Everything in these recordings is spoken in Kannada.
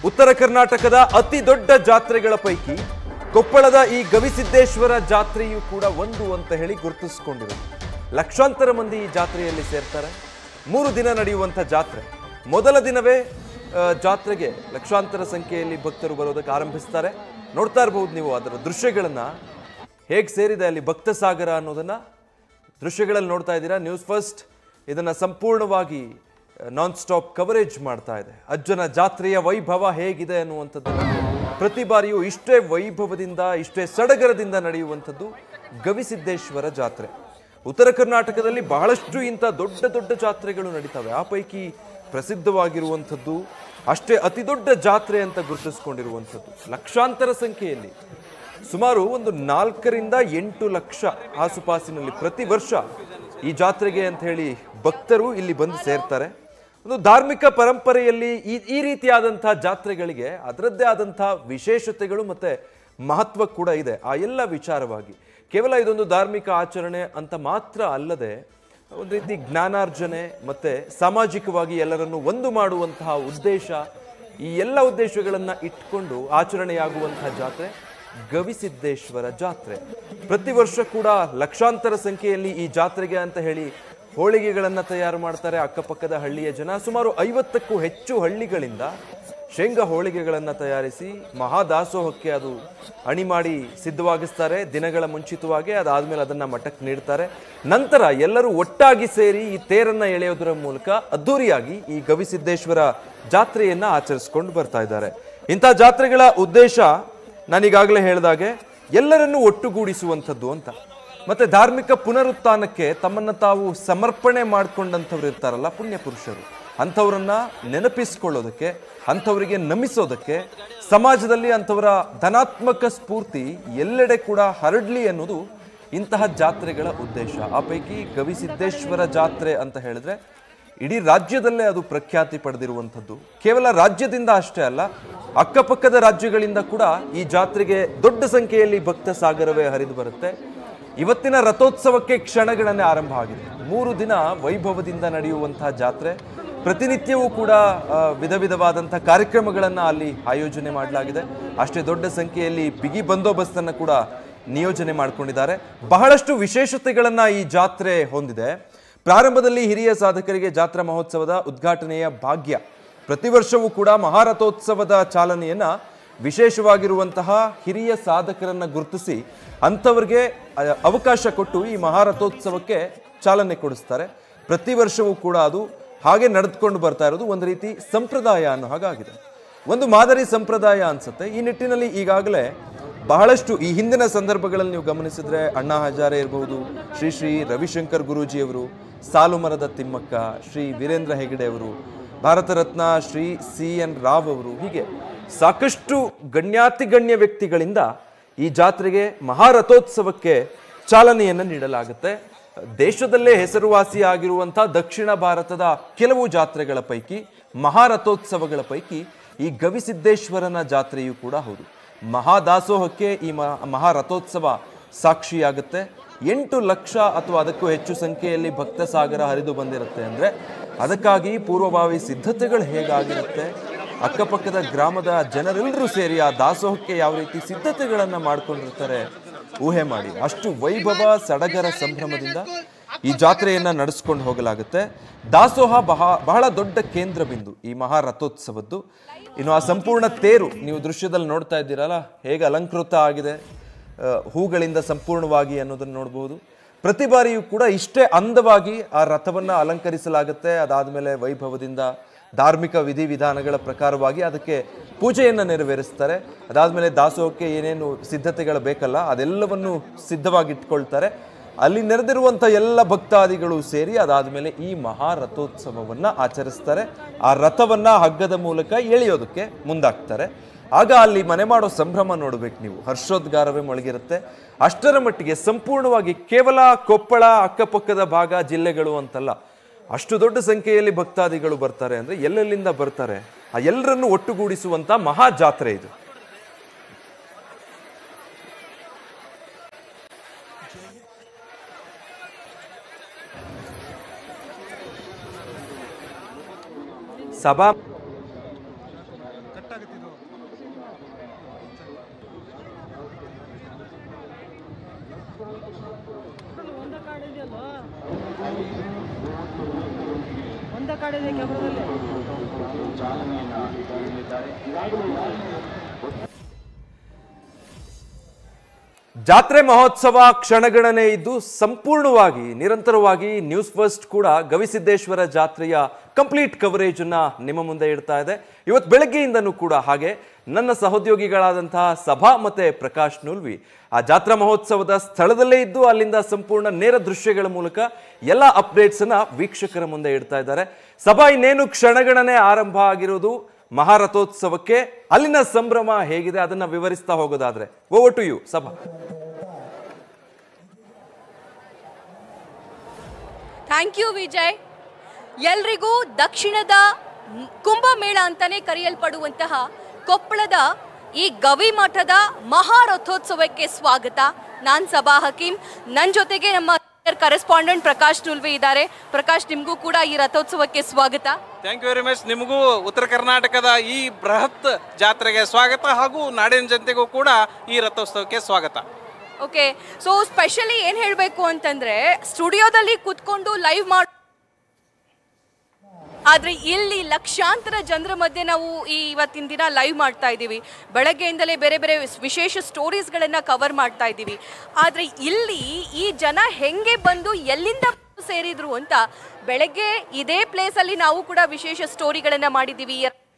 ಉತ್ತರ ಕರ್ನಾಟಕದ ಅತಿ ದೊಡ್ಡ ಜಾತ್ರೆಗಳ ಪೈಕಿ ಕೊಪ್ಪಳದ ಈ ಗವಿಸಿದ್ದೇಶ್ವರ ಜಾತ್ರೆಯೂ ಕೂಡ ಒಂದು ಅಂತ ಹೇಳಿ ಗುರುತಿಸಿಕೊಂಡಿದೆ ಲಕ್ಷಾಂತರ ಮಂದಿ ಈ ಜಾತ್ರೆಯಲ್ಲಿ ಸೇರ್ತಾರೆ ಮೂರು ದಿನ ನಡೆಯುವಂಥ ಜಾತ್ರೆ ಮೊದಲ ದಿನವೇ ಆ, ಜಾತ್ರೆಗೆ ಲಕ್ಷಾಂತರ ಸಂಖ್ಯೆಯಲ್ಲಿ ಭಕ್ತರು ಬರೋದಕ್ಕೆ ಆರಂಭಿಸ್ತಾರೆ ನೋಡ್ತಾ ಇರಬಹುದು ನೀವು ಅದರ ದೃಶ್ಯಗಳನ್ನ ಹೇಗೆ ಸೇರಿದೆ ಅಲ್ಲಿ ಭಕ್ತ ಸಾಗರ ಅನ್ನೋದನ್ನ ದೃಶ್ಯಗಳಲ್ಲಿ ನೋಡ್ತಾ ಇದ್ದೀರಾ ನ್ಯೂಸ್ ಫಸ್ಟ್ ಇದನ್ನ ಸಂಪೂರ್ಣವಾಗಿ ನಾನ್ ಸ್ಟಾಪ್ ಕವರೇಜ್ ಮಾಡ್ತಾ ಇದೆ ಅಜ್ಜನ ಜಾತ್ರೆಯ ವೈಭವ ಹೇಗಿದೆ ಅನ್ನುವಂಥದ್ದನ್ನು ಪ್ರತಿ ಬಾರಿಯೂ ಇಷ್ಟೇ ವೈಭವದಿಂದ ಇಷ್ಟೇ ಸಡಗರದಿಂದ ನಡೆಯುವಂಥದ್ದು ಗವಿಸಿದ್ದೇಶ್ವರ ಜಾತ್ರೆ ಉತ್ತರ ಕರ್ನಾಟಕದಲ್ಲಿ ಬಹಳಷ್ಟು ಇಂಥ ದೊಡ್ಡ ದೊಡ್ಡ ಜಾತ್ರೆಗಳು ನಡೀತವೆ ಆ ಪೈಕಿ ಪ್ರಸಿದ್ಧವಾಗಿರುವಂಥದ್ದು ಅಷ್ಟೇ ಅತಿ ದೊಡ್ಡ ಜಾತ್ರೆ ಅಂತ ಗುರುತಿಸ್ಕೊಂಡಿರುವಂಥದ್ದು ಲಕ್ಷಾಂತರ ಸಂಖ್ಯೆಯಲ್ಲಿ ಸುಮಾರು ಒಂದು ನಾಲ್ಕರಿಂದ ಎಂಟು ಲಕ್ಷ ಆಸುಪಾಸಿನಲ್ಲಿ ಪ್ರತಿ ವರ್ಷ ಈ ಜಾತ್ರೆಗೆ ಅಂತ ಹೇಳಿ ಭಕ್ತರು ಇಲ್ಲಿ ಬಂದು ಸೇರ್ತಾರೆ ಒಂದು ಧಾರ್ಮಿಕ ಪರಂಪರೆಯಲ್ಲಿ ಈ ಈ ರೀತಿಯಾದಂತಹ ಜಾತ್ರೆಗಳಿಗೆ ಅದರದ್ದೇ ಆದಂತಹ ವಿಶೇಷತೆಗಳು ಮತ್ತೆ ಮಹತ್ವ ಕೂಡ ಇದೆ ಆ ಎಲ್ಲ ವಿಚಾರವಾಗಿ ಕೇವಲ ಇದೊಂದು ಧಾರ್ಮಿಕ ಆಚರಣೆ ಅಂತ ಮಾತ್ರ ಅಲ್ಲದೆ ಒಂದು ರೀತಿ ಜ್ಞಾನಾರ್ಜನೆ ಮತ್ತೆ ಸಾಮಾಜಿಕವಾಗಿ ಎಲ್ಲರನ್ನು ಒಂದು ಮಾಡುವಂತಹ ಉದ್ದೇಶ ಈ ಎಲ್ಲ ಉದ್ದೇಶಗಳನ್ನ ಇಟ್ಕೊಂಡು ಆಚರಣೆಯಾಗುವಂತಹ ಜಾತ್ರೆ ಗವಿಸಿದ್ದೇಶ್ವರ ಜಾತ್ರೆ ಪ್ರತಿ ವರ್ಷ ಕೂಡ ಲಕ್ಷಾಂತರ ಸಂಖ್ಯೆಯಲ್ಲಿ ಈ ಜಾತ್ರೆಗೆ ಅಂತ ಹೇಳಿ ಹೋಳಿಗೆಗಳನ್ನ ತಯಾರು ಮಾಡ್ತಾರೆ ಅಕ್ಕಪಕ್ಕದ ಹಳ್ಳಿಯ ಜನ ಸುಮಾರು ಐವತ್ತಕ್ಕೂ ಹೆಚ್ಚು ಹಳ್ಳಿಗಳಿಂದ ಶೇಂಗಾ ಹೋಳಿಗೆಗಳನ್ನ ತಯಾರಿಸಿ ಮಹಾದಾಸೋಹಕ್ಕೆ ಅದು ಅಣಿ ಮಾಡಿ ಸಿದ್ಧವಾಗಿಸ್ತಾರೆ ದಿನಗಳ ಮುಂಚಿತವಾಗಿ ಅದಾದ್ಮೇಲೆ ಅದನ್ನ ಮಠಕ್ಕೆ ನೀಡ್ತಾರೆ ನಂತರ ಎಲ್ಲರೂ ಒಟ್ಟಾಗಿ ಸೇರಿ ಈ ತೇರನ್ನ ಎಳೆಯೋದರ ಮೂಲಕ ಅದ್ದೂರಿಯಾಗಿ ಈ ಗವಿಸಿದ್ದೇಶ್ವರ ಜಾತ್ರೆಯನ್ನ ಆಚರಿಸ್ಕೊಂಡು ಬರ್ತಾ ಇದ್ದಾರೆ ಇಂಥ ಜಾತ್ರೆಗಳ ಉದ್ದೇಶ ನಾನೀಗಾಗಲೇ ಹೇಳಿದಾಗೆ ಎಲ್ಲರನ್ನೂ ಒಟ್ಟುಗೂಡಿಸುವಂಥದ್ದು ಅಂತ ಮತ್ತೆ ಧಾರ್ಮಿಕ ಪುನರುತ್ಥಾನಕ್ಕೆ ತಮ್ಮನ್ನ ತಾವು ಸಮರ್ಪಣೆ ಮಾಡ್ಕೊಂಡಂಥವ್ರು ಇರ್ತಾರಲ್ಲ ಪುಣ್ಯ ಪುರುಷರು ಅಂಥವ್ರನ್ನ ನೆನಪಿಸ್ಕೊಳ್ಳೋದಕ್ಕೆ ಅಂಥವರಿಗೆ ನಮಿಸೋದಕ್ಕೆ ಸಮಾಜದಲ್ಲಿ ಅಂಥವರ ಧನಾತ್ಮಕ ಸ್ಫೂರ್ತಿ ಎಲ್ಲೆಡೆ ಕೂಡ ಹರಡ್ಲಿ ಅನ್ನೋದು ಇಂತಹ ಜಾತ್ರೆಗಳ ಉದ್ದೇಶ ಆ ಪೈಕಿ ಗವಿಸಿದ್ದೇಶ್ವರ ಜಾತ್ರೆ ಅಂತ ಹೇಳಿದ್ರೆ ಇಡೀ ರಾಜ್ಯದಲ್ಲೇ ಅದು ಪ್ರಖ್ಯಾತಿ ಪಡೆದಿರುವಂಥದ್ದು ಕೇವಲ ರಾಜ್ಯದಿಂದ ಅಷ್ಟೇ ಅಲ್ಲ ಅಕ್ಕಪಕ್ಕದ ರಾಜ್ಯಗಳಿಂದ ಕೂಡ ಈ ಜಾತ್ರೆಗೆ ದೊಡ್ಡ ಸಂಖ್ಯೆಯಲ್ಲಿ ಭಕ್ತ ಸಾಗರವೇ ಹರಿದು ಬರುತ್ತೆ ಇವತ್ತಿನ ರಥೋತ್ಸವಕ್ಕೆ ಕ್ಷಣಗಣನೆ ಆರಂಭ ಆಗಿದೆ ಮೂರು ದಿನ ವೈಭವದಿಂದ ನಡೆಯುವಂತಹ ಜಾತ್ರೆ ಪ್ರತಿನಿತ್ಯವೂ ಕೂಡ ಆ, ವಿಧ ವಿಧವಾದಂಥ ಕಾರ್ಯಕ್ರಮಗಳನ್ನು ಅಲ್ಲಿ ಆಯೋಜನೆ ಮಾಡಲಾಗಿದೆ ಅಷ್ಟೇ ದೊಡ್ಡ ಸಂಖ್ಯೆಯಲ್ಲಿ ಬಿಗಿ ಬಂದೋಬಸ್ತನ್ನು ಕೂಡ ನಿಯೋಜನೆ ಮಾಡಿಕೊಂಡಿದ್ದಾರೆ ಬಹಳಷ್ಟು ವಿಶೇಷತೆಗಳನ್ನು ಈ ಜಾತ್ರೆ ಹೊಂದಿದೆ ಪ್ರಾರಂಭದಲ್ಲಿ ಹಿರಿಯ ಸಾಧಕರಿಗೆ ಜಾತ್ರಾ ಮಹೋತ್ಸವದ ಉದ್ಘಾಟನೆಯ ಭಾಗ್ಯ ಪ್ರತಿ ವರ್ಷವೂ ಕೂಡ ಮಹಾರಥೋತ್ಸವದ ಚಾಲನೆಯನ್ನ ವಿಶೇಷವಾಗಿರುವಂತಹ ಹಿರಿಯ ಸಾಧಕರನ್ನ ಗುರುತಿಸಿ ಅಂಥವ್ರಿಗೆ ಅ- ಅವಕಾಶ ಕೊಟ್ಟು ಈ ಮಹಾರಥೋತ್ಸವಕ್ಕೆ ಚಾಲನೆ ಕೊಡಿಸ್ತಾರೆ ಪ್ರತಿ ವರ್ಷವೂ ಕೂಡ ಅದು ಹಾಗೆ ನಡೆದುಕೊಂಡು ಬರ್ತಾ ಇರೋದು ಒಂದು ರೀತಿ ಸಂಪ್ರದಾಯ ಅನ್ನೋ ಹಾಗಾಗಿದೆ ಒಂದು ಮಾದರಿ ಸಂಪ್ರದಾಯ ಅನ್ಸುತ್ತೆ ಈ ನಿಟ್ಟಿನಲ್ಲಿ ಈಗಾಗಲೇ ಬಹಳಷ್ಟು ಈ ಹಿಂದಿನ ಸಂದರ್ಭಗಳಲ್ಲಿ ನೀವು ಗಮನಿಸಿದ್ರೆ ಅಣ್ಣಾ ಹಜಾರೆ ಇರಬಹುದು ಶ್ರೀ ಶ್ರೀ ರವಿಶಂಕರ್ ಗುರೂಜಿಯವರು ಸಾಲು ಮರದ ತಿಮ್ಮಕ್ಕ ಶ್ರೀ ವೀರೇಂದ್ರ ಹೆಗಡೆ ಅವರು ಭಾರತ ರತ್ನ ಶ್ರೀ ಸಿ ಎನ್ ರಾವ್ ಅವರು ಹೀಗೆ ಸಾಕಷ್ಟು ಗಣ್ಯಾತಿಗಣ್ಯ ವ್ಯಕ್ತಿಗಳಿಂದ ಈ ಜಾತ್ರೆಗೆ ಮಹಾರಥೋತ್ಸವಕ್ಕೆ ಚಾಲನೆಯನ್ನು ನೀಡಲಾಗುತ್ತೆ ದೇಶದಲ್ಲೇ ಹೆಸರುವಾಸಿಯಾಗಿರುವಂಥ ದಕ್ಷಿಣ ಭಾರತದ ಕೆಲವು ಜಾತ್ರೆಗಳ ಪೈಕಿ ಮಹಾರಥೋತ್ಸವಗಳ ಪೈಕಿ ಈ ಗವಿಸಿದ್ದೇಶ್ವರನ ಜಾತ್ರೆಯೂ ಕೂಡ ಹೌದು ಮಹಾದಾಸೋಹಕ್ಕೆ ಈ ಮ- ಮಹಾರಥೋತ್ಸವ ಸಾಕ್ಷಿಯಾಗುತ್ತೆ ಎಂಟು ಲಕ್ಷ ಅಥವಾ ಅದಕ್ಕೂ ಹೆಚ್ಚು ಸಂಖ್ಯೆಯಲ್ಲಿ ಭಕ್ತ ಸಾಗರ ಹರಿದು ಬಂದಿರುತ್ತೆ ಅಂದರೆ ಅದಕ್ಕಾಗಿ ಪೂರ್ವಭಾವಿ ಸಿದ್ಧತೆಗಳು ಹೇಗಾಗಿರುತ್ತೆ ಅಕ್ಕಪಕ್ಕದ ಗ್ರಾಮದ ಜನರೆಲ್ಲರೂ ಸೇರಿ ಆ ದಾಸೋಹಕ್ಕೆ ಯಾವ ರೀತಿ ಸಿದ್ಧತೆಗಳನ್ನು ಮಾಡ್ಕೊಂಡಿರ್ತಾರೆ ಊಹೆ ಮಾಡಿ ಅಷ್ಟು ವೈಭವ ಸಡಗರ ಸಂಭ್ರಮದಿಂದ ಈ ಜಾತ್ರೆಯನ್ನ ನಡೆಸ್ಕೊಂಡು ಹೋಗಲಾಗುತ್ತೆ ದಾಸೋಹ ಬಹ ಬಹಳ ದೊಡ್ಡ ಕೇಂದ್ರ ಬಿಂದು ಈ ಮಹಾರಥೋತ್ಸವದ್ದು ಇನ್ನು ಆ ಸಂಪೂರ್ಣ ತೇರು ನೀವು ದೃಶ್ಯದಲ್ಲಿ ನೋಡ್ತಾ ಇದ್ದೀರಲ್ಲ ಹೇಗೆ ಅಲಂಕೃತ ಆಗಿದೆ ಆ, ಹೂಗಳಿಂದ ಸಂಪೂರ್ಣವಾಗಿ ಅನ್ನೋದನ್ನು ನೋಡಬಹುದು ಪ್ರತಿ ಬಾರಿಯೂ ಕೂಡ ಇಷ್ಟೇ ಅಂದವಾಗಿ ಆ ರಥವನ್ನ ಅಲಂಕರಿಸಲಾಗುತ್ತೆ ಅದಾದಮೇಲೆ ವೈಭವದಿಂದ ಧಾರ್ಮಿಕ ವಿಧಿವಿಧಾನಗಳ ಪ್ರಕಾರವಾಗಿ ಅದಕ್ಕೆ ಪೂಜೆಯನ್ನು ನೆರವೇರಿಸ್ತಾರೆ ಅದಾದಮೇಲೆ ದಾಸೋಹಕ್ಕೆ ಏನೇನು ಸಿದ್ಧತೆಗಳು ಬೇಕಲ್ಲ ಅದೆಲ್ಲವನ್ನು ಸಿದ್ಧವಾಗಿಟ್ಕೊಳ್ತಾರೆ ಅಲ್ಲಿ ನೆರೆದಿರುವಂಥ ಎಲ್ಲ ಭಕ್ತಾದಿಗಳು ಸೇರಿ ಅದಾದಮೇಲೆ ಈ ಮಹಾರಥೋತ್ಸವವನ್ನು ಆಚರಿಸ್ತಾರೆ ಆ ರಥವನ್ನ ಹಗ್ಗದ ಮೂಲಕ ಎಳೆಯೋದಕ್ಕೆ ಮುಂದಾಗ್ತಾರೆ ಆಗ ಅಲ್ಲಿ ಮನೆ ಮಾಡೋ ಸಂಭ್ರಮ ನೋಡ್ಬೇಕು ನೀವು ಹರ್ಷೋದ್ಗಾರವೇ ಮೊಳಗಿರುತ್ತೆ ಅಷ್ಟರ ಮಟ್ಟಿಗೆ ಸಂಪೂರ್ಣವಾಗಿ ಕೇವಲ ಕೊಪ್ಪಳ ಅಕ್ಕಪಕ್ಕದ ಭಾಗ ಜಿಲ್ಲೆಗಳು ಅಂತಲ್ಲ ಅಷ್ಟು ದೊಡ್ಡ ಸಂಖ್ಯೆಯಲ್ಲಿ ಭಕ್ತಾದಿಗಳು ಬರ್ತಾರೆ ಅಂದ್ರೆ ಎಲ್ಲೆಲ್ಲಿಂದ ಬರ್ತಾರೆ ಆ ಎಲ್ಲರನ್ನು ಒಟ್ಟುಗೂಡಿಸುವಂತ ಮಹಾ ಜಾತ್ರೆ ಇದು ಸಭಾ ಆಗುತ್ತೆ ಇದು ಒಂದ ಕಾರ್ಡ್ ಇದೆಯಲ್ಲ ಒಂದ ಕಾರ್ಡ್ ಇದೆ ಕ್ಯಾಮ್ರಾದಲ್ಲಿ ಜಾತ್ರೆ ಮಹೋತ್ಸವ ಕ್ಷಣಗಣನೆ ಇದ್ದು ಸಂಪೂರ್ಣವಾಗಿ ನಿರಂತರವಾಗಿ ನ್ಯೂಸ್ ಫಸ್ಟ್ ಕೂಡ ಗವಿಸಿದ್ದೇಶ್ವರ ಜಾತ್ರೆಯ ಕಂಪ್ಲೀಟ್ ಕವರೇಜ್ ಅನ್ನ ನಿಮ್ಮ ಮುಂದೆ ಇಡ್ತಾ ಇದೆ ಇವತ್ತು ಬೆಳಗ್ಗೆಯಿಂದನೂ ಕೂಡ ಹಾಗೆ ನನ್ನ ಸಹೋದ್ಯೋಗಿಗಳಾದಂತಹ ಸಭಾ ಮತ್ತೆ ಪ್ರಕಾಶ್ ನೂಲ್ವಿ ಆ ಜಾತ್ರಾ ಮಹೋತ್ಸವದ ಸ್ಥಳದಲ್ಲೇ ಇದ್ದು ಅಲ್ಲಿಂದ ಸಂಪೂರ್ಣ ನೇರ ದೃಶ್ಯಗಳ ಮೂಲಕ ಎಲ್ಲ ಅಪ್ಡೇಟ್ಸ್ ಅನ್ನ ವೀಕ್ಷಕರ ಮುಂದೆ ಇಡ್ತಾ ಇದ್ದಾರೆ ಸಭಾ ಇನ್ನೇನು ಕ್ಷಣಗಣನೆ ಆರಂಭ ಆಗಿರೋದು ಮಹಾರಥೋತ್ಸವಕ್ಕೆ ಅಲ್ಲಿನ ಸಂಭ್ರಮ ಹೇಗಿದೆ ಅದನ್ನ ವಿವರಿಸ್ತಾ ಹೋಗೋದಾದ್ರೆ over to you Sabha thank you Vijay ಎಲ್ರಿಗೂ ದಕ್ಷಿಣದ ಮ್- ಕುಂಭಮೇಳ ಅಂತಾನೆ ಕರೆಯಲ್ಪಡುವಂತಹ ಕೊಪ್ಪಳದ ಈ ಗವಿಮಠದ ಮಹಾರಥೋತ್ಸವಕ್ಕೆ ಸ್ವಾಗತ ನಾನ್ ಸಭಾ ಹಕೀಂ ನನ್ನ ಜೊತೆಗೆ ನಮ್ಮ ಕರೆಸ್ಪಾಂಡೆಂಟ್ ಪ್ರಕಾಶ್ ಟುಲ್ವಿ ಇದ್ದಾರೆ ಪ್ರಕಾಶ್ ನಿಮಗೂ ಕೂಡ ಈ ರಥೋತ್ಸವಕ್ಕೆ ಸ್ವಾಗತ ಥ್ಯಾಂಕ್ ಯು ವೆರಿ ಮಚ್ ನಿಮಗೂ ಉತ್ತರ ಕರ್ನಾಟಕದ ಈ ಬೃಹತ್ ಜಾತ್ರೆಗೆ ಸ್ವಾಗತ ಹಾಗೂ ನಾಡಿನ ಜನತೆಗೂ ಕೂಡ ಈ ರಥೋತ್ಸವಕ್ಕೆ ಸ್ವಾಗತ ಓಕೆ ಸೊ ಸ್ಪೆಷಲಿ ಏನು ಹೇಳಬೇಕು ಅಂತಂದ್ರೆ ಸ್ಟುಡಿಯೋದಲ್ಲಿ ಕೂತ್ಕೊಂಡು ಲೈವ್ ಮಾಡಿ ಆದ್ರೆ ಇಲ್ಲಿ ಲಕ್ಷಾಂತರ ಜನರ ಮಧ್ಯೆ ನಾವು ಈ ಇವತ್ತಿನ ದಿನ ಲೈವ್ ಮಾಡ್ತಾ ಇದ್ದೀವಿ ಬೆಳಗ್ಗೆಯಿಂದಲೇ ಬೇರೆ ಬೇರೆ ವಿಸ್- ವಿಶೇಷ ಸ್ಟೋರೀಸ್ಗಳನ್ನ ಕವರ್ ಮಾಡ್ತಾ ಇದ್ದೀವಿ ಆದ್ರೆ ಇಲ್ಲಿ ಈ ಜನ ಹೆಂಗೆ ಬಂದು ಎಲ್ಲಿಂದ ಸೇರಿದ್ರು ಅಂತ ಬೆಳಗ್ಗೆ ಇದೇ ಪ್ಲೇಸ್ ಅಲ್ಲಿ ನಾವು ಕೂಡ ವಿಶೇಷ ಸ್ಟೋರಿಗಳನ್ನ ಮಾಡಿದ್ದೀವಿ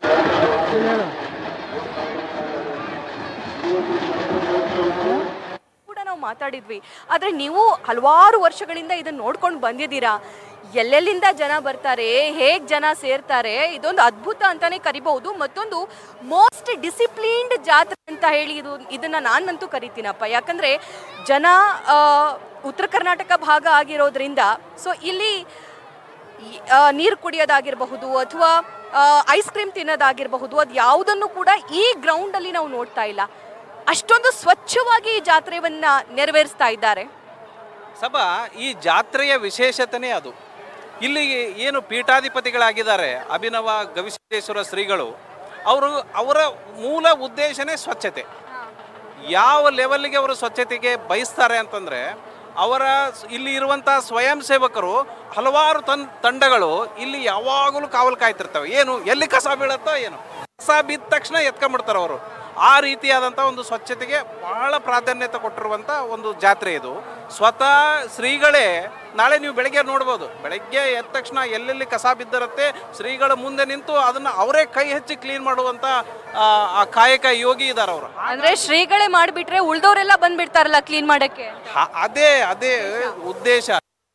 ಕೂಡ ನಾವು ಮಾತಾಡಿದ್ವಿ ಆದರೆ ನೀವು ಹಲವಾರು ವರ್ಷಗಳಿಂದ ಇದನ್ನ ನೋಡ್ಕೊಂಡು ಬಂದಿದ್ದೀರಾ ಎಲ್ಲೆಲ್ಲಿಂದ ಜನ ಬರ್ತಾರೆ ಹೇಗೆ ಜನ ಸೇರ್ತಾರೆ ಇದೊಂದು ಅದ್ಭುತ ಅಂತಾನೆ ಕರಿಬಹುದು ಮತ್ತೊಂದು ಮೋಸ್ಟ್ ಡಿಸಿಪ್ಲೀನ್ಡ್ ಜಾತ್ರೆ ಅಂತ ಹೇಳಿ ಇದು ಇದನ್ನ ನಾನಂತೂ ಕರಿತೀನಪ್ಪ ಯಾಕಂದ್ರೆ ಜನ ಆ, ಉತ್ತರ ಕರ್ನಾಟಕ ಭಾಗ ಆಗಿರೋದ್ರಿಂದ ಸೊ ಇಲ್ಲಿ ಈ, ಆ, ನೀರು ಕುಡಿಯೋದಾಗಿರಬಹುದು ಅಥವಾ ಐಸ್ ಕ್ರೀಮ್ ತಿನ್ನೋದಾಗಿರಬಹುದು ಅದು ಯಾವುದನ್ನು ಕೂಡ ಈ ಗ್ರೌಂಡಲ್ಲಿ ನಾವು ನೋಡ್ತಾ ಇಲ್ಲ ಅಷ್ಟೊಂದು ಸ್ವಚ್ಛವಾಗಿ ಈ ಜಾತ್ರೆಯನ್ನ ನೆರವೇರಿಸ್ತಾ ಇದ್ದಾರೆ ಸಭಾ ಈ ಜಾತ್ರೆಯ ವಿಶೇಷತೆನೇ ಅದು ಇಲ್ಲಿ ಏನು ಪೀಠಾಧಿಪತಿಗಳಾಗಿದ್ದಾರೆ ಅಭಿನವ ಗವಿಸಿದ್ದೇಶ್ವರ ಶ್ರೀಗಳು ಅವರು ಅವರ ಮೂಲ ಉದ್ದೇಶನೇ ಸ್ವಚ್ಛತೆ ಯಾವ ಲೆವೆಲ್ಗೆ ಅವರು ಸ್ವಚ್ಛತೆಗೆ ಬಯಸ್ತಾರೆ ಅಂತಂದರೆ ಅವರ ಸ್- ಇಲ್ಲಿ ಇರುವಂಥ ಸ್ವಯಂ ಸೇವಕರು ಹಲವಾರು ತನ್ ತಂಡಗಳು ಇಲ್ಲಿ ಯಾವಾಗಲೂ ಕಾವಲು ಕಾಯ್ತಿರ್ತವೆ ಏನು ಎಲ್ಲಿ ಕಸ ಬೀಳತ್ತೋ ಏನು ಕಸ ಬಿದ್ದ ತಕ್ಷಣ ಎತ್ಕೊಂಡ್ಬಿಡ್ತಾರೆ ಅವರು ಆ ರೀತಿಯಾದಂಥ ಒಂದು ಸ್ವಚ್ಛತೆಗೆ ಬಹಳ ಪ್ರಾಧಾನ್ಯತೆ ಕೊಟ್ಟಿರುವಂಥ ಒಂದು ಜಾತ್ರೆ ಇದು ಸ್ವತಃ ಶ್ರೀಗಳೇ ನಾಳೆ ನೀವು ಬೆಳಗ್ಗೆ ನೋಡ್ಬೋದು ಬೆಳಗ್ಗೆ ಎದ್ದ ತಕ್ಷಣ ಎಲ್ಲೆಲ್ಲಿ ಕಸ ಬಿದ್ದಿರುತ್ತೆ ಶ್ರೀಗಳ ಮುಂದೆ ನಿಂತು ಅದನ್ನು ಅವರೇ ಕೈ ಹಚ್ಚಿ ಕ್ಲೀನ್ ಮಾಡುವಂಥ ಆ, ಆ ಕಾಯಕ ಯೋಗಿ ಇದ್ದಾರೆ ಅವರು ಅಂದ್ರೆ ಶ್ರೀಗಳೇ ಮಾಡಿಬಿಟ್ರೆ ಉಳ್ದವರೆಲ್ಲ ಬಂದ್ಬಿಡ್ತಾರಲ್ಲ ಕ್ಲೀನ್ ಮಾಡಕ್ಕೆ ಹ- ಅದೇ ಅದೇ ಉದ್ದೇಶ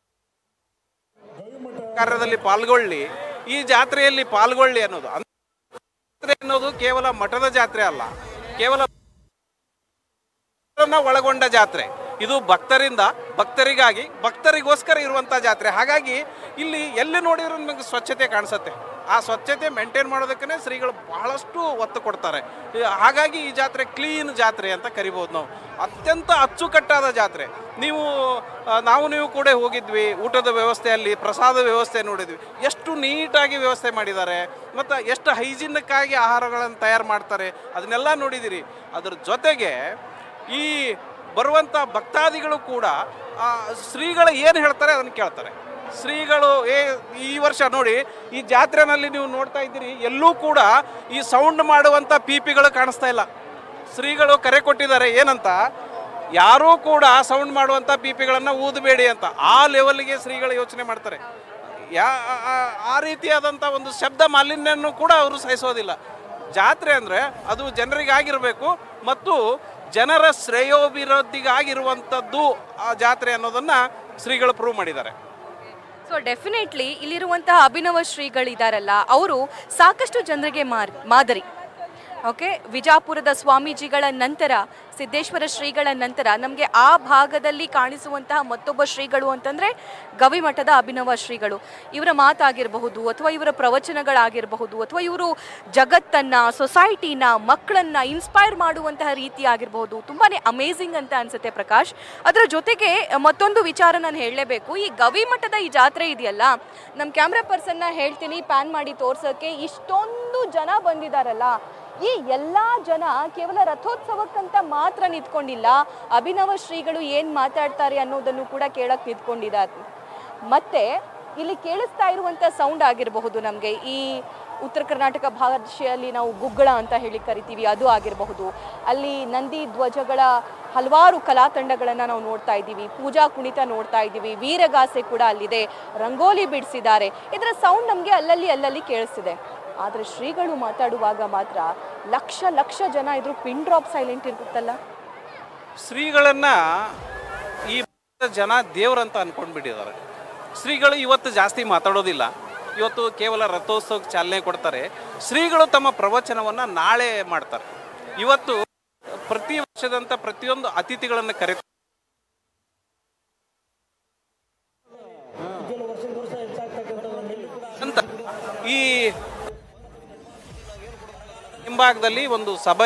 ಕಾರ್ಯದಲ್ಲಿ ಪಾಲ್ಗೊಳ್ಳಿ ಈ ಜಾತ್ರೆಯಲ್ಲಿ ಪಾಲ್ಗೊಳ್ಳಿ ಅನ್ನೋದು ಅಂದ್ರೆ ಜಾತ್ರೆ ಅನ್ನೋದು ಕೇವಲ ಮಠದ ಜಾತ್ರೆ ಅಲ್ಲ ಕೇವಲ ಭಕ್ತರನ್ನ ಒಳಗೊಂಡ ಜಾತ್ರೆ ಇದು ಭಕ್ತರಿಂದ ಭಕ್ತರಿಗಾಗಿ ಭಕ್ತರಿಗೋಸ್ಕರ ಇರುವಂಥ ಜಾತ್ರೆ ಹಾಗಾಗಿ ಇಲ್ಲಿ ಎಲ್ಲಿ ನೋಡಿದ್ರು ನಿಮಗೆ ಸ್ವಚ್ಛತೆ ಕಾಣಿಸುತ್ತೆ ಆ ಸ್ವಚ್ಛತೆ ಮೇಂಟೈನ್ ಮಾಡೋದಕ್ಕೇ ಶ್ರೀಗಳು ಬಹಳಷ್ಟು ಒತ್ತು ಕೊಡ್ತಾರೆ ಈ- ಹಾಗಾಗಿ ಈ ಜಾತ್ರೆ ಕ್ಲೀನ್ ಜಾತ್ರೆ ಅಂತ ಕರಿಬೋದು ನಾವು ಅತ್ಯಂತ ಅಚ್ಚುಕಟ್ಟಾದ ಜಾತ್ರೆ ನೀವು ಆ, ನಾವು ನೀವು ಕೂಡ ಹೋಗಿದ್ವಿ ಊಟದ ವ್ಯವಸ್ಥೆಯಲ್ಲಿ ಪ್ರಸಾದ ವ್ಯವಸ್ಥೆ ನೋಡಿದ್ವಿ ಎಷ್ಟು ನೀಟಾಗಿ ವ್ಯವಸ್ಥೆ ಮಾಡಿದ್ದಾರೆ ಮತ್ತು ಎಷ್ಟು ಹೈಜಿನಿಕ್ಕಾಗಿ ಆಹಾರಗಳನ್ನು ತಯಾರು ಮಾಡ್ತಾರೆ ಅದನ್ನೆಲ್ಲ ನೋಡಿದಿರಿ ಅದ್ರ ಜೊತೆಗೆ ಈ ಬರುವಂಥ ಭಕ್ತಾದಿಗಳು ಕೂಡ ಆ, ಶ್ರೀಗಳು ಏನು ಹೇಳ್ತಾರೆ ಅದನ್ನು ಕೇಳ್ತಾರೆ ಶ್ರೀಗಳು ಏ ಈ ವರ್ಷ ನೋಡಿ ಈ ಜಾತ್ರೆನಲ್ಲಿ ನೀವು ನೋಡ್ತಾ ಇದ್ದೀರಿ ಎಲ್ಲೂ ಕೂಡ ಈ ಸೌಂಡ್ ಮಾಡುವಂಥ ಪೀಪಿಗಳು ಕಾಣಿಸ್ತಾ ಇಲ್ಲ ಶ್ರೀಗಳು ಕರೆ ಕೊಟ್ಟಿದ್ದಾರೆ ಏನಂತ ಯಾರೂ ಕೂಡ ಸೌಂಡ್ ಮಾಡುವಂಥ ಪೀಪಿಗಳನ್ನು ಊದಬೇಡಿ ಅಂತ ಆ ಲೆವೆಲ್ಗೆ ಶ್ರೀಗಳು ಯೋಚನೆ ಮಾಡ್ತಾರೆ ಯಾ ಆ- ಆ ರೀತಿಯಾದಂಥ ಒಂದು ಶಬ್ದ ಮಾಲಿನ್ಯವನ್ನು ಕೂಡ ಅವರು ಸಹಿಸೋದಿಲ್ಲ ಜಾತ್ರೆ ಅಂದರೆ ಅದು ಜನರಿಗಾಗಿರಬೇಕು ಮತ್ತು ಜನರ ಶ್ರೇಯೋಭಿವೃದ್ಧಿಗಾಗಿರುವಂಥದ್ದು ಆ ಜಾತ್ರೆ ಅನ್ನೋದನ್ನು ಶ್ರೀಗಳು ಪ್ರೂವ್ ಮಾಡಿದ್ದಾರೆ ಸೊ ಡೆಫಿನೆಟ್ಲಿ ಇಲ್ಲಿರುವಂತಹ ಅಭಿನವ ಶ್ರೀಗಳಿದಾರಲ್ಲ ಅವರು ಸಾಕಷ್ಟು ಜನರಿಗೆ ಮಾರ್ ಮಾದರಿ ಓಕೆ ವಿಜಾಪುರದ ಸ್ವಾಮೀಜಿಗಳ ನಂತರ ಸಿದ್ದೇಶ್ವರ ಶ್ರೀಗಳ ನಂತರ ನಮಗೆ ಆ ಭಾಗದಲ್ಲಿ ಕಾಣಿಸುವಂತಹ ಮತ್ತೊಬ್ಬ ಶ್ರೀಗಳು ಅಂತಂದರೆ ಗವಿಮಠದ ಅಭಿನವ ಶ್ರೀಗಳು ಇವರ ಮಾತಾಗಿರಬಹುದು ಅಥವಾ ಇವರ ಪ್ರವಚನಗಳಾಗಿರಬಹುದು ಅಥವಾ ಇವರು ಜಗತ್ತನ್ನು ಸೊಸೈಟಿನ ಮಕ್ಕಳನ್ನ ಇನ್ಸ್ಪೈರ್ ಮಾಡುವಂತಹ ರೀತಿ ಆಗಿರಬಹುದು ತುಂಬಾ ಅಮೇಝಿಂಗ್ ಅಂತ ಅನ್ಸುತ್ತೆ ಪ್ರಕಾಶ್ ಅದರ ಜೊತೆಗೆ ಮತ್ತೊಂದು ವಿಚಾರ ನಾನು ಹೇಳಲೇಬೇಕು ಈ ಗವಿಮಠದ ಈ ಜಾತ್ರೆ ಇದೆಯಲ್ಲ ನಮ್ಮ ಕ್ಯಾಮ್ರಾ ಪರ್ಸನ್ನ ಹೇಳ್ತೀನಿ ಪ್ಯಾನ್ ಮಾಡಿ ತೋರ್ಸೋಕ್ಕೆ ಇಷ್ಟೊಂದು ಜನ ಬಂದಿದ್ದಾರಲ್ಲ ಈ ಎಲ್ಲಾ ಜನ ಕೇವಲ ರಥೋತ್ಸವಕ್ಕಂತ ಮಾತ್ರ ನಿಂತ್ಕೊಂಡಿಲ್ಲ ಅಭಿನವ ಶ್ರೀಗಳು ಏನ್ ಮಾತಾಡ್ತಾರೆ ಅನ್ನೋದನ್ನು ಕೂಡ ಕೇಳಕ್ ನಿಂತ್ಕೊಂಡಿದ್ದಾರೆ ಮತ್ತೆ ಇಲ್ಲಿ ಕೇಳಿಸ್ತಾ ಇರುವಂತ ಸೌಂಡ್ ಆಗಿರಬಹುದು ನಮಗೆ ಈ ಉತ್ತರ ಕರ್ನಾಟಕ ಭಾಷೆಯಲ್ಲಿ ನಾವು ಗುಗ್ಗಳ ಅಂತ ಹೇಳಿ ಕರಿತೀವಿ ಅದು ಆಗಿರಬಹುದು ಅಲ್ಲಿ ನಂದಿ ಧ್ವಜಗಳ ಹಲವಾರು ಕಲಾ ತಂಡಗಳನ್ನು ನಾವು ನೋಡ್ತಾ ಇದ್ದೀವಿ ಪೂಜಾ ಕುಣಿತ ನೋಡ್ತಾ ಇದ್ದೀವಿ ವೀರಗಾಸೆ ಕೂಡ ಅಲ್ಲಿದೆ ರಂಗೋಲಿ ಬಿಡಿಸಿದ್ದಾರೆ ಇದರ ಸೌಂಡ್ ನಮಗೆ ಅಲ್ಲಲ್ಲಿ ಅಲ್ಲಲ್ಲಿ ಕೇಳಿಸ್ತಿದೆ ಆದರೆ ಶ್ರೀಗಳು ಮಾತಾಡುವಾಗ ಮಾತ್ರ ಲಕ್ಷ ಲಕ್ಷ ಜನ ಇದ್ರು ಪಿನ್ ಡ್ರಾಪ್ ಸೈಲೆಂಟ್ ಇರುತ್ತಲ್ಲ ಶ್ರೀಗಳನ್ನ ಈ ಜನ ದೇವ್ರಂತ ಅನ್ಕೊಂಡ್ಬಿಟ್ಟಿದ್ದಾರೆ ಶ್ರೀಗಳು ಇವತ್ತು ಜಾಸ್ತಿ ಮಾತಾಡೋದಿಲ್ಲ ಇವತ್ತು ಕೇವಲ ರಥೋತ್ಸವಕ್ಕೆ ಚಾಲನೆ ಕೊಡ್ತಾರೆ ಶ್ರೀಗಳು ತಮ್ಮ ಪ್ರವಚನವನ್ನು ನಾಳೆ ಮಾಡ್ತಾರೆ ಇವತ್ತು ಪ್ರತಿ ವರ್ಷದಂತ ಪ್ರತಿಯೊಂದು ಅತಿಥಿಗಳನ್ನು ಕರೆ ಅಂತ ಈ ಹಿಂಭಾಗದಲ್ಲಿ ಒಂದು ಸಭೆ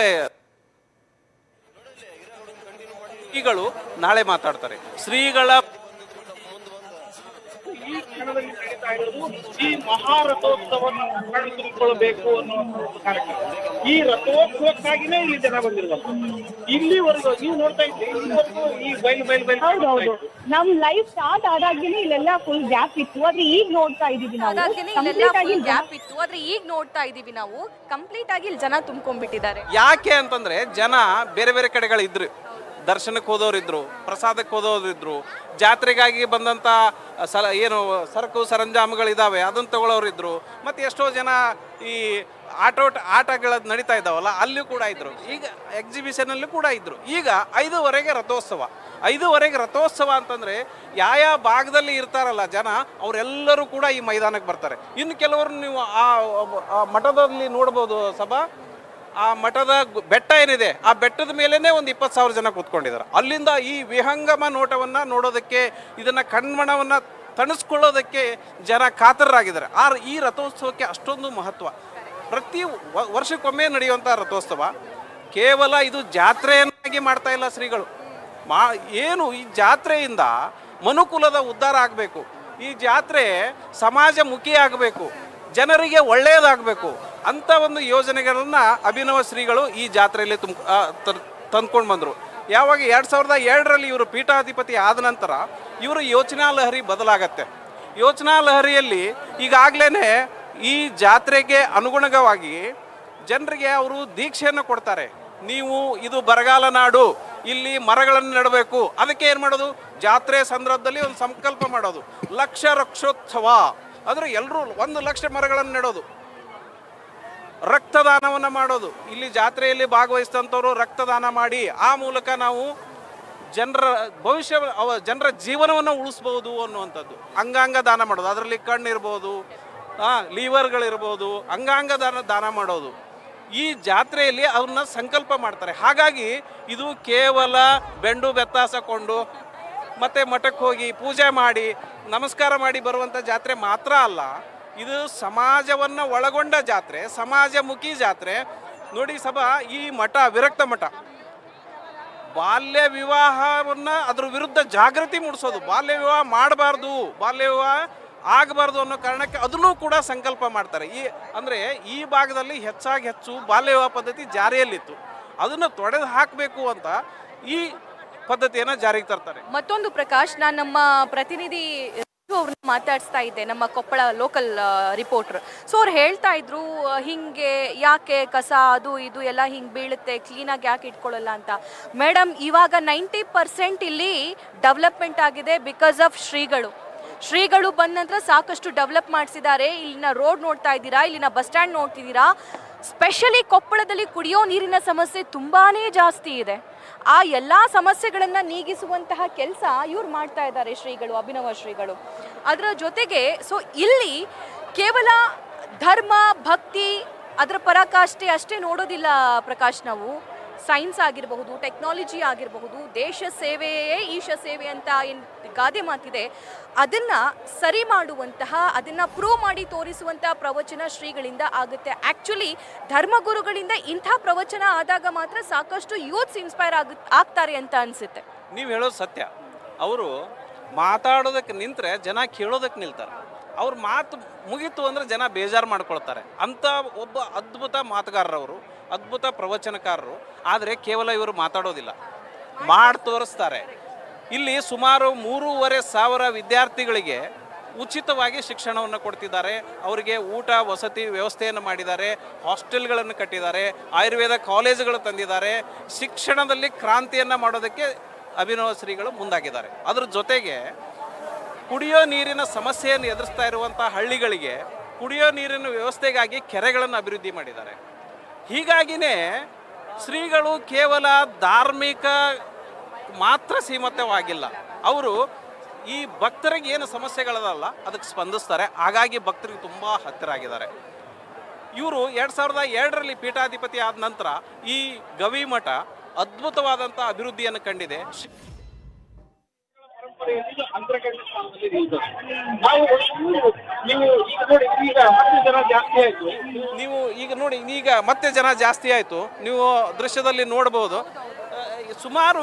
ಶ್ರೀಗಳು ನಾಳೆ ಮಾತಾಡ್ತಾರೆ ಶ್ರೀಗಳ ಈ ಕ್ಷಣದಲ್ಲಿ ನಡೀತಾ ಇರೋದು ಈ ಮಹಾರಥೋತ್ಸವವನ್ನು ನಡೆಸಿಕೊಳ್ಳಬೇಕು ಅನ್ನುವಂಥ ಒಂದು ಕಾರ್ಯಕ್ರಮ ಈ ರಥೋತ್ಸವಕ್ಕಾಗಿನೇ ಇಲ್ಲಿ ಜನ ಬಂದಿರುವಂತ ಇಲ್ಲಿವರೆಗೂ ನೀವು ನೋಡ್ತಾ ಇದ್ದೀರಿ ಇಲ್ಲಿವರೆಗೂ ಈ ಬೈಲ್ ಬೈಲ್ ಬೈಲ್ ಹೌದೌದು ನಮ್ ಲೈಫ್ ಸ್ಟಾರ್ಟ್ ಆದಾಗ್ಲೇನೆ ಇಲ್ಲೆಲ್ಲ ಫುಲ್ ಗ್ಯಾಪ್ ಇತ್ತು ಆದ್ರೆ ಈಗ ನೋಡ್ತಾ ಇದೀವಿ ನಾವು ಅದಾಗ್ಲೇನೆ ಇಲ್ಲೆಲ್ಲ ಕಂಪ್ಲೀಟ್ ಆಗಿ ಗ್ಯಾಪ್ ಇತ್ತು ಆದ್ರೆ ಈಗ ನೋಡ್ತಾ ಇದೀವಿ ನಾವು ಕಂಪ್ಲೀಟ್ ಆಗಿ ಇಲ್ಲಿ ಜನ ತುಂಬ್ಕೊಂಡ್ಬಿಟ್ಟಿದ್ದಾರೆ ಯಾಕೆ ಅಂತಂದ್ರೆ ಜನ ಬೇರೆ ಬೇರೆ ಕಡೆಗಳಿದ್ರು ದರ್ಶನಕ್ಕೆ ಹೋದವರಿದ್ರು ಪ್ರಸಾದಕ್ಕೆ ಹೋದವರಿದ್ರು ಜಾತ್ರೆಗಾಗಿ ಬಂದಂಥ ಸಲ ಏನು ಸರಕು ಸರಂಜಾಮುಗಳಿದ್ದಾವೆ ಅದನ್ನು ತಗೊಳ್ಳೋರಿದ್ರು ಮತ್ತು ಎಷ್ಟೋ ಜನ ಈ ಆಟೋಟ ಆಟಗಳ ನಡೀತಾ ಇದ್ದಾವಲ್ಲ ಅಲ್ಲಿ ಕೂಡ ಇದ್ರು ಈಗ ಎಕ್ಸಿಬಿಷನಲ್ಲಿ ಕೂಡ ಇದ್ರು ಈಗ ಐದುವರೆಗೆ ರಥೋತ್ಸವ ಐದುವರೆಗೆ ರಥೋತ್ಸವ ಅಂತಂದ್ರೆ ಯಾವ ಭಾಗದಲ್ಲಿ ಇರ್ತಾರಲ್ಲ ಜನ ಅವರೆಲ್ಲರೂ ಕೂಡ ಈ ಮೈದಾನಕ್ಕೆ ಬರ್ತಾರೆ ಇನ್ನು ಕೆಲವರು ನೀವು ಆ ಆ ಮಠದಲ್ಲಿ ನೋಡ್ಬೋದು ಸಭಾ ಆ ಮಠದ ಗು- ಬೆಟ್ಟ ಏನಿದೆ ಆ ಬೆಟ್ಟದ ಮೇಲೇನೆ ಒಂದು ಇಪ್ಪತ್ತು ಸಾವಿರ ಜನ ಕೂತ್ಕೊಂಡಿದ್ದಾರೆ ಅಲ್ಲಿಂದ ಈ ವಿಹಂಗಮ ನೋಟವನ್ನ ನೋಡೋದಕ್ಕೆ ಇದನ್ನ ಕಣ್ಮಣವನ್ನ ತಣಿಸ್ಕೊಳ್ಳೋದಕ್ಕೆ ಜನ ಕಾತರರಾಗಿದ್ದಾರೆ ಆ ಈ ರಥೋತ್ಸವಕ್ಕೆ ಅಷ್ಟೊಂದು ಮಹತ್ವ ಪ್ರತಿ ವ- ವರ್ಷಕ್ಕೊಮ್ಮೆ ನಡೆಯುವಂಥ ರಥೋತ್ಸವ ಕೇವಲ ಇದು ಜಾತ್ರೆಯನ್ನಾಗಿ ಮಾಡ್ತಾ ಇಲ್ಲ ಶ್ರೀಗಳು ಮಾ ಏನು ಈ ಜಾತ್ರೆಯಿಂದ ಮನುಕುಲದ ಉದ್ಧಾರ ಆಗಬೇಕು ಈ ಜಾತ್ರೆ ಸಮಾಜ ಮುಖಿ ಆಗಬೇಕು ಜನರಿಗೆ ಒಳ್ಳೆಯದಾಗಬೇಕು ಅಂತ ಒಂದು ಯೋಜನೆಗಳನ್ನ ಅಭಿನವ ಶ್ರೀಗಳು ಈ ಜಾತ್ರೆಯಲ್ಲಿ ತುಂಬ ತಂದ್ಕೊಂಡು ಬಂದರು ಯಾವಾಗ ಎರಡು ಸಾವಿರದ ಎರಡರಲ್ಲಿ ಇವರು ಪೀಠಾಧಿಪತಿ ಆದ ನಂತರ ಇವರು ಯೋಚನಾ ಲಹರಿ ಬದಲಾಗತ್ತೆ ಯೋಚನಾ ಲಹರಿಯಲ್ಲಿ ಈಗಾಗಲೇ ಈ ಜಾತ್ರೆಗೆ ಅನುಗುಣವಾಗಿ ಜನರಿಗೆ ಅವರು ದೀಕ್ಷೆಯನ್ನು ಕೊಡ್ತಾರೆ ನೀವು ಇದು ಬರಗಾಲ ನಾಡು ಇಲ್ಲಿ ಮರಗಳನ್ನು ನೆಡಬೇಕು ಅದಕ್ಕೆ ಏನು ಮಾಡೋದು ಜಾತ್ರೆ ಸಂದರ್ಭದಲ್ಲಿ ಒಂದು ಸಂಕಲ್ಪ ಮಾಡೋದು ಲಕ್ಷ ವೃಕ್ಷೋತ್ಸವ ಅಂದರೆ ಎಲ್ಲರೂ ಒಂದು ಲಕ್ಷ ಮರಗಳನ್ನು ನೆಡೋದು ರಕ್ತದಾನವನ್ನು ಮಾಡೋದು ಇಲ್ಲಿ ಜಾತ್ರೆಯಲ್ಲಿ ಭಾಗವಹಿಸಿದಂಥವ್ರು ರಕ್ತದಾನ ಮಾಡಿ ಆ ಮೂಲಕ ನಾವು ಜನರ ಭವಿಷ್ಯ ಅವ ಜನರ ಜೀವನವನ್ನು ಉಳಿಸ್ಬೋದು ಅನ್ನುವಂಥದ್ದು ಅಂಗಾಂಗ ದಾನ ಮಾಡೋದು ಅದರಲ್ಲಿ ಕಣ್ಣಿರ್ಬೋದು ಲೀವರ್ಗಳಿರ್ಬೋದು ಅಂಗಾಂಗ ದಾನ ದಾನ ಮಾಡೋದು ಈ ಜಾತ್ರೆಯಲ್ಲಿ ಅವನ್ನ ಸಂಕಲ್ಪ ಮಾಡ್ತಾರೆ ಹಾಗಾಗಿ ಇದು ಕೇವಲ ಬೆಂಡು ಬೆತ್ತಾಸಕೊಂಡು ಮತ್ತೆ ಮಠಕ್ಕೆ ಹೋಗಿ ಪೂಜೆ ಮಾಡಿ ನಮಸ್ಕಾರ ಮಾಡಿ ಬರುವಂಥ ಜಾತ್ರೆ ಮಾತ್ರ ಅಲ್ಲ ಇದು ಸಮಾಜವನ್ನು ಒಳಗೊಂಡ ಜಾತ್ರೆ ಸಮಾಜಮುಖಿ ಜಾತ್ರೆ ನೋಡಿ ಸಭಾ ಈ ಮಠ ವಿರಕ್ತ ಮಠ ಬಾಲ್ಯ ವಿವಾಹವನ್ನ ಅದ್ರ ವಿರುದ್ಧ ಜಾಗೃತಿ ಮೂಡಿಸೋದು ಬಾಲ್ಯ ವಿವಾಹ ಮಾಡಬಾರ್ದು ಬಾಲ್ಯ ವಿವಾಹ ಆಗಬಾರ್ದು ಅನ್ನೋ ಕಾರಣಕ್ಕೆ ಅದನ್ನೂ ಕೂಡ ಸಂಕಲ್ಪ ಮಾಡ್ತಾರೆ ಈ ಅಂದರೆ ಈ ಭಾಗದಲ್ಲಿ ಹೆಚ್ಚಾಗಿ ಹೆಚ್ಚು ಬಾಲ್ಯ ವಿವಾಹ ಪದ್ಧತಿ ಜಾರಿಯಲ್ಲಿತ್ತು ಅದನ್ನು ತೊಡೆದು ಹಾಕಬೇಕು ಅಂತ ಈ ಪದ್ಧತಿಯನ್ನು ಜಾರಿಗೆ ತರ್ತಾರೆ ಮತ್ತೊಂದು ಪ್ರಕಾಶ್ ನಾನು ನಮ್ಮ ಪ್ರತಿನಿಧಿ ಅವ್ರನ್ನ ಮಾತಾಡಿಸ್ತಾ ಇದ್ದೆ ನಮ್ಮ ಕೊಪ್ಪಳ ಲೋಕಲ್ ರಿಪೋರ್ಟರ್ ಸೊ ಅವ್ರು ಹೇಳ್ತಾ ಇದ್ರು ಆ, ಹಿಂಗೆ ಯಾಕೆ ಕಸ ಅದು ಇದು ಎಲ್ಲ ಹಿಂಗೆ ಬೀಳುತ್ತೆ ಕ್ಲೀನಾಗಿ ಯಾಕೆ ಇಟ್ಕೊಳ್ಳಲ್ಲ ಅಂತ ಮೇಡಮ್ ಇವಾಗ ನೈಂಟಿ ಪರ್ಸೆಂಟ್ ಇಲ್ಲಿ ಡೆವಲಪ್ಮೆಂಟ್ ಆಗಿದೆ ಬಿಕಾಸ್ ಆಫ್ ಶ್ರೀಗಳು ಶ್ರೀಗಳು ಬಂದ ನಂತರ ಸಾಕಷ್ಟು ಡೆವಲಪ್ ಮಾಡಿಸಿದ್ದಾರೆ ಇಲ್ಲಿನ ರೋಡ್ ನೋಡ್ತಾ ಇದ್ದೀರಾ ಇಲ್ಲಿನ ಬಸ್ ಸ್ಟ್ಯಾಂಡ್ ನೋಡ್ತಿದ್ದೀರಾ ಸ್ಪೆಷಲಿ ಕೊಪ್ಪಳದಲ್ಲಿ ಕುಡಿಯೋ ನೀರಿನ ಸಮಸ್ಯೆ ತುಂಬಾನೇ ಜಾಸ್ತಿ ಇದೆ ಆ ಎಲ್ಲ ಸಮಸ್ಯೆಗಳನ್ನು ನೀಗಿಸುವಂತಹ ಕೆಲಸ ಇವ್ರು ಮಾಡ್ತಾ ಇದ್ದಾರೆ ಶ್ರೀಗಳು ಅಭಿನವ ಶ್ರೀಗಳು ಅದರ ಜೊತೆಗೆ ಸೊ ಇಲ್ಲಿ ಕೇವಲ ಧರ್ಮ ಭಕ್ತಿ ಅದರ ಪರಾಕಾಷ್ಠೆ ಅಷ್ಟೇ ನೋಡೋದಿಲ್ಲ ಪ್ರಕಾಶ್ ನಾವು ಸೈನ್ಸ್ ಆಗಿರಬಹುದು ಟೆಕ್ನಾಲಜಿ ಆಗಿರಬಹುದು ದೇಶ ಸೇವೆಯೇ ಈಶ ಸೇವೆ ಅಂತ ಏನು ಗಾದೆ ಮಾತಿದೆ ಅದನ್ನ ಸರಿ ಮಾಡುವಂತಹ ಅದನ್ನ ಪ್ರೂವ್ ಮಾಡಿ ತೋರಿಸುವಂತಹ ಪ್ರವಚನ ಶ್ರೀಗಳಿಂದ ಆಗುತ್ತೆ ಆಕ್ಚುಲಿ ಧರ್ಮಗುರುಗಳಿಂದ ಇಂಥ ಪ್ರವಚನ ಆದಾಗ ಮಾತ್ರ ಸಾಕಷ್ಟು ಯೂತ್ಸ್ ಇನ್ಸ್ಪೈರ್ ಆಗ ಆಗ್ತಾರೆ ಅಂತ ಅನ್ಸುತ್ತೆ ನೀವು ಹೇಳೋದು ಸತ್ಯ ಅವರು ಮಾತಾಡೋದಕ್ಕೆ ನಿಂತರೆ ಜನ ಕೇಳೋದಕ್ಕೆ ನಿಲ್ತಾರೆ ಅವ್ರ ಮಾತು ಮುಗೀತು ಅಂದ್ರೆ ಜನ ಬೇಜಾರು ಮಾಡ್ಕೊಳ್ತಾರೆ ಅಂಥ ಒಬ್ಬ ಅದ್ಭುತ ಮಾತುಗಾರರವರು ಅದ್ಭುತ ಪ್ರವಚನಕಾರರು ಆದರೆ ಕೇವಲ ಇವರು ಮಾತಾಡೋದಿಲ್ಲ ಮಾಡಿ ತೋರಿಸ್ತಾರೆ ಇಲ್ಲಿ ಸುಮಾರು ಮೂರುವರೆ ಸಾವಿರ ವಿದ್ಯಾರ್ಥಿಗಳಿಗೆ ಉಚಿತವಾಗಿ ಶಿಕ್ಷಣವನ್ನು ಕೊಡ್ತಿದ್ದಾರೆ ಅವರಿಗೆ ಊಟ ವಸತಿ ವ್ಯವಸ್ಥೆಯನ್ನು ಮಾಡಿದ್ದಾರೆ ಹಾಸ್ಟೆಲ್ಗಳನ್ನು ಕಟ್ಟಿದ್ದಾರೆ ಆಯುರ್ವೇದ ಕಾಲೇಜುಗಳು ತಂದಿದ್ದಾರೆ ಶಿಕ್ಷಣದಲ್ಲಿ ಕ್ರಾಂತಿಯನ್ನು ಮಾಡೋದಕ್ಕೆ ಅಭಿನವ ಶ್ರೀಗಳು ಮುಂದಾಗಿದ್ದಾರೆ ಅದ್ರ ಜೊತೆಗೆ ಕುಡಿಯೋ ನೀರಿನ ಸಮಸ್ಯೆಯನ್ನು ಎದುರಿಸ್ತಾ ಇರುವಂಥ ಹಳ್ಳಿಗಳಿಗೆ ಕುಡಿಯೋ ನೀರಿನ ವ್ಯವಸ್ಥೆಗಾಗಿ ಕೆರೆಗಳನ್ನು ಅಭಿವೃದ್ಧಿ ಮಾಡಿದ್ದಾರೆ ಹೀಗಾಗಿನೇ ಶ್ರೀಗಳು ಕೇವಲ ಧಾರ್ಮಿಕ ಮಾತ್ರ ಸೀಮಿತವಾಗಿಲ್ಲ ಅವರು ಈ ಭಕ್ತರಿಗೆ ಏನು ಸಮಸ್ಯೆಗಳದಲ್ಲ ಅದಕ್ಕೆ ಸ್ಪಂದಿಸ್ತಾರೆ ಹಾಗಾಗಿ ಭಕ್ತರಿಗೆ ತುಂಬ ಹತ್ತಿರ ಆಗಿದ್ದಾರೆ ಇವರು ಎರಡು ಸಾವಿರದ ಎರಡರಲ್ಲಿ ಪೀಠಾಧಿಪತಿ ಆದ ನಂತರ ಈ ಗವಿಮಠ ಅದ್ಭುತವಾದಂಥ ಅಭಿವೃದ್ಧಿಯನ್ನು ಕಂಡಿದೆ ಶಿ- ಪರಂಪರೆಯಲ್ಲಿ ಅಗ್ರಗಣ್ಯ ಸ್ಥಾನದಲ್ಲಿ ನಿಲ್ತದೆ ನಾವು ನೀವು ನೀವು ಈಗ ನೋಡಿ ಈಗ ಮತ್ತೆ ಜನ ಜಾಸ್ತಿ ಆಯ್ತು ನೀವು ಈಗ ನೋಡಿ ಈಗ ಮತ್ತೆ ಜನ ಜಾಸ್ತಿ ಆಯಿತು ನೀವು ದೃಶ್ಯದಲ್ಲಿ ನೋಡ್ಬೋದು ಆ, ಸುಮಾರು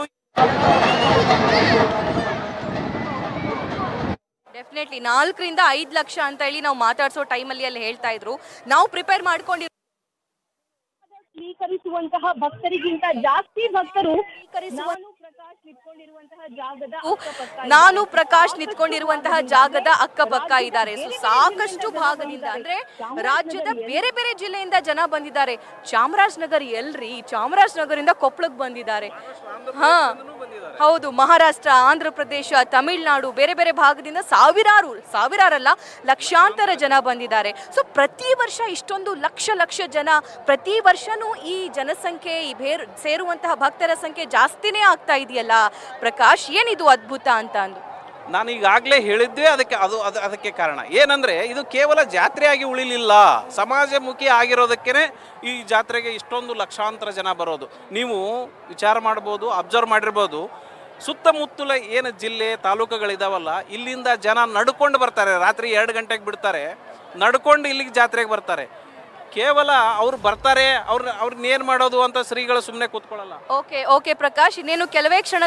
ಡೆಫಿನೆಟ್ಲಿ ನಾಲ್ಕರಿಂದ ಐದು ಲಕ್ಷ ಅಂತ ಹೇಳಿ ನಾವು ಮಾತಾಡ್ಸೋ ಟೈಮಲ್ಲಿ ಅಲ್ಲಿ ಹೇಳ್ತಾ ಇದ್ರು ನಾವು ಪ್ರಿಪೇರ್ ಮಾಡ್ಕೊಂಡಿರೋ ಸ್ವೀಕರಿಸುವಂತಹ ಭಕ್ತರಿಗಿಂತ ಜಾಸ್ತಿ ಭಕ್ತರು ನಾನು ಪ್ರಕಾಶ್ ನಿಂತ್ಕೊಂಡಿರುವಂತಹ ಜಾಗದ ಅಕ್ಕಪಕ್ಕ ನಾನು ಪ್ರಕಾಶ್ ನಿಂತ್ಕೊಂಡಿರುವಂತಹ ಜಾಗದ ಅಕ್ಕಪಕ್ಕ ಇದ್ದಾರೆ ಸೊ ಸಾಕಷ್ಟು ಭಾಗದಿಂದ ಅಂದ್ರೆ ರಾಜ್ಯದ ಬೇರೆ ಬೇರೆ ಜಿಲ್ಲೆಯಿಂದ ಜನ ಬಂದಿದ್ದಾರೆ ಚಾಮರಾಜನಗರ ಎಲ್ರಿ ಚಾಮರಾಜನಗರದಿಂದ ಕೊಪ್ಪಳಕ್ಕೆ ಬಂದಿದ್ದಾರೆ ಹಾ ಹೌದು ಮಹಾರಾಷ್ಟ್ರ ಆಂಧ್ರ ಪ್ರದೇಶ ತಮಿಳುನಾಡು ಬೇರೆ ಬೇರೆ ಭಾಗದಿಂದ ಸಾವಿರಾರು ಸಾವಿರಾರಲ್ಲ ಲಕ್ಷಾಂತರ ಜನ ಬಂದಿದ್ದಾರೆ ಸೊ ಪ್ರತಿ ವರ್ಷ ಇಷ್ಟೊಂದು ಲಕ್ಷ ಲಕ್ಷ ಜನ ಪ್ರತಿ ವರ್ಷನೂ ಈ ಜನಸಂಖ್ಯೆ ಈ ಬೇರ್ ಸೇರುವಂತಹ ಭಕ್ತರ ಸಂಖ್ಯೆ ಜಾಸ್ತಿನೇ ಆಗ್ತಾ ಇದೆಯಲ್ಲ ಪ್ರಕಾಶ್ ಏನಿದು ಅದ್ಭುತ ಅಂತ ಅಂದು ನಾನು ಈಗಾಗಲೇ ಹೇಳಿದ್ದೆ ಅದಕ್ಕೆ ಅದು ಅದು ಅದಕ್ಕೆ ಕಾರಣ ಏನಂದ್ರೆ ಇದು ಕೇವಲ ಜಾತ್ರೆಯಾಗಿ ಉಳಿಲಿಲ್ಲ ಸಮಾಜಮುಖಿ ಆಗಿರೋದಕ್ಕೇ ಈ ಜಾತ್ರೆಗೆ ಇಷ್ಟೊಂದು ಲಕ್ಷಾಂತರ ಜನ ಬರೋದು ನೀವು ವಿಚಾರ ಮಾಡ್ಬೋದು ಅಬ್ಸರ್ವ್ ಮಾಡಿರ್ಬೋದು ಸುತ್ತಮುತ್ತಲ ಏನು ಜಿಲ್ಲೆ ತಾಲೂಕುಗಳಿದಾವಲ್ಲ ಇಲ್ಲಿಂದ ಜನ ನಡ್ಕೊಂಡು ಬರ್ತಾರೆ ರಾತ್ರಿ ಎರಡು ಗಂಟೆಗೆ ಬಿಡ್ತಾರೆ ನಡ್ಕೊಂಡು ಇಲ್ಲಿಗೆ ಜಾತ್ರೆಗೆ ಬರ್ತಾರೆ ಕೇವಲ ಅವ್ರು ಬರ್ತಾರೆ ಅವ್ರ ಅವ್ರನ್ನ ಏನು ಮಾಡೋದು ಅಂತ ಶ್ರೀಗಳು ಸುಮ್ಮನೆ ಕೂತ್ಕೊಳ್ಳಲ್ಲ ಓಕೆ ಓಕೆ ಪ್ರಕಾಶ್ ಇನ್ನೇನು ಕೆಲವೇ ಕ್ಷಣ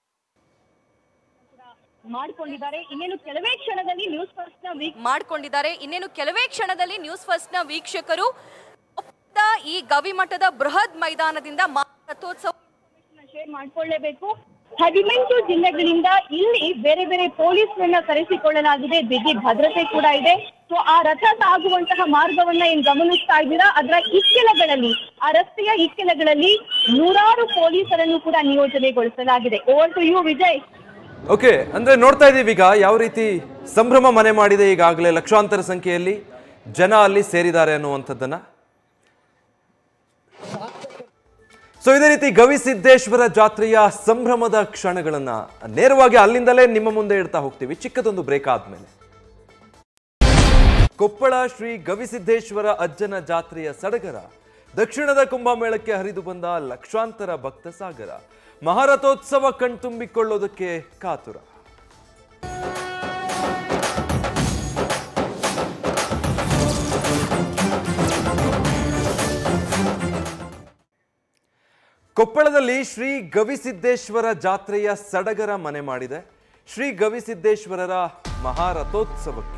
ಮಾಡ್ಕೊಂಡಿದ್ದಾರೆ ಇನ್ನೇನು ಕೆಲವೇ ಕ್ಷಣದಲ್ಲಿ ನ್ಯೂಸ್ ಫಸ್ಟ್ ನ ವೀಕ್ ಮಾಡ್ಕೊಂಡಿದ್ದಾರೆ ಇನ್ನೇನು ಕೆಲವೇ ಕ್ಷಣದಲ್ಲಿ ನ್ಯೂಸ್ ಫಸ್ಟ್ ನ ವೀಕ್ಷಕರು ಕೊಪ್ಪಳದ ಈ ಗವಿಮಠದ ಬೃಹತ್ ಮೈದಾನದಿಂದ ಮಹಾ ರಥೋತ್ಸವ ಶೇರ್ ಮಾಡ್ಕೊಳ್ಳೇಬೇಕು ಹದಿನೆಂಟು ಜಿಲ್ಲೆಗಳಿಂದ ಇಲ್ಲಿ ಬೇರೆ ಬೇರೆ ಪೊಲೀಸರನ್ನ ಕರೆಸಿಕೊಳ್ಳಲಾಗಿದೆ ಬಿಗಿ ಭದ್ರತೆ ಕೂಡ ಇದೆ ಸೊ ಆ ರಥ ಸಾಗುವಂತಹ ಮಾರ್ಗವನ್ನ ಏನ್ ಗಮನಿಸ್ತಾ ಇದ್ದೀರಾ ಅದರ ಇಕ್ಕೆಲಗಳಲ್ಲಿ ಆ ರಸ್ತೆಯ ಇಕ್ಕೆಲಗಳಲ್ಲಿ ನೂರಾರು ಪೊಲೀಸರನ್ನು ಕೂಡ ನಿಯೋಜನೆಗೊಳಿಸಲಾಗಿದೆ over to you Vijay okay ಅಂದ್ರೆ ನೋಡ್ತಾ ಇದೀವಿ ಈಗ ಯಾವ ರೀತಿ ಸಂಭ್ರಮ ಮನೆ ಮಾಡಿದೆ ಈಗಾಗಲೇ ಲಕ್ಷಾಂತರ ಸಂಖ್ಯೆಯಲ್ಲಿ ಜನ ಅಲ್ಲಿ ಸೇರಿದ್ದಾರೆ ಅನ್ನುವಂಥದ್ದನ್ನ ಸೊ ಇದೇ ರೀತಿ ಗವಿಸಿದ್ದೇಶ್ವರ ಜಾತ್ರೆಯ ಸಂಭ್ರಮದ ಕ್ಷಣಗಳನ್ನ ನೇರವಾಗಿ ಅಲ್ಲಿಂದಲೇ ನಿಮ್ಮ ಮುಂದೆ ಇಡ್ತಾ ಹೋಗ್ತೀವಿ ಚಿಕ್ಕದೊಂದು ಬ್ರೇಕ್ ಆದ್ಮೇಲೆ ಕೊಪ್ಪಳ ಶ್ರೀ ಗವಿಸಿದ್ದೇಶ್ವರ ಅಜ್ಜನ ಜಾತ್ರೆಯ ಸಡಗರ ದಕ್ಷಿಣದ ಕುಂಭಮೇಳಕ್ಕೆ ಹರಿದು ಬಂದ ಲಕ್ಷಾಂತರ ಭಕ್ತ ಸಾಗರ ಮಹಾರಥೋತ್ಸವ ಕಣ್ತುಂಬಿಕೊಳ್ಳೋದಕ್ಕೆ ಕಾತುರ ಕೊಪ್ಪಳದಲ್ಲಿ ಶ್ರೀ ಗವಿಸಿದ್ದೇಶ್ವರ ಜಾತ್ರೆಯ ಸಡಗರ ಮನೆ ಮಾಡಿದೆ ಶ್ರೀ ಗವಿಸಿದ್ದೇಶ್ವರರ ಮಹಾರಥೋತ್ಸವಕ್ಕೆ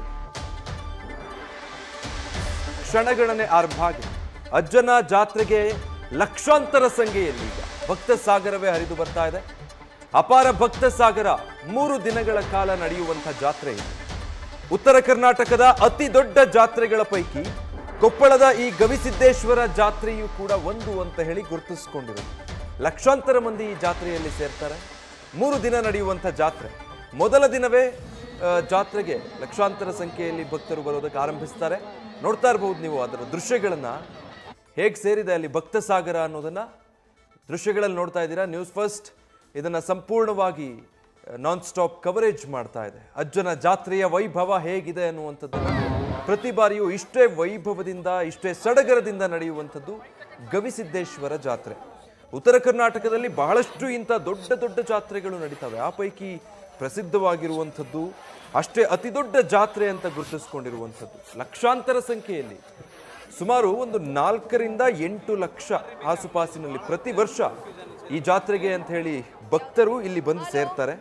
ಕ್ಷಣಗಣನೆ ಆರಂಭ ಆಗಿದೆ ಅಜ್ಜನ ಜಾತ್ರೆಗೆ ಲಕ್ಷಾಂತರ ಸಂಖ್ಯೆಯಲ್ಲಿ ಈಗ ಭಕ್ತ ಸಾಗರವೇ ಹರಿದು ಬರ್ತಾ ಇದೆ ಅಪಾರ ಭಕ್ತ ಸಾಗರ ಮೂರು ದಿನಗಳ ಕಾಲ ನಡೆಯುವಂಥ ಜಾತ್ರೆ ಇದು ಉತ್ತರ ಕರ್ನಾಟಕದ ಅತಿ ದೊಡ್ಡ ಜಾತ್ರೆಗಳ ಪೈಕಿ ಕೊಪ್ಪಳದ ಈ ಗವಿಸಿದ್ದೇಶ್ವರ ಜಾತ್ರೆಯು ಕೂಡ ಒಂದು ಅಂತ ಹೇಳಿ ಗುರುತಿಸಿಕೊಂಡಿದೆ ಲಕ್ಷಾಂತರ ಮಂದಿ ಈ ಜಾತ್ರೆಯಲ್ಲಿ ಸೇರ್ತಾರೆ ಮೂರು ದಿನ ನಡೆಯುವಂಥ ಜಾತ್ರೆ ಮೊದಲ ದಿನವೇ ಆ, ಜಾತ್ರೆಗೆ ಲಕ್ಷಾಂತರ ಸಂಖ್ಯೆಯಲ್ಲಿ ಭಕ್ತರು ಬರೋದಕ್ಕೆ ಆರಂಭಿಸ್ತಾರೆ ನೋಡ್ತಾ ಇರಬಹುದು ನೀವು ಅದರ ದೃಶ್ಯಗಳನ್ನ ಹೇಗೆ ಸೇರಿದೆ ಅಲ್ಲಿ ಭಕ್ತ ಸಾಗರ ಅನ್ನೋದನ್ನ ದೃಶ್ಯಗಳಲ್ಲಿ ನೋಡ್ತಾ ಇದ್ದೀರಾ ನ್ಯೂಸ್ ಫಸ್ಟ್ ಇದನ್ನ ಸಂಪೂರ್ಣವಾಗಿ ನಾನ್ ಸ್ಟಾಪ್ ಕವರೇಜ್ ಮಾಡ್ತಾ ಇದೆ ಅಜ್ಜನ ಜಾತ್ರೆಯ ವೈಭವ ಹೇಗಿದೆ ಅನ್ನುವಂಥದ್ದನ್ನು ಪ್ರತಿ ಬಾರಿಯೂ ಇಷ್ಟೇ ವೈಭವದಿಂದ ಇಷ್ಟೇ ಸಡಗರದಿಂದ ನಡೆಯುವಂಥದ್ದು ಗವಿಸಿದ್ದೇಶ್ವರ ಜಾತ್ರೆ ಉತ್ತರ ಕರ್ನಾಟಕದಲ್ಲಿ ಬಹಳಷ್ಟು ಇಂಥ ದೊಡ್ಡ ದೊಡ್ಡ ಜಾತ್ರೆಗಳು ನಡೀತವೆ ಆ ಪೈಕಿ ಪ್ರಸಿದ್ಧವಾಗಿರುವಂಥದ್ದು ಅಷ್ಟೇ ಅತಿ ದೊಡ್ಡ ಜಾತ್ರೆ ಅಂತ ಗುರುತಿಸ್ಕೊಂಡಿರುವಂಥದ್ದು ಲಕ್ಷಾಂತರ ಸಂಖ್ಯೆಯಲ್ಲಿ ಸುಮಾರು ಒಂದು ನಾಲ್ಕರಿಂದ ಎಂಟು ಲಕ್ಷ ಆಸುಪಾಸಿನಲ್ಲಿ ಪ್ರತಿ ವರ್ಷ ಈ ಜಾತ್ರೆಗೆ ಅಂತ ಹೇಳಿ ಭಕ್ತರು ಇಲ್ಲಿ ಬಂದು ಸೇರ್ತಾರೆ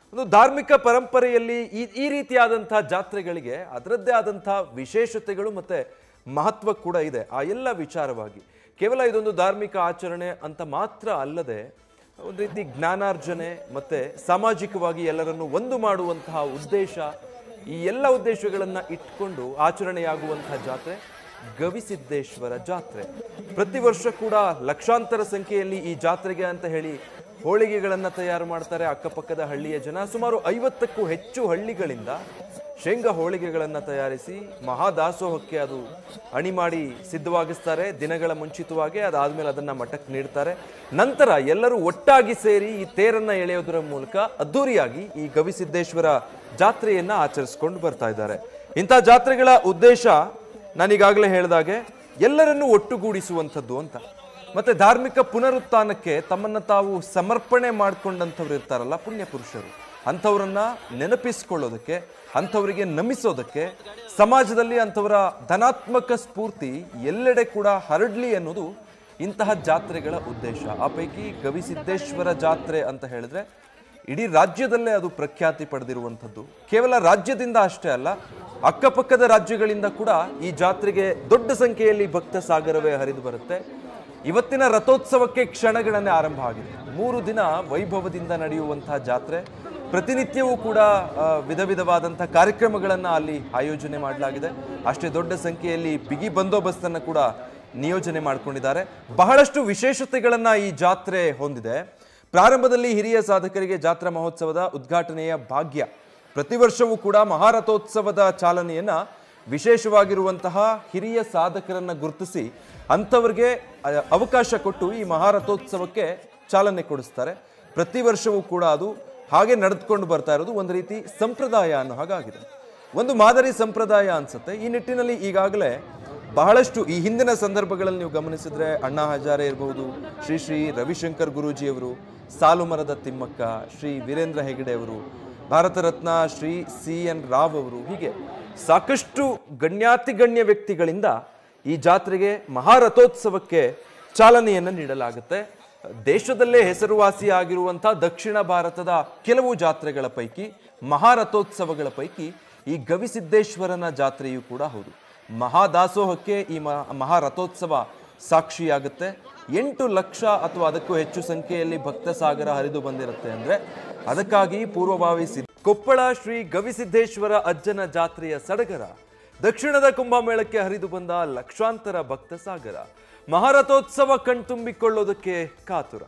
ಒಂದು ಧಾರ್ಮಿಕ ಪರಂಪರೆಯಲ್ಲಿ ಈ ಈ ರೀತಿಯಾದಂತಹ ಜಾತ್ರೆಗಳಿಗೆ ಅದರದ್ದೇ ಆದಂತಹ ವಿಶೇಷತೆಗಳು ಮತ್ತೆ ಮಹತ್ವ ಕೂಡ ಇದೆ ಆ ಎಲ್ಲ ವಿಚಾರವಾಗಿ ಕೇವಲ ಇದೊಂದು ಧಾರ್ಮಿಕ ಆಚರಣೆ ಅಂತ ಮಾತ್ರ ಅಲ್ಲದೆ ಒಂದು ರೀತಿ ಜ್ಞಾನಾರ್ಜನೆ ಮತ್ತೆ ಸಾಮಾಜಿಕವಾಗಿ ಎಲ್ಲರನ್ನು ಒಂದು ಮಾಡುವಂತಹ ಉದ್ದೇಶ ಈ ಎಲ್ಲ ಉದ್ದೇಶಗಳನ್ನ ಇಟ್ಕೊಂಡು ಆಚರಣೆಯಾಗುವಂತಹ ಜಾತ್ರೆ ಗವಿಸಿದ್ದೇಶ್ವರ ಜಾತ್ರೆ ಪ್ರತಿ ವರ್ಷ ಕೂಡ ಲಕ್ಷಾಂತರ ಸಂಖ್ಯೆಯಲ್ಲಿ ಈ ಜಾತ್ರೆಗೆ ಅಂತ ಹೇಳಿ ಹೋಳಿಗೆಗಳನ್ನ ತಯಾರು ಮಾಡ್ತಾರೆ ಅಕ್ಕಪಕ್ಕದ ಹಳ್ಳಿಯ ಜನ ಸುಮಾರು ಐವತ್ತಕ್ಕೂ ಹೆಚ್ಚು ಹಳ್ಳಿಗಳಿಂದ ಶೇಂಗಾ ಹೋಳಿಗೆಗಳನ್ನ ತಯಾರಿಸಿ ಮಹಾದಾಸೋಹಕ್ಕೆ ಅದು ಅಣಿ ಮಾಡಿ ಸಿದ್ಧವಾಗಿಸ್ತಾರೆ ದಿನಗಳ ಮುಂಚಿತವಾಗಿ ಅದಾದ್ಮೇಲೆ ಅದನ್ನ ಮಠಕ್ಕೆ ನೀಡ್ತಾರೆ ನಂತರ ಎಲ್ಲರೂ ಒಟ್ಟಾಗಿ ಸೇರಿ ಈ ತೇರನ್ನ ಎಳೆಯೋದರ ಮೂಲಕ ಅದ್ದೂರಿಯಾಗಿ ಈ ಗವಿಸಿದ್ದೇಶ್ವರ ಜಾತ್ರೆಯನ್ನ ಆಚರಿಸ್ಕೊಂಡು ಬರ್ತಾ ಇದ್ದಾರೆ ಇಂಥ ಜಾತ್ರೆಗಳ ಉದ್ದೇಶ ನಾನೀಗಾಗಲೇ ಹೇಳಿದಾಗೆ ಎಲ್ಲರನ್ನೂ ಒಟ್ಟುಗೂಡಿಸುವಂಥದ್ದು ಅಂತ ಮತ್ತೆ ಧಾರ್ಮಿಕ ಪುನರುತ್ಥಾನಕ್ಕೆ ತಮ್ಮನ್ನ ತಾವು ಸಮರ್ಪಣೆ ಮಾಡ್ಕೊಂಡಂಥವ್ರು ಇರ್ತಾರಲ್ಲ ಪುಣ್ಯ ಪುರುಷರು ಅಂಥವ್ರನ್ನ ನೆನಪಿಸ್ಕೊಳ್ಳೋದಕ್ಕೆ ಅಂಥವರಿಗೆ ನಮಿಸೋದಕ್ಕೆ ಸಮಾಜದಲ್ಲಿ ಅಂಥವರ ಧನಾತ್ಮಕ ಸ್ಫೂರ್ತಿ ಎಲ್ಲೆಡೆ ಕೂಡ ಹರಡ್ಲಿ ಅನ್ನೋದು ಇಂತಹ ಜಾತ್ರೆಗಳ ಉದ್ದೇಶ ಆ ಪೈಕಿ ಗವಿಸಿದ್ದೇಶ್ವರ ಜಾತ್ರೆ ಅಂತ ಹೇಳಿದ್ರೆ ಇಡೀ ರಾಜ್ಯದಲ್ಲೇ ಅದು ಪ್ರಖ್ಯಾತಿ ಪಡೆದಿರುವಂಥದ್ದು ಕೇವಲ ರಾಜ್ಯದಿಂದ ಅಷ್ಟೇ ಅಲ್ಲ ಅಕ್ಕಪಕ್ಕದ ರಾಜ್ಯಗಳಿಂದ ಕೂಡ ಈ ಜಾತ್ರೆಗೆ ದೊಡ್ಡ ಸಂಖ್ಯೆಯಲ್ಲಿ ಭಕ್ತ ಸಾಗರವೇ ಹರಿದು ಬರುತ್ತೆ ಇವತ್ತಿನ ರಥೋತ್ಸವಕ್ಕೆ ಕ್ಷಣಗಣನೆ ಆರಂಭ ಆಗಿದೆ ಮೂರು ದಿನ ವೈಭವದಿಂದ ನಡೆಯುವಂತಹ ಜಾತ್ರೆ ಪ್ರತಿನಿತ್ಯವೂ ಕೂಡ ಆ, ವಿಧ ವಿಧವಾದಂತಹ ಕಾರ್ಯಕ್ರಮಗಳನ್ನು ಅಲ್ಲಿ ಆಯೋಜನೆ ಮಾಡಲಾಗಿದೆ ಅಷ್ಟೇ ದೊಡ್ಡ ಸಂಖ್ಯೆಯಲ್ಲಿ ಬಿಗಿ ಬಂದೋಬಸ್ತನ್ನು ಕೂಡ ನಿಯೋಜನೆ ಮಾಡಿಕೊಂಡಿದ್ದಾರೆ ಬಹಳಷ್ಟು ವಿಶೇಷತೆಗಳನ್ನು ಈ ಜಾತ್ರೆ ಹೊಂದಿದೆ ಪ್ರಾರಂಭದಲ್ಲಿ ಹಿರಿಯ ಸಾಧಕರಿಗೆ ಜಾತ್ರಾ ಮಹೋತ್ಸವದ ಉದ್ಘಾಟನೆಯ ಭಾಗ್ಯ ಪ್ರತಿ ವರ್ಷವೂ ಕೂಡ ಮಹಾರಥೋತ್ಸವದ ಚಾಲನೆಯನ್ನ ವಿಶೇಷವಾಗಿರುವಂತಹ ಹಿರಿಯ ಸಾಧಕರನ್ನ ಗುರುತಿಸಿ ಅಂಥವ್ರಿಗೆ ಅ, ಅವಕಾಶ ಕೊಟ್ಟು ಈ ಮಹಾರಥೋತ್ಸವಕ್ಕೆ ಚಾಲನೆ ಕೊಡಿಸ್ತಾರೆ ಪ್ರತಿ ವರ್ಷವೂ ಕೂಡ ಅದು ಹಾಗೆ ನಡೆದುಕೊಂಡು ಬರ್ತಾ ಇರೋದು ಒಂದು ರೀತಿ ಸಂಪ್ರದಾಯ ಅನ್ನೋ ಹಾಗಾಗಿದೆ ಒಂದು ಮಾದರಿ ಸಂಪ್ರದಾಯ ಅನ್ಸುತ್ತೆ ಈ ನಿಟ್ಟಿನಲ್ಲಿ ಈಗಾಗಲೇ ಬಹಳಷ್ಟು ಈ ಹಿಂದಿನ ಸಂದರ್ಭಗಳಲ್ಲಿ ನೀವು ಗಮನಿಸಿದ್ರೆ ಅಣ್ಣಾ ಹಜಾರೆ ಇರಬಹುದು ಶ್ರೀ ಶ್ರೀ ರವಿಶಂಕರ್ ಗುರೂಜಿಯವರು ಸಾಲು ಮರದ ತಿಮ್ಮಕ್ಕ ಶ್ರೀ ವೀರೇಂದ್ರ ಹೆಗಡೆ ಅವರು ಭಾರತ ರತ್ನ ಶ್ರೀ ಸಿ ಎನ್ ರಾವ್ ಅವರು ಹೀಗೆ ಸಾಕಷ್ಟು ಗಣ್ಯಾತಿಗಣ್ಯ ವ್ಯಕ್ತಿಗಳಿಂದ ಈ ಜಾತ್ರೆಗೆ ಮಹಾರಥೋತ್ಸವಕ್ಕೆ ಚಾಲನೆಯನ್ನು ನೀಡಲಾಗುತ್ತೆ ದೇಶದಲ್ಲೇ ಹೆಸರುವಾಸಿಯಾಗಿರುವಂಥ ದಕ್ಷಿಣ ಭಾರತದ ಕೆಲವು ಜಾತ್ರೆಗಳ ಪೈಕಿ ಮಹಾರಥೋತ್ಸವಗಳ ಪೈಕಿ ಈ ಗವಿಸಿದ್ದೇಶ್ವರನ ಜಾತ್ರೆಯೂ ಕೂಡ ಹೌದು ಮಹಾದಾಸೋಹಕ್ಕೆ ಈ ಮ- ಮಹಾರಥೋತ್ಸವ ಸಾಕ್ಷಿಯಾಗುತ್ತೆ ಎಂಟು ಲಕ್ಷ ಅಥವಾ ಅದಕ್ಕೂ ಹೆಚ್ಚು ಸಂಖ್ಯೆಯಲ್ಲಿ ಭಕ್ತ ಸಾಗರ ಹರಿದು ಬಂದಿರುತ್ತೆ ಅಂದ್ರೆ ಅದಕ್ಕಾಗಿ ಪೂರ್ವಭಾವಿ ಸಿದ್ಧ ಕೊಪ್ಪಳ ಶ್ರೀ ಗವಿಸಿದ್ದೇಶ್ವರ ಅಜ್ಜನ ಜಾತ್ರೆಯ ಸಡಗರ ದಕ್ಷಿಣದ ಕುಂಭಮೇಳಕ್ಕೆ ಹರಿದು ಬಂದ ಲಕ್ಷಾಂತರ ಭಕ್ತ ಸಾಗರ ಮಹಾರಥೋತ್ಸವ ಕಣ್ತುಂಬಿಕೊಳ್ಳೋದಕ್ಕೆ ಕಾತುರ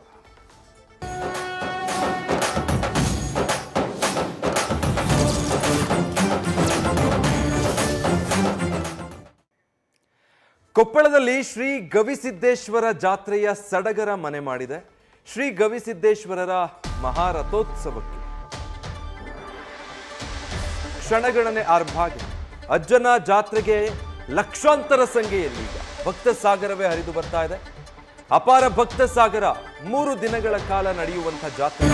ಕೊಪ್ಪಳದಲ್ಲಿ ಶ್ರೀ ಗವಿಸಿದ್ದೇಶ್ವರ ಜಾತ್ರೆಯ ಸಡಗರ ಮನೆ ಮಾಡಿದೆ ಶ್ರೀ ಗವಿಸಿದ್ದೇಶ್ವರರ ಮಹಾರಥೋತ್ಸವಕ್ಕೆ ಕ್ಷಣಗಣನೆ ಆರಂಭ ಆಗಿದೆ ಅಜ್ಜನ ಜಾತ್ರೆಗೆ ಲಕ್ಷಾಂತರ ಸಂಖ್ಯೆಯಲ್ಲಿ ಈಗ ಭಕ್ತ ಸಾಗರವೇ ಹರಿದು ಬರ್ತಾ ಇದೆ ಅಪಾರ ಭಕ್ತ ಸಾಗರ ಮೂರು ದಿನಗಳ ಕಾಲ ನಡೆಯುವಂತಹ ಜಾತ್ರೆ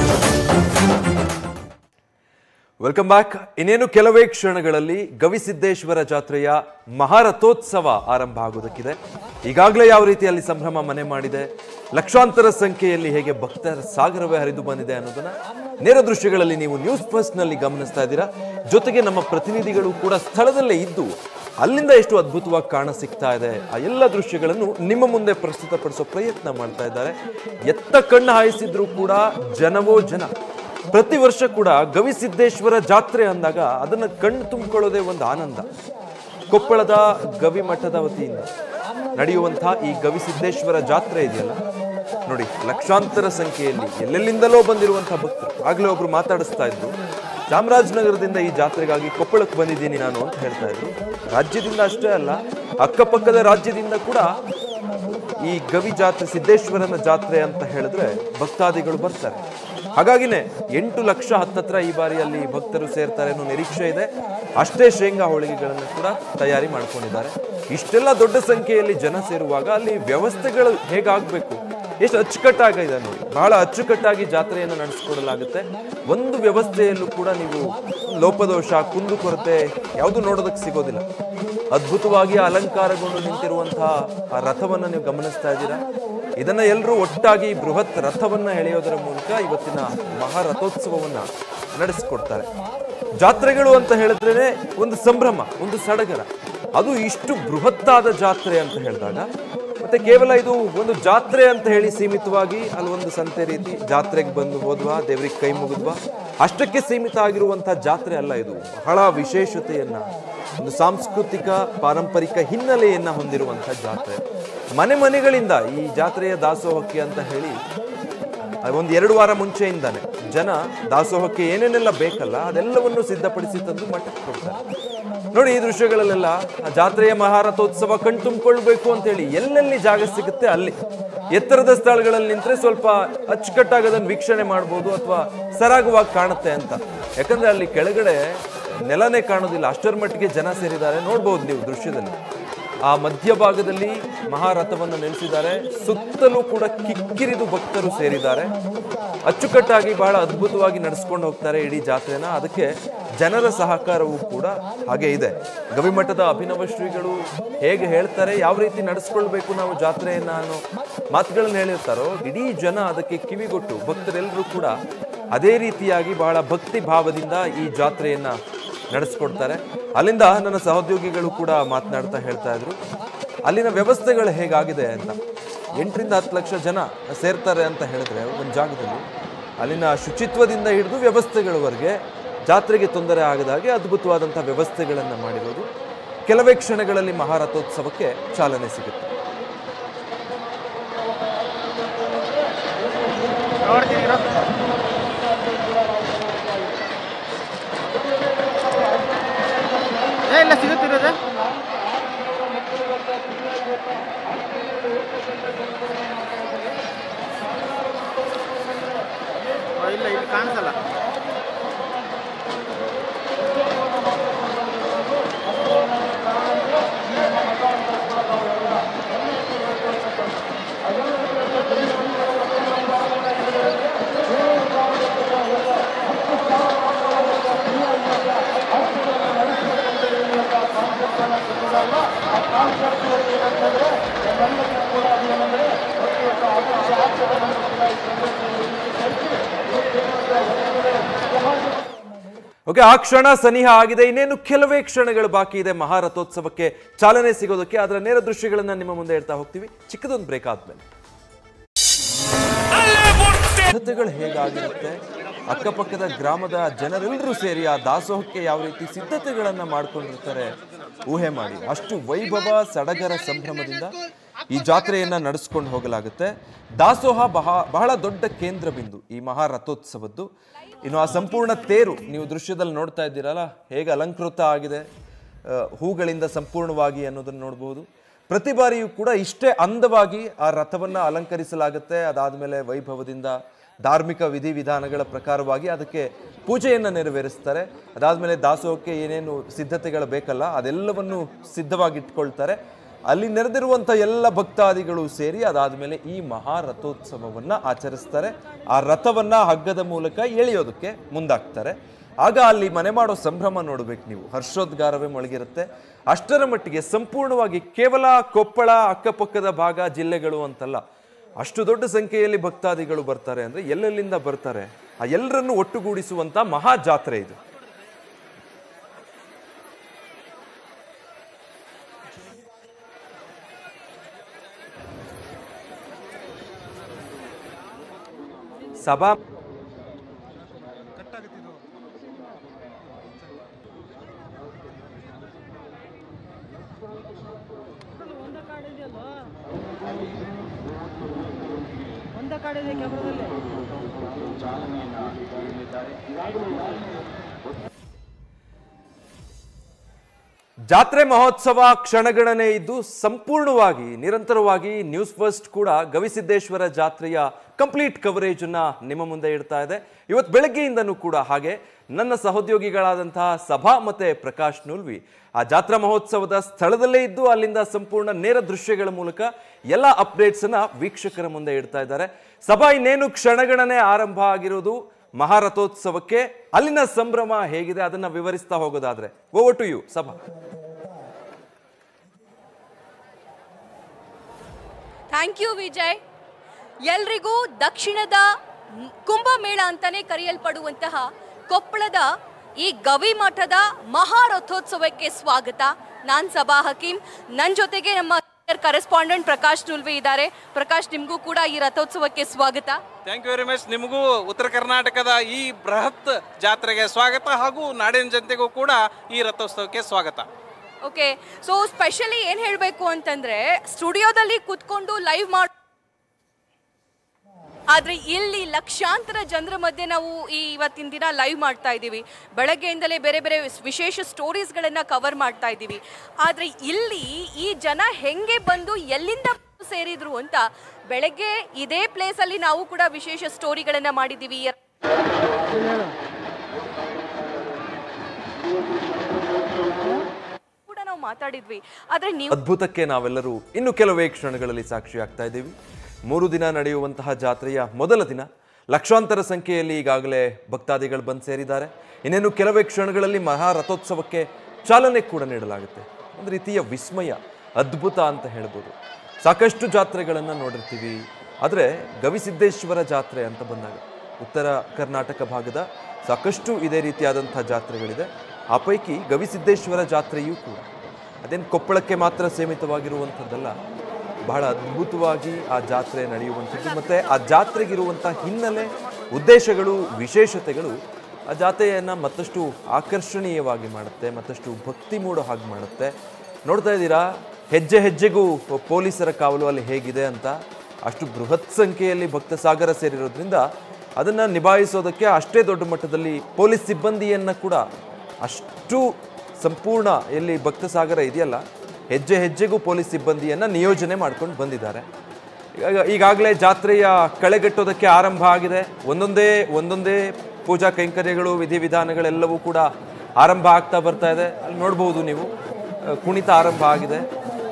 ವೆಲ್ಕಮ್ ಬ್ಯಾಕ್ ಇನ್ನೇನು ಕೆಲವೇ ಕ್ಷಣಗಳಲ್ಲಿ ಗವಿಸಿದ್ದೇಶ್ವರ ಜಾತ್ರೆಯ ಮಹಾರಥೋತ್ಸವ ಆರಂಭ ಆಗೋದಕ್ಕಿದೆ ಈಗಾಗಲೇ ಯಾವ ರೀತಿಯಲ್ಲಿ ಸಂಭ್ರಮ ಮನೆ ಮಾಡಿದೆ ಲಕ್ಷಾಂತರ ಸಂಖ್ಯೆಯಲ್ಲಿ ಹೇಗೆ ಭಕ್ತರ ಸಾಗರವೇ ಹರಿದು ಬಂದಿದೆ ಅನ್ನೋದನ್ನ ನೇರ ದೃಶ್ಯಗಳಲ್ಲಿ ನೀವು ನ್ಯೂಸ್ ಫಸ್ಟ್ ನಲ್ಲಿ ಗಮನಿಸ್ತಾ ಇದ್ದೀರಾ ಜೊತೆಗೆ ನಮ್ಮ ಪ್ರತಿನಿಧಿಗಳು ಕೂಡ ಸ್ಥಳದಲ್ಲೇ ಇದ್ದು ಅಲ್ಲಿಂದ ಎಷ್ಟು ಅದ್ಭುತವಾಗಿ ಕಾಣ ಸಿಗ್ತಾ ಇದೆ ಆ ಎಲ್ಲ ದೃಶ್ಯಗಳನ್ನು ನಿಮ್ಮ ಮುಂದೆ ಪ್ರಸ್ತುತಪಡಿಸೋ ಪ್ರಯತ್ನ ಮಾಡ್ತಾ ಇದ್ದಾರೆ ಎತ್ತ ಕಣ್ಣು ಹಾಯಿಸಿದ್ರು ಕೂಡ ಜನವೋ ಜನ ಪ್ರತಿ ವರ್ಷ ಕೂಡ ಗವಿಸಿದ್ದೇಶ್ವರ ಜಾತ್ರೆ ಅಂದಾಗ ಅದನ್ನ ಕಣ್ಣು ತುಂಬಿಕೊಳ್ಳೋದೇ ಒಂದು ಆನಂದ ಕೊಪ್ಪಳದ ಗವಿ ಮಠದ ವತಿಯಿಂದ ನಡೆಯುವಂತಹ ಈ ಗವಿಸಿದ್ದೇಶ್ವರ ಜಾತ್ರೆ ಇದೆಯಲ್ಲ ನೋಡಿ ಲಕ್ಷಾಂತರ ಸಂಖ್ಯೆಯಲ್ಲಿ ಎಲ್ಲೆಲ್ಲಿಂದಲೋ ಬಂದಿರುವಂತಹ ಭಕ್ತರು ಆಗ್ಲೇ ಒಬ್ರು ಮಾತಾಡಿಸ್ತಾ ಇದ್ರು ಚಾಮರಾಜನಗರದಿಂದ ಈ ಜಾತ್ರೆಗಾಗಿ ಕೊಪ್ಪಳಕ್ಕೆ ಬಂದಿದ್ದೀನಿ ನಾನು ಅಂತ ಹೇಳ್ತಾ ಇದ್ರು ರಾಜ್ಯದಿಂದ ಅಷ್ಟೇ ಅಲ್ಲ ಅಕ್ಕಪಕ್ಕದ ರಾಜ್ಯದಿಂದ ಕೂಡ ಈ ಗವಿ ಜಾತ್ರೆ ಸಿದ್ದೇಶ್ವರನ ಜಾತ್ರೆ ಅಂತ ಹೇಳಿದ್ರೆ ಭಕ್ತಾದಿಗಳು ಬರ್ತಾರೆ ಹಾಗಾಗಿನೇ ಎಂಟು ಲಕ್ಷ ಹತ್ತತ್ರ ಈ ಬಾರಿಯಲ್ಲಿ ಭಕ್ತರು ಸೇರ್ತಾರೆ ಅನ್ನೋ ನಿರೀಕ್ಷೆ ಇದೆ ಅಷ್ಟೇ ಶೇಂಗಾ ಹೋಳಿಗೆಗಳನ್ನು ಕೂಡ ತಯಾರಿ ಮಾಡ್ಕೊಂಡಿದ್ದಾರೆ ಇಷ್ಟೆಲ್ಲ ದೊಡ್ಡ ಸಂಖ್ಯೆಯಲ್ಲಿ ಜನ ಸೇರುವಾಗ ಅಲ್ಲಿ ವ್ಯವಸ್ಥೆಗಳು ಹೇಗಾಗಬೇಕು ಎಷ್ಟು ಅಚ್ಚುಕಟ್ಟಾಗಿದೆ ನೋಡಿ ಬಹಳ ಅಚ್ಚುಕಟ್ಟಾಗಿ ಜಾತ್ರೆಯನ್ನು ನಡೆಸಿಕೊಡಲಾಗುತ್ತೆ ಒಂದು ವ್ಯವಸ್ಥೆಯಲ್ಲೂ ಕೂಡ ನೀವು ಲೋಪದೋಷ ಕುಂದುಕೊರತೆ ಯಾವುದು ನೋಡೋದಕ್ಕೆ ಸಿಗೋದಿಲ್ಲ ಅದ್ಭುತವಾಗಿ ಅಲಂಕಾರಗೊಂಡು ನಿಂತಿರುವಂತಹ ಆ ರಥವನ್ನು ನೀವು ಗಮನಿಸ್ತಾ ಇದ್ದೀರಾ ಇದನ್ನ ಎಲ್ಲರೂ ಒಟ್ಟಾಗಿ ಬೃಹತ್ ರಥವನ್ನ ಎಳೆಯೋದರ ಮೂಲಕ ಇವತ್ತಿನ ಮಹಾರಥೋತ್ಸವವನ್ನ ನಡೆಸಿಕೊಡ್ತಾರೆ ಜಾತ್ರೆಗಳು ಅಂತ ಹೇಳಿದ್ರೆ ಒಂದು ಸಂಭ್ರಮ ಒಂದು ಸಡಗರ ಅದು ಇಷ್ಟು ಬೃಹತ್ತಾದ ಜಾತ್ರೆ ಅಂತ ಹೇಳಿದಾಗ ಮತ್ತೆ ಕೇವಲ ಇದು ಒಂದು ಜಾತ್ರೆ ಅಂತ ಹೇಳಿ ಸೀಮಿತವಾಗಿ ಅಲ್ಲಿ ಒಂದು ಸಂತೆ ರೀತಿ ಜಾತ್ರೆಗೆ ಬಂದು ಹೋದ್ವಾ ದೇವ್ರಿಗೆ ಕೈ ಮುಗಿದ್ವಾ ಅಷ್ಟಕ್ಕೆ ಸೀಮಿತ ಆಗಿರುವಂತಹ ಜಾತ್ರೆ ಅಲ್ಲ ಇದು ಬಹಳ ವಿಶೇಷತೆಯನ್ನ ಒಂದು ಸಾಂಸ್ಕೃತಿಕ ಪಾರಂಪರಿಕ ಹಿನ್ನೆಲೆಯನ್ನ ಹೊಂದಿರುವಂತಹ ಜಾತ್ರೆ ಮನೆ ಮನೆಗಳಿಂದ ಈ ಜಾತ್ರೆಯ ದಾಸೋಹಕ್ಕೆ ಅಂತ ಹೇಳಿ ಒಂದು ಎರಡು ವಾರ ಮುಂಚೆಯಿಂದಾನೆ ಜನ ದಾಸೋಹಕ್ಕೆ ಏನೇನೆಲ್ಲ ಬೇಕಲ್ಲ ಅದೆಲ್ಲವನ್ನು ಸಿದ್ಧಪಡಿಸಿ ತಂದು ಮಠಕ್ಕೆ ಕೊಡ್ತಾರೆ ನೋಡಿ ಈ ದೃಶ್ಯಗಳಲ್ಲೆಲ್ಲ ಆ ಜಾತ್ರೆಯ ಮಹಾರಥೋತ್ಸವ ಕಣ್ ತುಂಬಿಕೊಳ್ಬೇಕು ಅಂತ ಹೇಳಿ ಎಲ್ಲೆಲ್ಲಿ ಜಾಗ ಸಿಗುತ್ತೆ ಅಲ್ಲಿ ಎತ್ತರದ ಸ್ಥಳಗಳಲ್ಲಿ ನಿಂತ್ರೆ ಸ್ವಲ್ಪ ಅಚ್ಚುಕಟ್ಟಾಗಿ ಅದನ್ನು ವೀಕ್ಷಣೆ ಮಾಡ್ಬೋದು ಅಥವಾ ಸರಾಗವಾಗಿ ಕಾಣುತ್ತೆ ಅಂತ ಯಾಕಂದ್ರೆ ಅಲ್ಲಿ ಕೆಳಗಡೆ ನೆಲನೇ ಕಾಣೋದಿಲ್ಲ ಅಷ್ಟರ ಮಟ್ಟಿಗೆ ಜನ ಸೇರಿದ್ದಾರೆ ನೋಡ್ಬೋದು ನೀವು ದೃಶ್ಯದಲ್ಲಿ ಆ ಮಧ್ಯಭಾಗದಲ್ಲಿ ಮಹಾರಥವನ್ನು ನಿಲ್ಲಿಸಿದ್ದಾರೆ ಸುತ್ತಲೂ ಕೂಡ ಕಿಕ್ಕಿರಿದು ಭಕ್ತರು ಸೇರಿದ್ದಾರೆ ಅಚ್ಚುಕಟ್ಟಾಗಿ ಬಹಳ ಅದ್ಭುತವಾಗಿ ನಡೆಸ್ಕೊಂಡು ಹೋಗ್ತಾರೆ ಇಡೀ ಜಾತ್ರೆನ ಅದಕ್ಕೆ ಜನರ ಸಹಕಾರವೂ ಕೂಡ ಹಾಗೆ ಇದೆ ಗವಿಮಠದ ಅಭಿನವ ಶ್ರೀಗಳು ಹೇಗೆ ಹೇಳ್ತಾರೆ ಯಾವ ರೀತಿ ನಡೆಸ್ಕೊಳ್ಬೇಕು ನಾವು ಜಾತ್ರೆಯನ್ನ ಅನ್ನೋ ಮಾತುಗಳನ್ನ ಹೇಳಿರ್ತಾರೋ ಇಡೀ ಜನ ಅದಕ್ಕೆ ಕಿವಿಗೊಟ್ಟು ಭಕ್ತರೆಲ್ಲರೂ ಕೂಡ ಅದೇ ರೀತಿಯಾಗಿ ಬಹಳ ಭಕ್ತಿ ಭಾವದಿಂದ ಈ ಜಾತ್ರೆಯನ್ನ ನಡೆಸ್ಕೊಡ್ತಾರೆ ಅಲ್ಲಿಂದ ನನ್ನ ಸಹೋದ್ಯೋಗಿಗಳು ಕೂಡ ಮಾತನಾಡ್ತಾ ಹೇಳ್ತಾ ಇದ್ರು ಅಲ್ಲಿನ ವ್ಯವಸ್ಥೆಗಳು ಹೇಗಾಗಿದೆ ಅಂತ ಎಂಟರಿಂದ ಹತ್ತು ಲಕ್ಷ ಜನ ಸೇರ್ತಾರೆ ಅಂತ ಹೇಳಿದ್ರೆ ಒಂದು ಜಾಗದಲ್ಲಿ ಅಲ್ಲಿನ ಶುಚಿತ್ವದಿಂದ ಹಿಡಿದು ವ್ಯವಸ್ಥೆಗಳವರೆಗೆ ಜಾತ್ರೆಗೆ ತೊಂದರೆ ಆಗದ ಹಾಗೆ ಅದ್ಭುತವಾದಂಥ ವ್ಯವಸ್ಥೆಗಳನ್ನು ಮಾಡಿರೋದು ಕೆಲವೇ ಕ್ಷಣಗಳಲ್ಲಿ ಮಹಾರಥೋತ್ಸವಕ್ಕೆ ಚಾಲನೆ ಸಿಗುತ್ತೆ ಏ ಇಲ್ಲ ಸಿಗುತ್ತಿರೋದು ಇಲ್ಲ ಇಲ್ಲಿ ಕಾಣಿಸಲ್ಲ ಓಕೆ ಆ ಕ್ಷಣ ಸನಿಹ ಆಗಿದೆ ಇನ್ನೇನು ಕೆಲವೇ ಕ್ಷಣಗಳು ಬಾಕಿ ಇದೆ ಮಹಾರಥೋತ್ಸವಕ್ಕೆ ಚಾಲನೆ ಸಿಗೋದಕ್ಕೆ ಅದರ ನೇರ ದೃಶ್ಯಗಳನ್ನ ನಿಮ್ಮ ಮುಂದೆ ಇಡ್ತಾ ಹೋಗ್ತೀವಿ ಚಿಕ್ಕದೊಂದು ಬ್ರೇಕ್ ಆದ್ಮೇಲೆ ಸಿದ್ಧತೆಗಳು ಹೇಗಾಗಿರುತ್ತೆ ಅಕ್ಕಪಕ್ಕದ ಗ್ರಾಮದ ಜನರೆಲ್ಲರೂ ಸೇರಿ ಆ ದಾಸೋಹಕ್ಕೆ ಯಾವ ರೀತಿ ಸಿದ್ಧತೆಗಳನ್ನ ಮಾಡ್ಕೊಂಡಿರ್ತಾರೆ ಊಹೆ ಮಾಡಿ ಅಷ್ಟು ವೈಭವ ಸಡಗರ ಸಂಭ್ರಮದಿಂದ ಈ ಜಾತ್ರೆಯನ್ನ ನಡೆಸ್ಕೊಂಡು ಹೋಗಲಾಗುತ್ತೆ ದಾಸೋಹ ಬಹ ಬಹಳ ದೊಡ್ಡ ಕೇಂದ್ರ ಬಿಂದು ಈ ಮಹಾರಥೋತ್ಸವದ್ದು ಇನ್ನು ಆ ಸಂಪೂರ್ಣ ತೇರು ನೀವು ದೃಶ್ಯದಲ್ಲಿ ನೋಡ್ತಾ ಇದ್ದೀರಲ್ಲ ಹೇಗೆ ಅಲಂಕೃತ ಆಗಿದೆ ಆ, ಹೂಗಳಿಂದ ಸಂಪೂರ್ಣವಾಗಿ ಅನ್ನೋದನ್ನು ನೋಡಬಹುದು ಪ್ರತಿ ಬಾರಿಯೂ ಕೂಡ ಇಷ್ಟೇ ಅಂದವಾಗಿ ಆ ರಥವನ್ನ ಅಲಂಕರಿಸಲಾಗುತ್ತೆ ಅದಾದ್ಮೇಲೆ ವೈಭವದಿಂದ ಧಾರ್ಮಿಕ ವಿಧಿವಿಧಾನಗಳ ಪ್ರಕಾರವಾಗಿ ಅದಕ್ಕೆ ಪೂಜೆಯನ್ನು ನೆರವೇರಿಸ್ತಾರೆ ಅದಾದ್ಮೇಲೆ ದಾಸೋಹಕ್ಕೆ ಏನೇನು ಸಿದ್ಧತೆಗಳು ಬೇಕಲ್ಲ ಅದೆಲ್ಲವನ್ನು ಸಿದ್ಧವಾಗಿಟ್ಕೊಳ್ತಾರೆ ಅಲ್ಲಿ ನೆರೆದಿರುವಂಥ ಎಲ್ಲ ಭಕ್ತಾದಿಗಳು ಸೇರಿ ಅದಾದ್ಮೇಲೆ ಈ ಮಹಾರಥೋತ್ಸವವನ್ನ ಆಚರಿಸ್ತಾರೆ ಆ ರಥವನ್ನ ಹಗ್ಗದ ಮೂಲಕ ಎಳೆಯೋದಕ್ಕೆ ಮುಂದಾಗ್ತಾರೆ ಆಗ ಅಲ್ಲಿ ಮನೆ ಮಾಡೋ ಸಂಭ್ರಮ ನೋಡ್ಬೇಕು ನೀವು ಹರ್ಷೋದ್ಗಾರವೇ ಮೊಳಗಿರುತ್ತೆ ಅಷ್ಟರ ಮಟ್ಟಿಗೆ ಸಂಪೂರ್ಣವಾಗಿ ಕೇವಲ ಕೊಪ್ಪಳ ಅಕ್ಕಪಕ್ಕದ ಭಾಗ ಜಿಲ್ಲೆಗಳು ಅಂತಲ್ಲ ಅಷ್ಟು ದೊಡ್ಡ ಸಂಖ್ಯೆಯಲ್ಲಿ ಭಕ್ತಾದಿಗಳು ಬರ್ತಾರೆ ಅಂದ್ರೆ ಎಲ್ಲೆಲ್ಲಿಂದ ಬರ್ತಾರೆ ಆ ಎಲ್ಲರನ್ನು ಒಟ್ಟುಗೂಡಿಸುವಂತ ಮಹಾ ಜಾತ್ರೆ ಇದು ಸಭಾ ಒಂದೇ ಕಾರ್ಡ್ ಇದೆಯಲ್ವ ಒಂದೇ ಕಾರ್ಡ್ ಇದೆ ಕ್ಯಾಮ್ರಾದಲ್ಲಿ ಜಾತ್ರೆ ಮಹೋತ್ಸವ ಕ್ಷಣಗಣನೆ ಇದ್ದು ಸಂಪೂರ್ಣವಾಗಿ ನಿರಂತರವಾಗಿ ನ್ಯೂಸ್ ಫಸ್ಟ್ ಕೂಡ ಗವಿಸಿದ್ದೇಶ್ವರ ಜಾತ್ರೆಯ ಕಂಪ್ಲೀಟ್ ಕವರೇಜ್ ಅನ್ನ ನಿಮ್ಮ ಮುಂದೆ ಇಡ್ತಾ ಇದೆ ಇವತ್ತು ಬೆಳಗ್ಗೆಯಿಂದನೂ ಕೂಡ ಹಾಗೆ ನನ್ನ ಸಹೋದ್ಯೋಗಿಗಳಾದಂತಹ ಸಭಾ ಮತ್ತೆ ಪ್ರಕಾಶ್ ನುಲ್ವಿ ಆ ಜಾತ್ರಾ ಮಹೋತ್ಸವದ ಸ್ಥಳದಲ್ಲೇ ಇದ್ದು ಅಲ್ಲಿಂದ ಸಂಪೂರ್ಣ ನೇರ ದೃಶ್ಯಗಳ ಮೂಲಕ ಎಲ್ಲ ಅಪ್ಡೇಟ್ಸ್ ಅನ್ನ ವೀಕ್ಷಕರ ಮುಂದೆ ಇಡ್ತಾ ಇದ್ದಾರೆ ಸಭಾ ಇನ್ನೇನು ಕ್ಷಣಗಣನೆ ಆರಂಭ ಆಗಿರೋದು ಮಹಾರಥೋತ್ಸವಕ್ಕೆ ಅಲ್ಲಿನ ಸಂಭ್ರಮ ಹೇಗಿದೆ ಅದನ್ನ ವಿವರಿಸ್ತಾ ಹೋಗೋದಾದ್ರೆ over to you Sabha thank you Vijay ಎಲ್ರಿಗೂ ದಕ್ಷಿಣದ ಮ್- ಕುಂಭಮೇಳ ಅಂತಾನೆ ಕರೆಯಲ್ಪಡುವಂತಹ ಕೊಪ್ಪಳದ ಈ ಗವಿಮಠದ ಮಹಾರಥೋತ್ಸವಕ್ಕೆ ಸ್ವಾಗತ ನಾನ್ ಸಭಾ ಹಕೀಂ ನನ್ನ ಜೊತೆಗೆ ನಮ್ಮ ಕರೆಸ್ಪಾಂಡೆಂಟ್ ಪ್ರಕಾಶ್ ನುಲ್ವೆ ಇದ್ದಾರೆ ಪ್ರಕಾಶ್ ನಿಮಗೂ ಕೂಡ ಈ ರಥೋತ್ಸವಕ್ಕೆ ಸ್ವಾಗತ ಥ್ಯಾಂಕ್ ಯು ವೆರಿ ಮಚ್ ನಿಮಗೂ ಉತ್ತರ ಕರ್ನಾಟಕದ ಈ ಬೃಹತ್ ಜಾತ್ರೆಗೆ ಸ್ವಾಗತ ಹಾಗೂ ನಾಡಿನ ಜನತೆಗೂ ಕೂಡ ಈ ರಥೋತ್ಸವಕ್ಕೆ ಸ್ವಾಗತ ಓಕೆ ಸೊ ಸ್ಪೆಷಲಿ ಏನು ಹೇಳಬೇಕು ಅಂತಂದ್ರೆ ಸ್ಟುಡಿಯೋದಲ್ಲಿ ಕೂತ್ಕೊಂಡು ಲೈವ್ ಮಾಡಿ ಆದ್ರೆ ಇಲ್ಲಿ ಲಕ್ಷಾಂತರ ಜನರ ಮಧ್ಯೆ ನಾವು ಈ ಇವತ್ತಿನ ದಿನ ಲೈವ್ ಮಾಡ್ತಾ ಇದ್ದೀವಿ ಬೆಳಗ್ಗೆಯಿಂದಲೇ ಬೇರೆ ಬೇರೆ ವಿಶೇಷ ಸ್ಟೋರೀಸ್ಗಳನ್ನ ಕವರ್ ಮಾಡ್ತಾ ಇದ್ದೀವಿ ಆದ್ರೆ ಇಲ್ಲಿ ಈ ಜನ ಹೆಂಗೆ ಬಂದು ಎಲ್ಲಿಂದ ಸೇರಿದ್ರು ಅಂತ ಬೆಳಗ್ಗೆ ಇದೇ ಪ್ಲೇಸ್ ಅಲ್ಲಿ ನಾವು ಕೂಡ ವಿಶೇಷ ಸ್ಟೋರಿಗಳನ್ನ ಮಾಡಿದ್ದೀವಿ ಕೂಡ ನಾವು ಮಾತಾಡಿದ್ವಿ ಆದ್ರೆ ನೀವು ಅದ್ಭುತಕ್ಕೆ ನಾವೆಲ್ಲರೂ ಇನ್ನು ಕೆಲವೇ ಕ್ಷಣಗಳಲ್ಲಿ ಸಾಕ್ಷಿ ಆಗ್ತಾ ಇದ್ದೀವಿ ಮೂರು ದಿನ ನಡೆಯುವಂತಹ ಜಾತ್ರೆಯ ಮೊದಲ ದಿನ ಲಕ್ಷಾಂತರ ಸಂಖ್ಯೆಯಲ್ಲಿ ಈಗಾಗಲೇ ಭಕ್ತಾದಿಗಳು ಬಂದು ಸೇರಿದ್ದಾರೆ ಇನ್ನೇನು ಕೆಲವೇ ಕ್ಷಣಗಳಲ್ಲಿ ಮಹಾರಥೋತ್ಸವಕ್ಕೆ ಚಾಲನೆ ಕೂಡ ನೀಡಲಾಗುತ್ತೆ ಒಂದು ರೀತಿಯ ವಿಸ್ಮಯ ಅದ್ಭುತ ಅಂತ ಹೇಳ್ಬೋದು ಸಾಕಷ್ಟು ಜಾತ್ರೆಗಳನ್ನು ನೋಡಿರ್ತೀವಿ ಆದರೆ ಗವಿಸಿದ್ದೇಶ್ವರ ಜಾತ್ರೆ ಅಂತ ಬಂದಾಗ ಉತ್ತರ ಕರ್ನಾಟಕ ಭಾಗದ ಸಾಕಷ್ಟು ಇದೇ ರೀತಿಯಾದಂಥ ಜಾತ್ರೆಗಳಿದೆ ಆ ಪೈಕಿ ಗವಿಸಿದ್ದೇಶ್ವರ ಜಾತ್ರೆಯೂ ಕೂಡ ಅದೇನು ಕೊಪ್ಪಳಕ್ಕೆ ಮಾತ್ರ ಸೀಮಿತವಾಗಿರುವಂಥದ್ದಲ್ಲ ಬಹಳ ಅದ್ಭುತವಾಗಿ ಆ ಜಾತ್ರೆ ನಡೆಯುವಂಥದ್ದು ಮತ್ತು ಆ ಜಾತ್ರೆಗಿರುವಂಥ ಹಿನ್ನೆಲೆ ಉದ್ದೇಶಗಳು ವಿಶೇಷತೆಗಳು ಆ ಜಾತ್ರೆಯನ್ನು ಮತ್ತಷ್ಟು ಆಕರ್ಷಣೀಯವಾಗಿ ಮಾಡುತ್ತೆ ಮತ್ತಷ್ಟು ಭಕ್ತಿ ಮೂಡೋ ಹಾಗೆ ಮಾಡುತ್ತೆ ನೋಡ್ತಾ ಇದ್ದೀರಾ ಹೆಜ್ಜೆ ಹೆಜ್ಜೆಗೂ ಪೊಲೀಸರ ಕಾವಲು ಅಲ್ಲಿ ಹೇಗಿದೆ ಅಂತ ಅಷ್ಟು ಬೃಹತ್ ಸಂಖ್ಯೆಯಲ್ಲಿ ಭಕ್ತ ಸಾಗರ ಸೇರಿರೋದ್ರಿಂದ ಅದನ್ನು ನಿಭಾಯಿಸೋದಕ್ಕೆ ಅಷ್ಟೇ ದೊಡ್ಡ ಮಟ್ಟದಲ್ಲಿ ಪೊಲೀಸ್ ಸಿಬ್ಬಂದಿಯನ್ನು ಕೂಡ ಅಷ್ಟು ಸಂಪೂರ್ಣ ಎಲ್ಲಿ ಭಕ್ತ ಸಾಗರ ಇದೆಯಲ್ಲ ಹೆಜ್ಜೆ ಹೆಜ್ಜೆಗೂ ಪೊಲೀಸ್ ಸಿಬ್ಬಂದಿಯನ್ನು ನಿಯೋಜನೆ ಮಾಡ್ಕೊಂಡು ಬಂದಿದ್ದಾರೆ ಈಗ ಈಗಾಗಲೇ ಜಾತ್ರೆಯ ಕಳೆಗಟ್ಟೋದಕ್ಕೆ ಆರಂಭ ಆಗಿದೆ ಒಂದೊಂದೇ ಒಂದೊಂದೇ ಪೂಜಾ ಕೈಂಕರ್ಯಗಳು ವಿಧಿವಿಧಾನಗಳೆಲ್ಲವೂ ಕೂಡ ಆರಂಭ ಆಗ್ತಾ ಬರ್ತಾ ಇದೆ ಅಲ್ಲಿ ನೋಡ್ಬೋದು ನೀವು ಅಹ್, ಕುಣಿತ ಆರಂಭ ಆಗಿದೆ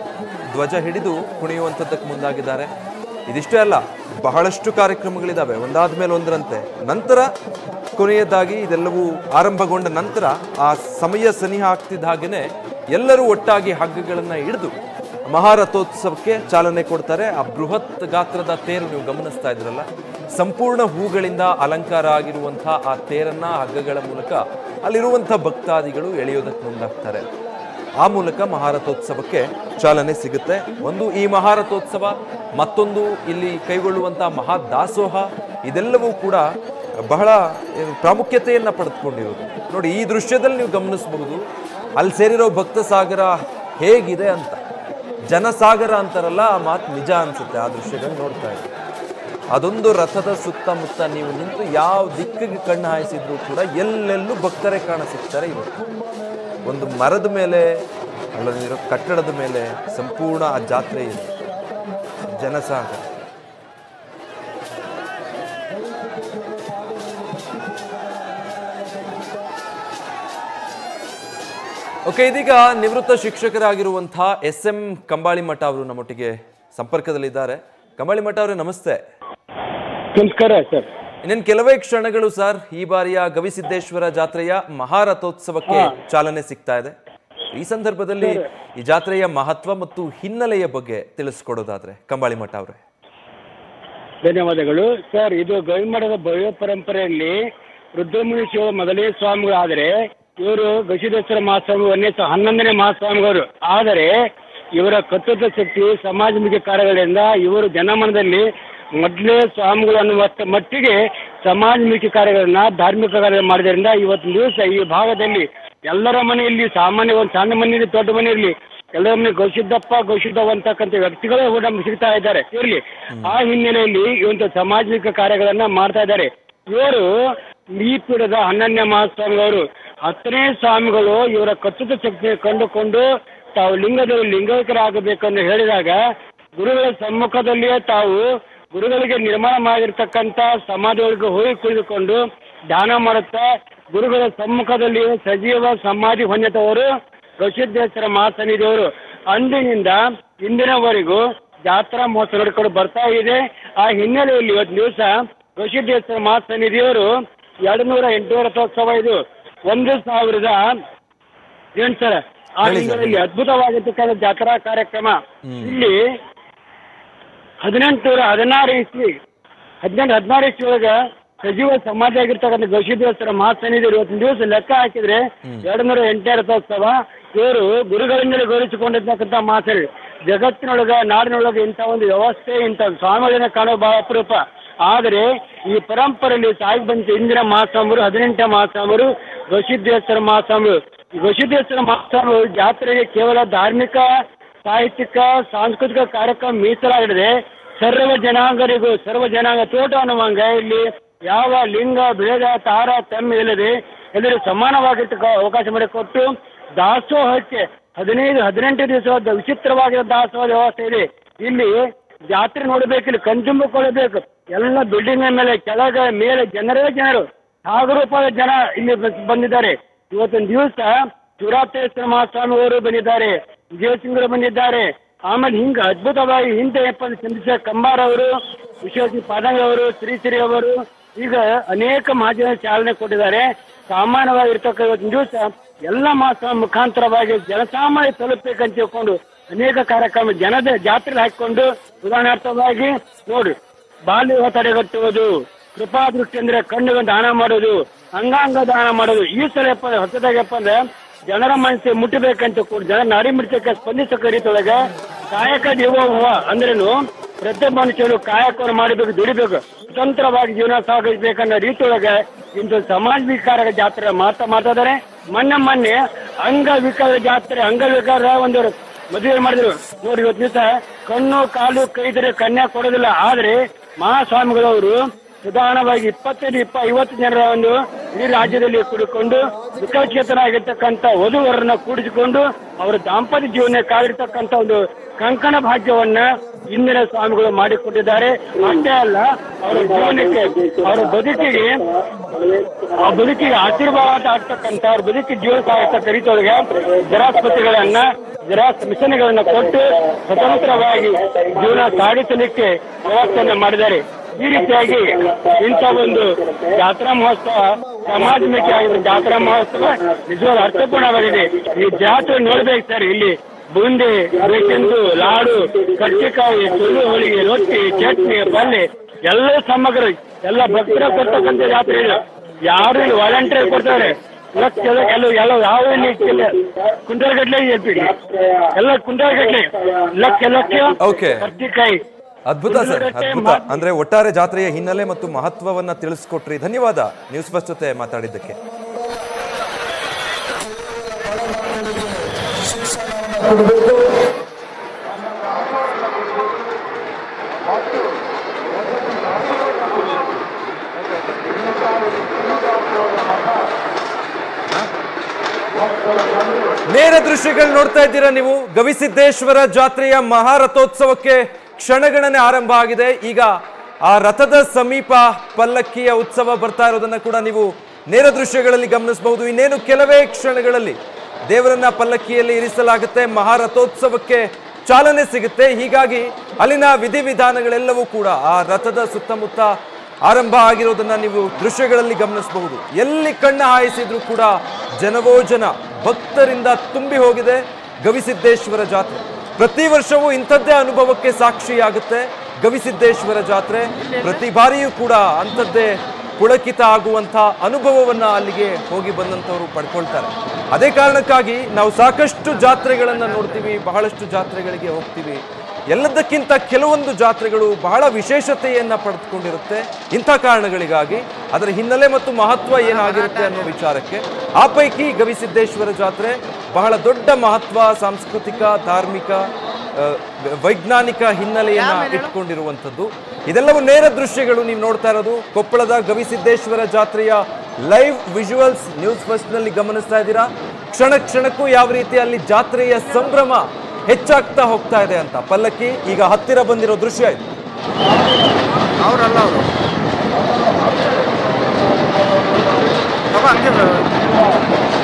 ಧ್ವಜ ಹಿಡಿದು ಕುಣಿಯುವಂಥದ್ದಕ್ಕೆ ಮುಂದಾಗಿದ್ದಾರೆ ಇದಿಷ್ಟೇ ಅಲ್ಲ ಬಹಳಷ್ಟು ಕಾರ್ಯಕ್ರಮಗಳಿದ್ದಾವೆ ಒಂದಾದ ಮೇಲೆ ಒಂದರಂತೆ ನಂತರ ಕೊನೆಯದಾಗಿ ಇದೆಲ್ಲವೂ ಆರಂಭಗೊಂಡ ನಂತರ ಆ ಸಮಯ ಸನಿಹ ಆಗ್ತಿದ್ದ ಹಾಗೆಯೇ ಎಲ್ಲರೂ ಒಟ್ಟಾಗಿ ಹಗ್ಗಗಳನ್ನು ಹಿಡಿದು ಮಹಾರಥೋತ್ಸವಕ್ಕೆ ಚಾಲನೆ ಕೊಡ್ತಾರೆ ಆ ಬೃಹತ್ ಗಾತ್ರದ ತೇರು ನೀವು ಗಮನಿಸ್ತಾ ಇದ್ರಲ್ಲ ಸಂಪೂರ್ಣ ಹೂಗಳಿಂದ ಅಲಂಕಾರ ಆಗಿರುವಂಥ ಆ ತೇರನ್ನ ಹಗ್ಗಗಳ ಮೂಲಕ ಅಲ್ಲಿರುವಂಥ ಭಕ್ತಾದಿಗಳು ಎಳೆಯೋದಕ್ಕೆ ಮುಂದಾಗ್ತಾರೆ ಆ ಮೂಲಕ ಮಹಾರಥೋತ್ಸವಕ್ಕೆ ಚಾಲನೆ ಸಿಗುತ್ತೆ ಒಂದು ಈ ಮಹಾರಥೋತ್ಸವ ಮತ್ತೊಂದು ಇಲ್ಲಿ ಕೈಗೊಳ್ಳುವಂಥ ಮಹಾದಾಸೋಹ ಇದೆಲ್ಲವೂ ಕೂಡ ಬಹಳ ಏನು ಪ್ರಾಮುಖ್ಯತೆಯನ್ನು ಪಡೆದುಕೊಂಡಿರೋದು ನೋಡಿ ಈ ದೃಶ್ಯದಲ್ಲಿ ನೀವು ಗಮನಿಸಬಹುದು ಅಲ್ಲಿ ಸೇರಿರೋ ಭಕ್ತ ಸಾಗರ ಹೇಗಿದೆ ಅಂತ ಜನಸಾಗರ ಅಂತಾರಲ್ಲ ಆ ಮಾತು ನಿಜ ಅನ್ಸುತ್ತೆ ಆ ದೃಶ್ಯಗಳು ನೋಡ್ತಾ ಇದ್ದೀವಿ ಅದೊಂದು ರಥದ ಸುತ್ತಮುತ್ತ ನೀವು ನಿಂತು ಯಾವ ದಿಕ್ಕಿಗೆ ಕಣ್ಣು ಹಾಯಿಸಿದ್ರು ಕೂಡ ಎಲ್ಲೆಲ್ಲೂ ಭಕ್ತರೇ ಕಾಣ ಸಿಗ್ತಾರೆ ಇವತ್ತು ಒಂದು ಮರದ ಮೇಲೆ ಅಲ್ಲದಿರೋ ಕಟ್ಟಡದ ಮೇಲೆ ಸಂಪೂರ್ಣ ಆ ಜಾತ್ರೆ ಇದೆ ಜನಸಾಗರ ಓಕೆ ಇದೀಗ ನಿವೃತ್ತ ಶಿಕ್ಷಕರಾಗಿರುವಂತಹ ಎಸ್ ಎಂ ಕಂಬಾಳಿ ಮಠ ಅವರು ನಮ್ಮೊಟ್ಟಿಗೆ ಸಂಪರ್ಕದಲ್ಲಿದ್ದಾರೆ ಕಂಬಾಳಿ ಮಠ ಅವರೇ ನಮಸ್ತೆ ನಮಸ್ಕಾರ ಸರ್ ಇನ್ನೇನು ಕೆಲವೇ ಕ್ಷಣಗಳು ಸರ್ ಈ ಬಾರಿಯ ಗವಿಸಿದ್ದೇಶ್ವರ ಜಾತ್ರೆಯ ಮಹಾರಥೋತ್ಸವಕ್ಕೆ ಚಾಲನೆ ಸಿಗ್ತಾ ಇದೆ ಈ ಸಂದರ್ಭದಲ್ಲಿ ಈ ಜಾತ್ರೆಯ ಮಹತ್ವ ಮತ್ತು ಹಿನ್ನೆಲೆಯ ಬಗ್ಗೆ ತಿಳಿಸ್ಕೊಡೋದಾದ್ರೆ ಕಂಬಾಳಿ ಮಠ ಅವರೇ ಧನ್ಯವಾದಗಳು ಸರ್ ಇದು ಗವಿಮಠದ ಭವ್ಯ ಪರಂಪರೆಯಲ್ಲಿ ರುದ್ರಮುನಿ ಶಿವ ಮೊದಲೇ ಸ್ವಾಮಿಗಳಾದರೆ ಇವರು ಗವಿಸಿದ್ದೇಶ್ವರ ಮಹಾಸ್ವಾಮಿ ಒಂದನೇ ಸ- ಹನ್ನೊಂದನೇ ಮಹಾಸ್ವಾಮಿಗಳು ಆದರೆ ಇವರ ಕರ್ತೃತ್ವ ಶಕ್ತಿ ಸಮಾಜಮುಖಿ ಕಾರ್ಯಗಳಿಂದ ಇವರು ಜನಮನದಲ್ಲಿ ಮೊದಲೇ ಸ್ವಾಮಿಗಳು ಅನ್ನುವಷ್ಟ ಮಟ್ಟಿಗೆ ಸಮಾಜಮುಖಿ ಕಾರ್ಯಗಳನ್ನ ಧಾರ್ಮಿಕ ಕಾರ್ಯ ಮಾಡೋದ್ರಿಂದ ಇವತ್ತಿನ ದಿವಸ ಈ ಭಾಗದಲ್ಲಿ ಎಲ್ಲರ ಮನೆಯಲ್ಲಿ ಸಾಮಾನ್ಯ ಒಂದು ಸಣ್ಣ ಮನೆ ಇರಲಿ ದೊಡ್ಡ ಮನೆ ಇರಲಿ ಎಲ್ಲರ ಮನೆ ಗೌಸಿದ್ದಪ್ಪ ಗೌಸಿದ್ದವ ಅಂತಕ್ಕಂಥ ವ್ಯಕ್ತಿಗಳೇ ಕೂಡ ನಮ್ಗೆ ಸಿಗ್ತಾ ಇದ್ದಾರೆ ಇರಲಿ ಆ ಹಿನ್ನೆಲೆಯಲ್ಲಿ ಈ ಒಂದು ಸಾಮಾಜಿಕ ಕಾರ್ಯಗಳನ್ನ ಮಾಡ್ತಾ ಇದ್ದಾರೆ ಇವರು ಈ ಪೀಠದ ಹನ್ನೊಂದನೇ ಮಹಾಸ್ವಾಮಿಗಳು ಹತ್ತನೇ ಸ್ವಾಮಿಗಳು ಇವರ ಕರ್ತೃತ್ವ ಶಕ್ತಿ ಕಂಡುಕೊಂಡು ತಾವು ಲಿಂಗದಲ್ಲಿ ಲಿಂಗೈಕ್ಯರಾಗಬೇಕನ್ನು ಹೇಳಿದಾಗ ಗುರುಗಳ ಸಮ್ಮುಖದಲ್ಲಿಯೇ ತಾವು ಗುರುಗಳಿಗೆ ನಿರ್ಮಾಣ ಮಾಡಿರ್ತಕ್ಕಂಥ ಸಮಾಧಿಗಳಿಗೆ ಹೋಗಿ ಕುಳಿತುಕೊಂಡು ಧ್ಯಾನ ಮಾಡುತ್ತಾ ಗುರುಗಳ ಸಮ್ಮುಖದಲ್ಲಿಯೇ ಸಜೀವ ಸಮಾಧಿ ಹೊಂದಿದವರು ಪ್ರಸಿದ್ದೇಶ್ವರ ಮಹಾಸನ್ನಿಧಿಯವರು ಅಂದಿನಿಂದ ಇಂದಿನವರೆಗೂ ಜಾತ್ರಾ ಮಹೋತ್ಸವ ನಡ್ಕೊಂಡು ಬರ್ತಾ ಇದೆ ಆ ಹಿನ್ನೆಲೆಯಲ್ಲಿ ಇವತ್ತು ದಿವಸ ಪ್ರಸಿದ್ದೇಶ್ವರ ಮಹಾಸನ್ನಿಧಿಯವರು ಎರಡು ನೂರ ಎಂಟು ರಥೋತ್ಸವ ಇದು ಒಂದು ಸಾವಿರದ ಏನ್ ಸರ್ ಆ ಹೇಳಿ ಸರ್. ಹಿನ್ನೆಲೆಯಲ್ಲಿ ಅದ್ಭುತವಾಗಿರ್ತಕ್ಕಂಥ ಜಾತ್ರಾ ಕಾರ್ಯಕ್ರಮ ಇಲ್ಲಿ ಹದಿನೆಂಟುನೂರ ಹದಿನಾರು ಇಸ್ವಿ ಹದಿನೆಂಟು ಹದಿನಾರು ಇಸ್ವಿ ಒಳಗೆ ಸಜೀವ ಸಮಾಜ ಆಗಿರ್ತಕ್ಕಂಥ ಗವಿಸಿದ್ದೇಶ್ವರ ಮಹಾಸನ್ನಿಧಿ ಇವತ್ತಿನ ದಿವಸ ಲೆಕ್ಕ ಹಾಕಿದ್ರೆ ಎರಡು ನೂರ ಎಂಟನೇ ರಥೋತ್ಸವ ಇವರು ಗುರುಗಳಿಂದಲೇ ಗೌರವಿಸಿಕೊಂಡಿರ್ತಕ್ಕಂಥ ಮಾಸರಿ ಜಗತ್ತಿನೊಳಗ ನಾಡಿನೊಳಗೆ ಇಂಥ ಒಂದು ವ್ಯವಸ್ಥೆ ಇಂಥ ಸ್ವಾಮಿಗಳನ್ನ ಕಾಣೋ ಬಹಳ ಅಪರೂಪ ಆದರೆ ಈ ಪರಂಪರೆಯಲ್ಲಿ ಸಾಗಿ ಬಂದ ಇಂದಿನ ಮಹಾಸ್ವಾಮಿಗಳು ಹದಿನೆಂಟನೇ ಮಹಾಸ್ವಾಮಿಗಳು ಗವಿಸಿದ್ದೇಶ್ವರ ಮಹಾಸ್ವಾಮಿಗಳು ಈ ಗವಿಸಿದ್ದೇಶ್ವರ ಮಹಾಸ್ವಾಮಿಗಳು ಜಾತ್ರೆಗೆ ಕೇವಲ ಧಾರ್ಮಿಕ ಸಾಹಿತ್ಯಿಕ ಸಾಂಸ್ಕೃತಿಕ ಕಾರ್ಯಕ್ರಮ ಮೀಸಲಾಗಿದೆ ಸರ್ವ ಜನಾಂಗರಿಗೂ ಸರ್ವ ಜನಾಂಗ ತೋಟ ಅನ್ನುವಂಗ ಇಲ್ಲಿ ಯಾವ ಲಿಂಗ ಭೇದ ತಾರ ತಮ್ಮ ಇಲ್ಲದೆ ಎಲ್ಲರೂ ಸಮಾನವಾಗಿರ್ತಕ್ಕ ಅವಕಾಶ ಮಾಡಿಕೊಟ್ಟು ದಾಸೋಹಕ್ಕೆ ಹದಿನೈದು ಹದಿನೆಂಟು ದಿವಸ ವಿಚಿತ್ರವಾಗಿರೋ ದಾಸೋಹ ವ್ಯವಸ್ಥೆ ಇದೆ ಇಲ್ಲಿ ಜಾತ್ರೆ ನೋಡಬೇಕು ಇಲ್ಲಿ ಕಣ್ತುಂಬಿಕೊಳ್ಳಬೇಕು ಎಲ್ಲ ಬಿಲ್ಡಿಂಗ್ ಮೇಲೆ ಕೆಳಗೆ ಮೇಲೆ ಜನರೇ ಜನರು ಸಾಗರೂಪದ ಜನ ಇಲ್ಲಿ ಬ- ಬಂದಿದ್ದಾರೆ ಇವತ್ತಿನ ದಿವಸ ಶಿವರಾತ್ರೇಶ್ವರ ಮಹಾಸ್ವಾಮಿ ಅವರು ಬಂದಿದ್ದಾರೆ ವಿಜಯಸಿಂಗರು ಬಂದಿದ್ದಾರೆ ಆಮೇಲೆ ಹಿಂಗ ಅದ್ಭುತವಾಗಿ ಹಿಂದೆ ಚಂದ್ರಶೇಖರ್ ಕಂಬಾರ್ ಅವರು ವಿಶ್ವಜಿ ಪಾದಂಗ ಅವರು ಶ್ರೀಶ್ರೀ ಅವರು ಈಗ ಅನೇಕ ಮಹಾಜನ ಚಾಲನೆ ಕೊಟ್ಟಿದ್ದಾರೆ ಸಾಮಾನ್ಯವಾಗಿರ್ತಕ್ಕ ಇವತ್ತಿನ ದಿವಸ ಎಲ್ಲ ಮಾಸ ಮುಖಾಂತರವಾಗಿ ಜನಸಾಮಾನ್ಯ ತಲುಪಬೇಕಂತ ತಿಳ್ಕೊಂಡು ಅನೇಕ ಕಾರ್ಯಕ್ರಮ ಜನದ ಜಾತ್ರೆ ಹಾಕಿಕೊಂಡು ಉದಾಹರಣಾರ್ಥವಾಗಿ ನೋಡಿ ಬಾಲ್ಯ ವಿವಾಹ ತಡೆಗಟ್ಟುವುದು ಕೃಪಾ ದೃಷ್ಟಿ ಅಂದ್ರೆ ಕಣ್ಣಿಗೆ ದಾನ ಮಾಡೋದು ಅಂಗಾಂಗ ದಾನ ಮಾಡೋದು ಈ ಸಲ ಯಪ್ಪ ಹೊಸದಾಗಪ್ಪ ಅಂದ್ರೆ ಜನರ ಮನಸ್ಸಿಗೆ ಮುಟ್ಟಬೇಕಂತ ಕೂಡ ಜನ ನಾಡಿ ಮಿಡಿತಕ್ಕೆ ಸ್ಪಂದಿಸಕ ರೀತಿಯೊಳಗೆ ಕಾಯಕ ದೇವೋಭವ ಅಂದ್ರೇನು ಪ್ರತಿ ಮನುಷ್ಯರು ಕಾಯಕವನ್ನು ಮಾಡಬೇಕು ದುಡಿಬೇಕು ಸ್ವತಂತ್ರವಾಗಿ ಜೀವನ ಸಾಗಿಸಬೇಕನ್ನೋ ರೀತಿಯೊಳಗೆ ಇಂದು ಸಮಾಜ ವಿಕಾರ ಜಾತ್ರೆ ಮಾತಾ ಮಾತಾಡಿದರೆ ಮೊನ್ನೆ ಮೊನ್ನೆ ಅಂಗವಿಕಲ ಜಾತ್ರೆ ಅಂಗವಿಕಾರ ಒಂದು ಮದುವೆ ಮಾಡಿದ್ರು ನೋಡಿ ಇವತ್ತು ದಿವಸ ಕಣ್ಣು ಕಾಲು ಕೈದರೆ ಕನ್ಯಾ ಕೊಡೋದಿಲ್ಲ ಆದ್ರೆ ಮಹಾಸ್ವಾಮಿಗಳವರು ಸಾಧಾರಣವಾಗಿ ಇಪ್ಪತ್ತೈದು ಇಪ್ಪ ಐವತ್ತು ಜನರ ಒಂದು ಇಡೀ ರಾಜ್ಯದಲ್ಲಿ ಕೂಡಿಕೊಂಡು ವಿಕಲಚೇತನಾಗಿರ್ತಕ್ಕಂಥ ವಧುವರನ್ನ ಕೂಡಿಸಿಕೊಂಡು ಅವರ ದಾಂಪತ್ಯ ಜೀವನ ಕಾದಿರ್ತಕ್ಕಂಥ ಒಂದು ಕಂಕಣ ಭಾಗ್ಯವನ್ನ ಇಂದಿನ ಸ್ವಾಮಿಗಳು ಮಾಡಿಕೊಟ್ಟಿದ್ದಾರೆ ಅಷ್ಟೇ ಅಲ್ಲ ಅವರ ಜೀವನಕ್ಕೆ ಅವರ ಬದುಕಿಗೆ ಆ ಬದುಕಿಗೆ ಆಶೀರ್ವಾದ ಆಗ್ತಕ್ಕಂಥ ಅವ್ರ ಬದುಕಿಗೆ ಜೀವನ ಸಾಗಿಸ್ತಕ್ಕ ರೀತಿಯೊಳಗೆ ಜರಾಸ್ಪತಿಗಳನ್ನ ಜರಾಸ್ ಮಿಷನ್ಗಳನ್ನ ಕೊಟ್ಟು ಸ್ವತಂತ್ರವಾಗಿ ಜೀವನ ಸಾಗಿಸಲಿಕ್ಕೆ ವ್ಯವಸ್ಥೆಯನ್ನ ಮಾಡಿದ್ದಾರೆ ಈ ರೀತಿಯಾಗಿ ಇಂಥ ಒಂದು ಜಾತ್ರಾ ಮಹೋತ್ಸವ ಸಮಾಜಮುಖಿ ಆಗಿರುವ ಜಾತ್ರಾ ಮಹೋತ್ಸವ ನಿಜವಾದ ಅರ್ಥಪೂರ್ಣವಾಗಿದೆ ಈ ಜಾತ್ರೆ ನೋಡ್ಬೇಕು ಸರ್ ಇಲ್ಲಿ ಬುಂದಿ ಬೇಕೆಂದು ಲಾಡು ಕರ್ಚಿಕಾಯಿ ಸುಳ್ಳು ಹೋಳಿಗೆ ರೊಟ್ಟಿ ಚಟ್ನಿ ಪಲ್ಯ ಎಲ್ಲ ಸಮಗ್ರ ಎಲ್ಲ ಭಕ್ತರ ಕೊಡ್ತಕ್ಕಂಥ ಜಾತ್ರೆ ಇದು ಯಾರು ಇಲ್ಲಿ ವಾಲಂಟಿಯರ್ ಕೊಡ್ತಾರೆ ಲಕ್ಷ ಎಲ್ಲ ಎಲ್ಲ ಯಾವ ಇಲ್ಲಿ ಕುಂಟಲ್ ಗಟ್ಲೆ ಹೇಳ್ತೀವಿ ಎಲ್ಲ ಕುಂಟಲ್ ಗಟ್ಲೆ ಲಕ್ಷ ಲಕ್ಷ Okay. ಕರ್ಚಿಕಾಯಿ ಅದ್ಭುತ ಸರ್ ಅದ್ಭುತ ಅಂದ್ರೆ ಒಟ್ಟಾರೆ ಜಾತ್ರೆಯ ಹಿನ್ನೆಲೆ ಮತ್ತು ಮಹತ್ವವನ್ನ ತಿಳಿಸ್ಕೊಟ್ರಿ ಧನ್ಯವಾದ ನ್ಯೂಸ್ ಫಸ್ಟ್ ಜೊತೆ ಮಾತಾಡಿದ್ದಕ್ಕೆ ನೇರ ದೃಶ್ಯಗಳು ನೋಡ್ತಾ ಇದ್ದೀರಾ ನೀವು ಗವಿಸಿದ್ದೇಶ್ವರ ಜಾತ್ರೆಯ ಮಹಾರಥೋತ್ಸವಕ್ಕೆ ಕ್ಷಣಗಣನೆ ಆರಂಭ ಆಗಿದೆ ಈಗ ಆ ರಥದ ಸಮೀಪ ಪಲ್ಲಕ್ಕಿಯ ಉತ್ಸವ ಬರ್ತಾ ಇರೋದನ್ನ ಕೂಡ ನೀವು ನೇರ ದೃಶ್ಯಗಳಲ್ಲಿ ಗಮನಿಸಬಹುದು ಇನ್ನೇನು ಕೆಲವೇ ಕ್ಷಣಗಳಲ್ಲಿ ದೇವರನ್ನ ಪಲ್ಲಕ್ಕಿಯಲ್ಲಿ ಇರಿಸಲಾಗುತ್ತೆ ಮಹಾರಥೋತ್ಸವಕ್ಕೆ ಚಾಲನೆ ಸಿಗುತ್ತೆ ಹೀಗಾಗಿ ಅಲ್ಲಿನ ವಿಧಿವಿಧಾನಗಳೆಲ್ಲವೂ ಕೂಡ ಆ ರಥದ ಸುತ್ತಮುತ್ತ ಆರಂಭ ಆಗಿರೋದನ್ನ ನೀವು ದೃಶ್ಯಗಳಲ್ಲಿ ಗಮನಿಸಬಹುದು ಎಲ್ಲಿ ಕಣ್ಣ ಹಾಯಿಸಿದ್ರು ಕೂಡ ಜನವೋ ಜನ ಭಕ್ತರಿಂದ ತುಂಬಿ ಹೋಗಿದೆ ಗವಿಸಿದ್ದೇಶ್ವರ ಜಾತ್ರೆ ಪ್ರತಿ ವರ್ಷವೂ ಇಂಥದ್ದೇ ಅನುಭವಕ್ಕೆ ಸಾಕ್ಷಿಯಾಗುತ್ತೆ ಗವಿಸಿದ್ದೇಶ್ವರ ಜಾತ್ರೆ ಪ್ರತಿ ಬಾರಿಯೂ ಕೂಡ ಅಂಥದ್ದೇ ಪುಳಕಿತ ಆಗುವಂಥ ಅನುಭವವನ್ನ ಅಲ್ಲಿಗೆ ಹೋಗಿ ಬಂದಂಥವರು ಪಡ್ಕೊಳ್ತಾರೆ ಅದೇ ಕಾರಣಕ್ಕಾಗಿ ನಾವು ಸಾಕಷ್ಟು ಜಾತ್ರೆಗಳನ್ನು ನೋಡ್ತೀವಿ ಬಹಳಷ್ಟು ಜಾತ್ರೆಗಳಿಗೆ ಹೋಗ್ತೀವಿ ಎಲ್ಲದಕ್ಕಿಂತ ಕೆಲವೊಂದು ಜಾತ್ರೆಗಳು ಬಹಳ ವಿಶೇಷತೆಯನ್ನ ಪಡೆದುಕೊಂಡಿರುತ್ತೆ ಇಂಥ ಕಾರಣಗಳಿಗಾಗಿ ಅದರ ಹಿನ್ನೆಲೆ ಮತ್ತು ಮಹತ್ವ ಏನಾಗಿರುತ್ತೆ ಅನ್ನೋ ವಿಚಾರಕ್ಕೆ ಆ ಪೈಕಿ ಗವಿಸಿದ್ದೇಶ್ವರ ಜಾತ್ರೆ ಬಹಳ ದೊಡ್ಡ ಮಹತ್ವ ಸಾಂಸ್ಕೃತಿಕ ಧಾರ್ಮಿಕ ಆ, ವೈಜ್ಞಾನಿಕ ಹಿನ್ನೆಲೆಯನ್ನ ಇಟ್ಕೊಂಡಿರುವಂಥದ್ದು ಇದೆಲ್ಲವೂ ನೇರ ದೃಶ್ಯಗಳು ನೀವು ನೋಡ್ತಾ ಇರೋದು ಕೊಪ್ಪಳದ ಗವಿಸಿದ್ದೇಶ್ವರ ಜಾತ್ರೆಯ ಲೈವ್ ವಿಜುವಲ್ಸ್ ನ್ಯೂಸ್ ಫಸ್ಟ್ ನಲ್ಲಿ ಗಮನಿಸ್ತಾ ಇದ್ದೀರಾ ಕ್ಷಣ ಕ್ಷಣಕ್ಕೂ ಯಾವ ರೀತಿ ಅಲ್ಲಿ ಜಾತ್ರೆಯ ಸಂಭ್ರಮ ಹೆಚ್ಚಾಗ್ತಾ ಹೋಗ್ತಾ ಇದೆ ಅಂತ ಪಲ್ಲಕ್ಕಿ ಈಗ ಹತ್ತಿರ ಬಂದಿರೋ ದೃಶ್ಯ ಇದು ಅವರಲ್ಲ ಅವರು ಪಾಪ ಹಂಗೆ ಬ-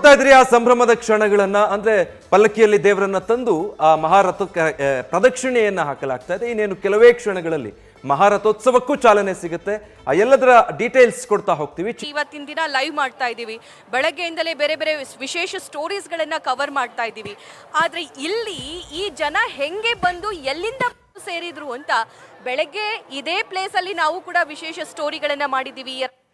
ನೋಡ್ತಾ ಇದ್ರಿ ಆ ಸಂಭ್ರಮದ ಕ್ಷಣಗಳನ್ನ ಅಂದ್ರೆ ಪಲ್ಲಕ್ಕಿಯಲ್ಲಿ ದೇವರನ್ನ ತಂದು ಆ ಮಹಾರಥಕ್ಕೆ ಆ, ಪ್ರದಕ್ಷಿಣೆಯನ್ನ ಹಾಕಲಾಗ್ತಾ ಇದೆ ಇನ್ನೇನು ಕೆಲವೇ ಕ್ಷಣಗಳಲ್ಲಿ ಮಹಾರಥೋತ್ಸವಕ್ಕೂ ಚಾಲನೆ ಸಿಗುತ್ತೆ ಆ ಎಲ್ಲದರ ಡೀಟೇಲ್ಸ್ ಕೊಡ್ತಾ ಹೋಗ್ತೀವಿ ಚಿ- ಇವತ್ತಿನ ದಿನ ಲೈವ್ ಮಾಡ್ತಾ ಇದ್ದೀವಿ ಬೆಳಗ್ಗೆಯಿಂದಲೇ ಬೇರೆ ಬೇರೆ ವಿಶೇಷ ಸ್ಟೋರೀಸ್ಗಳನ್ನ ಕವರ್ ಮಾಡ್ತಾ ಇದ್ದೀವಿ ಆದ್ರೆ ಇಲ್ಲಿ ಈ ಜನ ಹೆಂಗೆ ಬಂದು ಎಲ್ಲಿಂದ ಸೇರಿದ್ರು ಅಂತ ಬೆಳಗ್ಗೆ ಇದೇ ಪ್ಲೇಸ್ ಅಲ್ಲಿ ನಾವು ಕೂಡ ವಿಶೇಷ ಸ್ಟೋರಿಗಳನ್ನ ಮಾಡಿದ್ದೀವಿ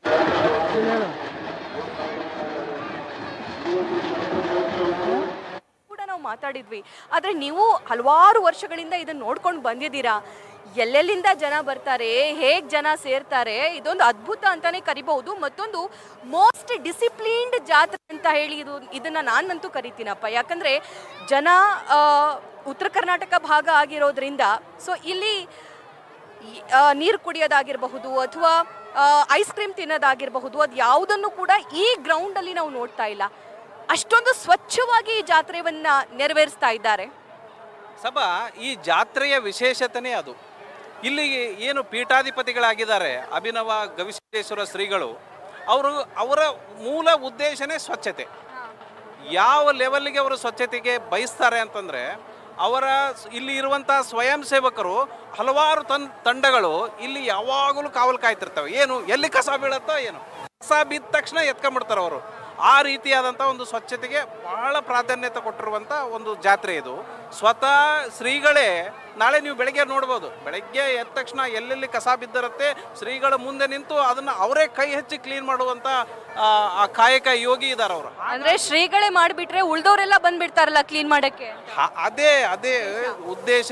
ಕೂಡ ನಾವು ಮಾತಾಡಿದ್ವಿ ಆದ್ರೆ ನೀವು ಹಲವಾರು ವರ್ಷಗಳಿಂದ ಇದನ್ನ ನೋಡ್ಕೊಂಡು ಬಂದಿದ್ದೀರಾ ಎಲ್ಲೆಲ್ಲಿಂದ ಜನ ಬರ್ತಾರೆ ಹೇಗ್ ಜನ ಸೇರ್ತಾರೆ ಇದೊಂದು ಅದ್ಭುತ ಅಂತಾನೆ ಕರಿಬಹುದು ಮತ್ತೊಂದು ಮೋಸ್ಟ್ ಡಿಸಿಪ್ಲಿನ್ಡ್ ಜಾತ್ರೆ ಅಂತ ಹೇಳಿ ಇದು ಇದನ್ನ ನಾನಂತೂ ಕರಿತೀನಪ್ಪ ಯಾಕಂದ್ರೆ ಜನ ಆ, ಉತ್ತರ ಕರ್ನಾಟಕ ಭಾಗ ಆಗಿರೋದ್ರಿಂದ ಸೊ ಇಲ್ಲಿ ನೀರು ಕುಡಿಯೋದಾಗಿರಬಹುದು ಅಥವಾ ಐಸ್ ಕ್ರೀಮ್ ತಿನ್ನೋದಾಗಿರಬಹುದು ಅದು ಯಾವುದನ್ನು ಕೂಡ ಈ ಗ್ರೌಂಡಲ್ಲಿ ನಾವು ನೋಡ್ತಾ ಇಲ್ಲ ಅಷ್ಟೊಂದು ಸ್ವಚ್ಛವಾಗಿ ಈ ಜಾತ್ರೆಯನ್ನ ನೆರವೇರಿಸ್ತಾ ಇದ್ದಾರೆ ಸಭಾ ಈ ಜಾತ್ರೆಯ ವಿಶೇಷತೆನೇ ಅದು ಇಲ್ಲಿ ಏನು ಪೀಠಾಧಿಪತಿಗಳಾಗಿದ್ದಾರೆ ಅಭಿನವ ಗವಿಸಿದ್ದೇಶ್ವರ ಶ್ರೀಗಳು ಅವರು ಅವರ ಮೂಲ ಉದ್ದೇಶನೇ ಸ್ವಚ್ಛತೆ ಯಾವ ಲೆವೆಲ್ಗೆ ಅವರು ಸ್ವಚ್ಛತೆಗೆ ಬಯಸ್ತಾರೆ ಅಂತಂದರೆ ಅವರ ಸ್- ಇಲ್ಲಿ ಇರುವಂಥ ಸ್ವಯಂ ಸೇವಕರು ಹಲವಾರು ತನ್ ತಂಡಗಳು ಇಲ್ಲಿ ಯಾವಾಗಲೂ ಕಾವಲು ಕಾಯ್ತಿರ್ತವೆ ಏನು ಎಲ್ಲಿ ಕಸ ಬೀಳುತ್ತೋ ಏನು ಕಸ ಬಿದ್ದ ತಕ್ಷಣ ಎತ್ಕೊಂಡ್ಬಿಡ್ತಾರೆ ಅವರು ಆ ರೀತಿಯಾದಂಥ ಒಂದು ಸ್ವಚ್ಛತೆಗೆ ಬಹಳ ಪ್ರಾಧಾನ್ಯತೆ ಕೊಟ್ಟಿರುವಂಥ ಒಂದು ಜಾತ್ರೆ ಇದು ಸ್ವತಃ ಶ್ರೀಗಳೇ ನಾಳೆ ನೀವು ಬೆಳಗ್ಗೆ ನೋಡ್ಬೋದು ಬೆಳಗ್ಗೆ ಎದ್ದ ತಕ್ಷಣ ಎಲ್ಲೆಲ್ಲಿ ಕಸ ಬಿದ್ದಿರುತ್ತೆ ಶ್ರೀಗಳ ಮುಂದೆ ನಿಂತು ಅದನ್ನು ಅವರೇ ಕೈ ಹಚ್ಚಿ ಕ್ಲೀನ್ ಮಾಡುವಂಥ ಆ, ಆ ಕಾಯಕ ಯೋಗಿ ಇದ್ದಾರೆ ಅವರು ಅಂದ್ರೆ ಶ್ರೀಗಳೇ ಮಾಡ್ಬಿಟ್ರೆ ಉಳ್ದವ್ರೆಲ್ಲ ಬಂದ್ಬಿಡ್ತಾರಲ್ಲ ಕ್ಲೀನ್ ಮಾಡಕ್ಕೆ ಹ- ಅದೇ ಅದೇ ಉದ್ದೇಶ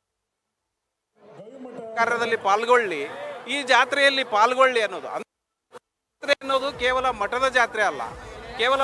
ಕಾರ್ಯದಲ್ಲಿ ಪಾಲ್ಗೊಳ್ಳಿ ಈ ಜಾತ್ರೆಯಲ್ಲಿ ಪಾಲ್ಗೊಳ್ಳಿ ಅನ್ನೋದು ಅಂದ್ರೆ ಜಾತ್ರೆ ಅನ್ನೋದು ಕೇವಲ ಮಠದ ಜಾತ್ರೆ ಅಲ್ಲ ಕೇವಲ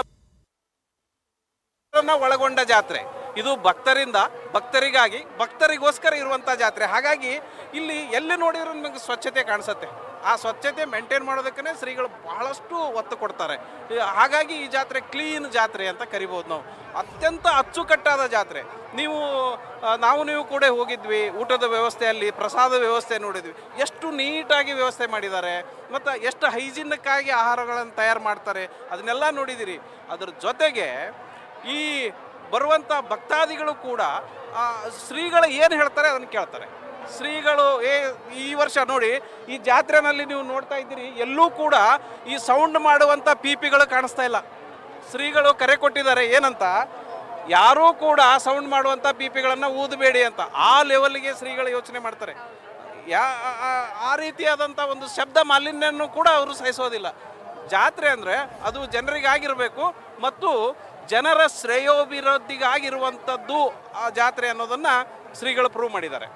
ಭಕ್ತರನ್ನ ಒಳಗೊಂಡ ಜಾತ್ರೆ ಇದು ಭಕ್ತರಿಂದ ಭಕ್ತರಿಗಾಗಿ ಭಕ್ತರಿಗೋಸ್ಕರ ಇರುವಂಥ ಜಾತ್ರೆ ಹಾಗಾಗಿ ಇಲ್ಲಿ ಎಲ್ಲಿ ನೋಡಿದ್ರು ನಿಮಗೆ ಸ್ವಚ್ಛತೆ ಕಾಣಿಸುತ್ತೆ ಆ ಸ್ವಚ್ಛತೆ ಮೇಂಟೈನ್ ಮಾಡೋದಕ್ಕೇ ಶ್ರೀಗಳು ಬಹಳಷ್ಟು ಒತ್ತು ಕೊಡ್ತಾರೆ ಈ- ಹಾಗಾಗಿ ಈ ಜಾತ್ರೆ ಕ್ಲೀನ್ ಜಾತ್ರೆ ಅಂತ ಕರಿಬೋದು ನಾವು ಅತ್ಯಂತ ಅಚ್ಚುಕಟ್ಟಾದ ಜಾತ್ರೆ ನೀವು ಆ, ನಾವು ನೀವು ಕೂಡ ಹೋಗಿದ್ವಿ ಊಟದ ವ್ಯವಸ್ಥೆಯಲ್ಲಿ ಪ್ರಸಾದ ವ್ಯವಸ್ಥೆ ನೋಡಿದ್ವಿ ಎಷ್ಟು ನೀಟಾಗಿ ವ್ಯವಸ್ಥೆ ಮಾಡಿದ್ದಾರೆ ಮತ್ತು ಎಷ್ಟು ಹೈಜಿನಿಕ್ಕಾಗಿ ಆಹಾರಗಳನ್ನು ತಯಾರು ಮಾಡ್ತಾರೆ ಅದನ್ನೆಲ್ಲ ನೋಡಿದಿರಿ ಅದ್ರ ಜೊತೆಗೆ ಈ ಬರುವಂಥ ಭಕ್ತಾದಿಗಳು ಕೂಡ ಆ, ಶ್ರೀಗಳು ಏನು ಹೇಳ್ತಾರೆ ಅದನ್ನು ಕೇಳ್ತಾರೆ ಶ್ರೀಗಳು ಏ ಈ ವರ್ಷ ನೋಡಿ ಈ ಜಾತ್ರೆನಲ್ಲಿ ನೀವು ನೋಡ್ತಾ ಇದ್ದೀರಿ ಎಲ್ಲೂ ಕೂಡ ಈ ಸೌಂಡ್ ಮಾಡುವಂಥ ಪೀಪಿಗಳು ಕಾಣಿಸ್ತಾ ಇಲ್ಲ ಶ್ರೀಗಳು ಕರೆ ಕೊಟ್ಟಿದ್ದಾರೆ ಏನಂತ ಯಾರೂ ಕೂಡ ಸೌಂಡ್ ಮಾಡುವಂಥ ಪೀಪಿಗಳನ್ನು ಊದಬೇಡಿ ಅಂತ ಆ ಲೆವೆಲ್ಗೆ ಶ್ರೀಗಳು ಯೋಚನೆ ಮಾಡ್ತಾರೆ ಯಾ ಆ- ಆ- ಆ ರೀತಿಯಾದಂಥ ಒಂದು ಶಬ್ದ ಮಾಲಿನ್ಯವನ್ನು ಕೂಡ ಅವರು ಸಹಿಸೋದಿಲ್ಲ ಜಾತ್ರೆ ಅಂದರೆ ಅದು ಜನರಿಗಾಗಿರಬೇಕು ಮತ್ತು ಜನರ ಶ್ರೇಯೋಭಿವೃದ್ಧಿಗಾಗಿರುವಂಥದ್ದು ಆ ಜಾತ್ರೆ ಅನ್ನೋದನ್ನು ಶ್ರೀಗಳು ಪ್ರೂವ್ ಮಾಡಿದ್ದಾರೆ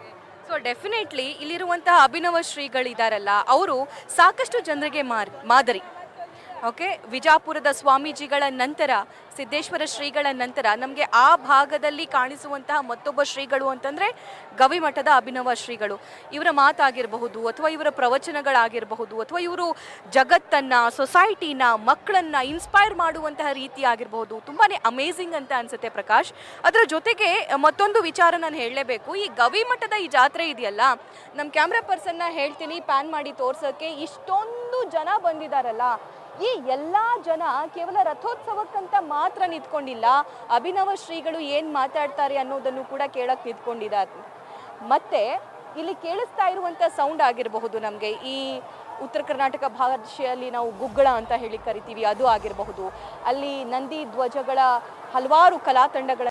ಸೊ ಡೆಫಿನೆಟ್ಲಿ ಇಲ್ಲಿರುವಂತಹ ಅಭಿನವ ಶ್ರೀಗಳಿದಾರಲ್ಲ ಅವರು ಸಾಕಷ್ಟು ಜನರಿಗೆ ಮಾರ್ ಮಾದರಿ ಓಕೆ ವಿಜಾಪುರದ ಸ್ವಾಮೀಜಿಗಳ ನಂತರ ಸಿದ್ದೇಶ್ವರ ಶ್ರೀಗಳ ನಂತರ ನಮಗೆ ಆ ಭಾಗದಲ್ಲಿ ಕಾಣಿಸುವಂತಹ ಮತ್ತೊಬ್ಬ ಶ್ರೀಗಳು ಅಂತಂದರೆ ಗವಿಮಠದ ಅಭಿನವ ಶ್ರೀಗಳು ಇವರ ಮಾತಾಗಿರಬಹುದು ಅಥವಾ ಇವರ ಪ್ರವಚನಗಳಾಗಿರಬಹುದು ಅಥವಾ ಇವರು ಜಗತ್ತನ್ನು ಸೊಸೈಟಿನ ಮಕ್ಕಳನ್ನ ಇನ್ಸ್ಪೈರ್ ಮಾಡುವಂತಹ ರೀತಿ ಆಗಿರಬಹುದು ತುಂಬಾ ಅಮೇಝಿಂಗ್ ಅಂತ ಅನ್ಸುತ್ತೆ ಪ್ರಕಾಶ್ ಅದರ ಜೊತೆಗೆ ಮತ್ತೊಂದು ವಿಚಾರ ನಾನು ಹೇಳಲೇಬೇಕು ಈ ಗವಿಮಠದ ಈ ಜಾತ್ರೆ ಇದೆಯಲ್ಲ ನಮ್ಮ ಕ್ಯಾಮ್ರಾ ಪರ್ಸನ್ನ ಹೇಳ್ತೀನಿ ಪ್ಯಾನ್ ಮಾಡಿ ತೋರ್ಸೋಕ್ಕೆ ಇಷ್ಟೊಂದು ಜನ ಬಂದಿದಾರಲ್ಲ ಈ ಎಲ್ಲಾ ಜನ ಕೇವಲ ರಥೋತ್ಸವಕ್ಕಂತ ಮಾತ್ರ ನಿಂತ್ಕೊಂಡಿಲ್ಲ ಅಭಿನವ ಶ್ರೀಗಳು ಏನ್ ಮಾತಾಡ್ತಾರೆ ಅನ್ನೋದನ್ನು ಕೂಡ ಕೇಳಕ್ ನಿಂತ್ಕೊಂಡಿದ್ದಾರೆ ಮತ್ತೆ ಇಲ್ಲಿ ಕೇಳಿಸ್ತಾ ಇರುವಂತ ಸೌಂಡ್ ಆಗಿರಬಹುದು ನಮಗೆ ಈ ಉತ್ತರ ಕರ್ನಾಟಕ ಭಾಷೆಯಲ್ಲಿ ನಾವು ಗುಗ್ಗಳ ಅಂತ ಹೇಳಿ ಕರಿತೀವಿ ಅದು ಆಗಿರಬಹುದು ಅಲ್ಲಿ ನಂದಿ ಧ್ವಜಗಳ ಹಲವಾರು ಕಲಾ ತಂಡಗಳ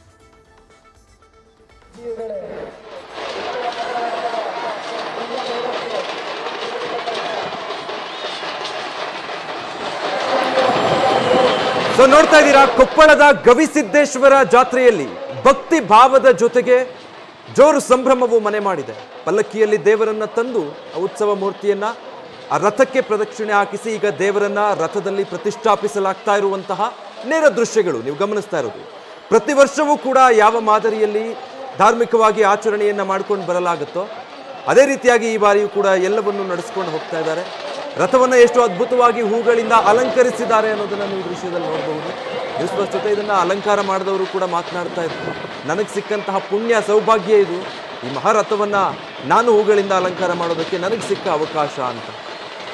ಸೊ ನೋಡ್ತಾ ಇದ್ದೀರಾ ಕೊಪ್ಪಳದ ಗವಿಸಿದ್ದೇಶ್ವರ ಜಾತ್ರೆಯಲ್ಲಿ ಭಕ್ತಿ ಭಾವದ ಜೊತೆಗೆ ಜೋರು ಸಂಭ್ರಮವು ಮನೆ ಮಾಡಿದೆ ಪಲ್ಲಕ್ಕಿಯಲ್ಲಿ ದೇವರನ್ನ ತಂದು ಆ ಉತ್ಸವ ಮೂರ್ತಿಯನ್ನ ಆ ರಥಕ್ಕೆ ಪ್ರದಕ್ಷಿಣೆ ಹಾಕಿಸಿ ಈಗ ದೇವರನ್ನ ರಥದಲ್ಲಿ ಪ್ರತಿಷ್ಠಾಪಿಸಲಾಗ್ತಾ ಇರುವಂತಹ ನೇರ ದೃಶ್ಯಗಳು ನೀವು ಗಮನಿಸ್ತಾ ಇರೋದು ಪ್ರತಿ ವರ್ಷವೂ ಕೂಡ ಯಾವ ಮಾದರಿಯಲ್ಲಿ ಧಾರ್ಮಿಕವಾಗಿ ಆಚರಣೆಯನ್ನ ಮಾಡ್ಕೊಂಡು ಬರಲಾಗುತ್ತೋ ಅದೇ ರೀತಿಯಾಗಿ ಈ ಬಾರಿಯೂ ಕೂಡ ಎಲ್ಲವನ್ನು ನಡೆಸ್ಕೊಂಡು ಹೋಗ್ತಾ ಇದ್ದಾರೆ ರಥವನ್ನ ಎಷ್ಟು ಅದ್ಭುತವಾಗಿ ಹೂಗಳಿಂದ ಅಲಂಕರಿಸಿದ್ದಾರೆ ಅನ್ನೋದನ್ನ ನೀವು ದೃಶ್ಯದಲ್ಲಿ ನೋಡಬಹುದು ನ್ಯೂಸ್ ಬಸ್ ಜೊತೆ ಇದನ್ನ ಅಲಂಕಾರ ಮಾಡಿದವರು ಕೂಡ ಮಾತನಾಡ್ತಾ ಇದ್ರು ನನಗೆ ಸಿಕ್ಕಂತಹ ಪುಣ್ಯ ಸೌಭಾಗ್ಯ ಇದು ಈ ಮಹಾರಥವನ್ನ ನಾನು ಹೂಗಳಿಂದ ಅಲಂಕಾರ ಮಾಡೋದಕ್ಕೆ ನನಗೆ ಸಿಕ್ಕ ಅವಕಾಶ ಅಂತ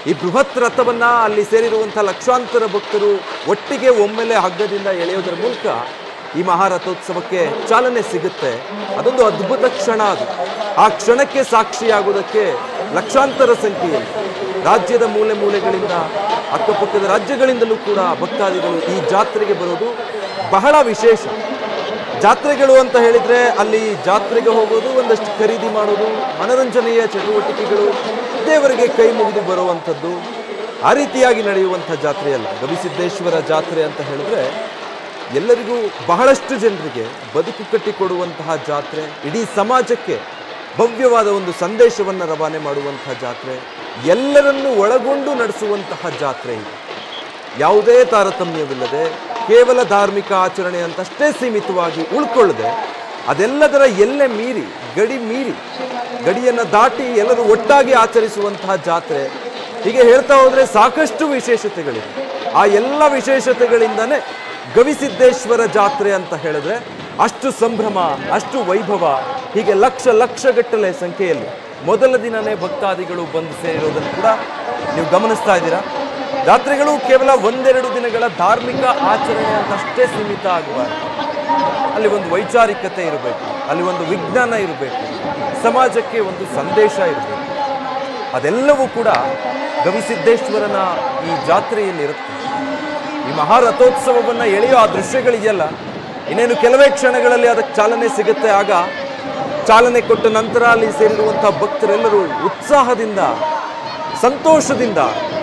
ಈ ಬೃಹತ್ ರಥವನ್ನ ಅಲ್ಲಿ ಸೇರಿರುವಂಥ ಲಕ್ಷಾಂತರ ಭಕ್ತರು ಒಟ್ಟಿಗೆ ಒಮ್ಮೆಲೆ ಹಗ್ಗದಿಂದ ಎಳೆಯೋದರ ಮೂಲಕ ಈ ಮಹಾರಥೋತ್ಸವಕ್ಕೆ ಚಾಲನೆ ಸಿಗುತ್ತೆ ಅದೊಂದು ಅದ್ಭುತ ಕ್ಷಣ ಅದು ಆ ಕ್ಷಣಕ್ಕೆ ಸಾಕ್ಷಿಯಾಗುವುದಕ್ಕೆ ಲಕ್ಷಾಂತರ ಸಂಖ್ಯೆಯಲ್ಲಿ ರಾಜ್ಯದ ಮೂಲೆ ಮೂಲೆಗಳಿಂದ ಅಕ್ಕಪಕ್ಕದ ರಾಜ್ಯಗಳಿಂದಲೂ ಕೂಡ ಭಕ್ತಾದಿಗಳು ಈ ಜಾತ್ರೆಗೆ ಬರೋದು ಬಹಳ ವಿಶೇಷ ಜಾತ್ರೆಗಳು ಅಂತ ಹೇಳಿದ್ರೆ ಅಲ್ಲಿ ಜಾತ್ರೆಗೆ ಹೋಗೋದು ಒಂದಷ್ಟು ಖರೀದಿ ಮಾಡೋದು ಮನರಂಜನೆಯ ಚಟುವಟಿಕೆಗಳು ದೇವರಿಗೆ ಕೈ ಮುಗಿದು ಬರುವಂಥದ್ದು ಆ ರೀತಿಯಾಗಿ ನಡೆಯುವಂಥ ಜಾತ್ರೆಯಲ್ಲ ಗವಿಸಿದ್ದೇಶ್ವರ ಜಾತ್ರೆ ಅಂತ ಹೇಳಿದ್ರೆ ಎಲ್ಲರಿಗೂ ಬಹಳಷ್ಟು ಜನರಿಗೆ ಬದುಕು ಕಟ್ಟಿಕೊಡುವಂತಹ ಜಾತ್ರೆ ಇಡೀ ಸಮಾಜಕ್ಕೆ ಭವ್ಯವಾದ ಒಂದು ಸಂದೇಶವನ್ನು ರವಾನೆ ಮಾಡುವಂತಹ ಜಾತ್ರೆ ಎಲ್ಲರನ್ನೂ ಒಳಗೊಂಡು ನಡೆಸುವಂತಹ ಜಾತ್ರೆ ಇದು ಯಾವುದೇ ತಾರತಮ್ಯವಿಲ್ಲದೆ ಕೇವಲ ಧಾರ್ಮಿಕ ಆಚರಣೆ ಅಂತಷ್ಟೇ ಸೀಮಿತವಾಗಿ ಉಳ್ಕೊಳ್ಳದೆ ಅದೆಲ್ಲದರ ಎಲ್ಲೆ ಮೀರಿ ಗಡಿ ಮೀರಿ ಗಡಿಯನ್ನು ದಾಟಿ ಎಲ್ಲರೂ ಒಟ್ಟಾಗಿ ಆಚರಿಸುವಂತಹ ಜಾತ್ರೆ ಹೀಗೆ ಹೇಳ್ತಾ ಹೋದ್ರೆ ಸಾಕಷ್ಟು ವಿಶೇಷತೆಗಳಿವೆ ಆ ಎಲ್ಲ ವಿಶೇಷತೆಗಳಿಂದನೇ ಗವಿಸಿದ್ದೇಶ್ವರ ಜಾತ್ರೆ ಅಂತ ಹೇಳಿದ್ರೆ ಅಷ್ಟು ಸಂಭ್ರಮ ಅಷ್ಟು ವೈಭವ ಹೀಗೆ ಲಕ್ಷ ಲಕ್ಷಗಟ್ಟಲೆ ಸಂಖ್ಯೆಯಲ್ಲಿ ಮೊದಲ ದಿನನೇ ಭಕ್ತಾದಿಗಳು ಬಂದು ಸೇರಿರೋದನ್ನು ಕೂಡ ನೀವು ಗಮನಿಸ್ತಾ ಇದ್ದೀರಾ ಜಾತ್ರೆಗಳು ಕೇವಲ ಒಂದೆರಡು ದಿನಗಳ ಧಾರ್ಮಿಕ ಆಚರಣೆ ಅಂತ ಅಷ್ಟೇ ಸೀಮಿತ ಆಗಬಾರ್ದು ಅಲ್ಲಿ ಒಂದು ವೈಚಾರಿಕತೆ ಇರಬೇಕು ಅಲ್ಲಿ ಒಂದು ವಿಜ್ಞಾನ ಇರಬೇಕು ಸಮಾಜಕ್ಕೆ ಒಂದು ಸಂದೇಶ ಇರಬೇಕು ಅದೆಲ್ಲವೂ ಕೂಡ ಗವಿಸಿದ್ದೇಶ್ವರನ ಈ ಜಾತ್ರೆಯಲ್ಲಿರುತ್ತೆ ಈ ಮಹಾರಥೋತ್ಸವವನ್ನು ಎಳೆಯೋ ಆ ದೃಶ್ಯಗಳಿದೆಯಲ್ಲ ಇನ್ನೇನು ಕೆಲವೇ ಕ್ಷಣಗಳಲ್ಲಿ ಅದಕ್ಕೆ ಚಾಲನೆ ಸಿಗುತ್ತೆ ಆಗ ಚಾಲನೆ ಕೊಟ್ಟ ನಂತರ ಅಲ್ಲಿ ಸೇರಿರುವಂತಹ ಭಕ್ತರೆಲ್ಲರೂ ಉತ್ಸಾಹದಿಂದ ಸಂತೋಷದಿಂದ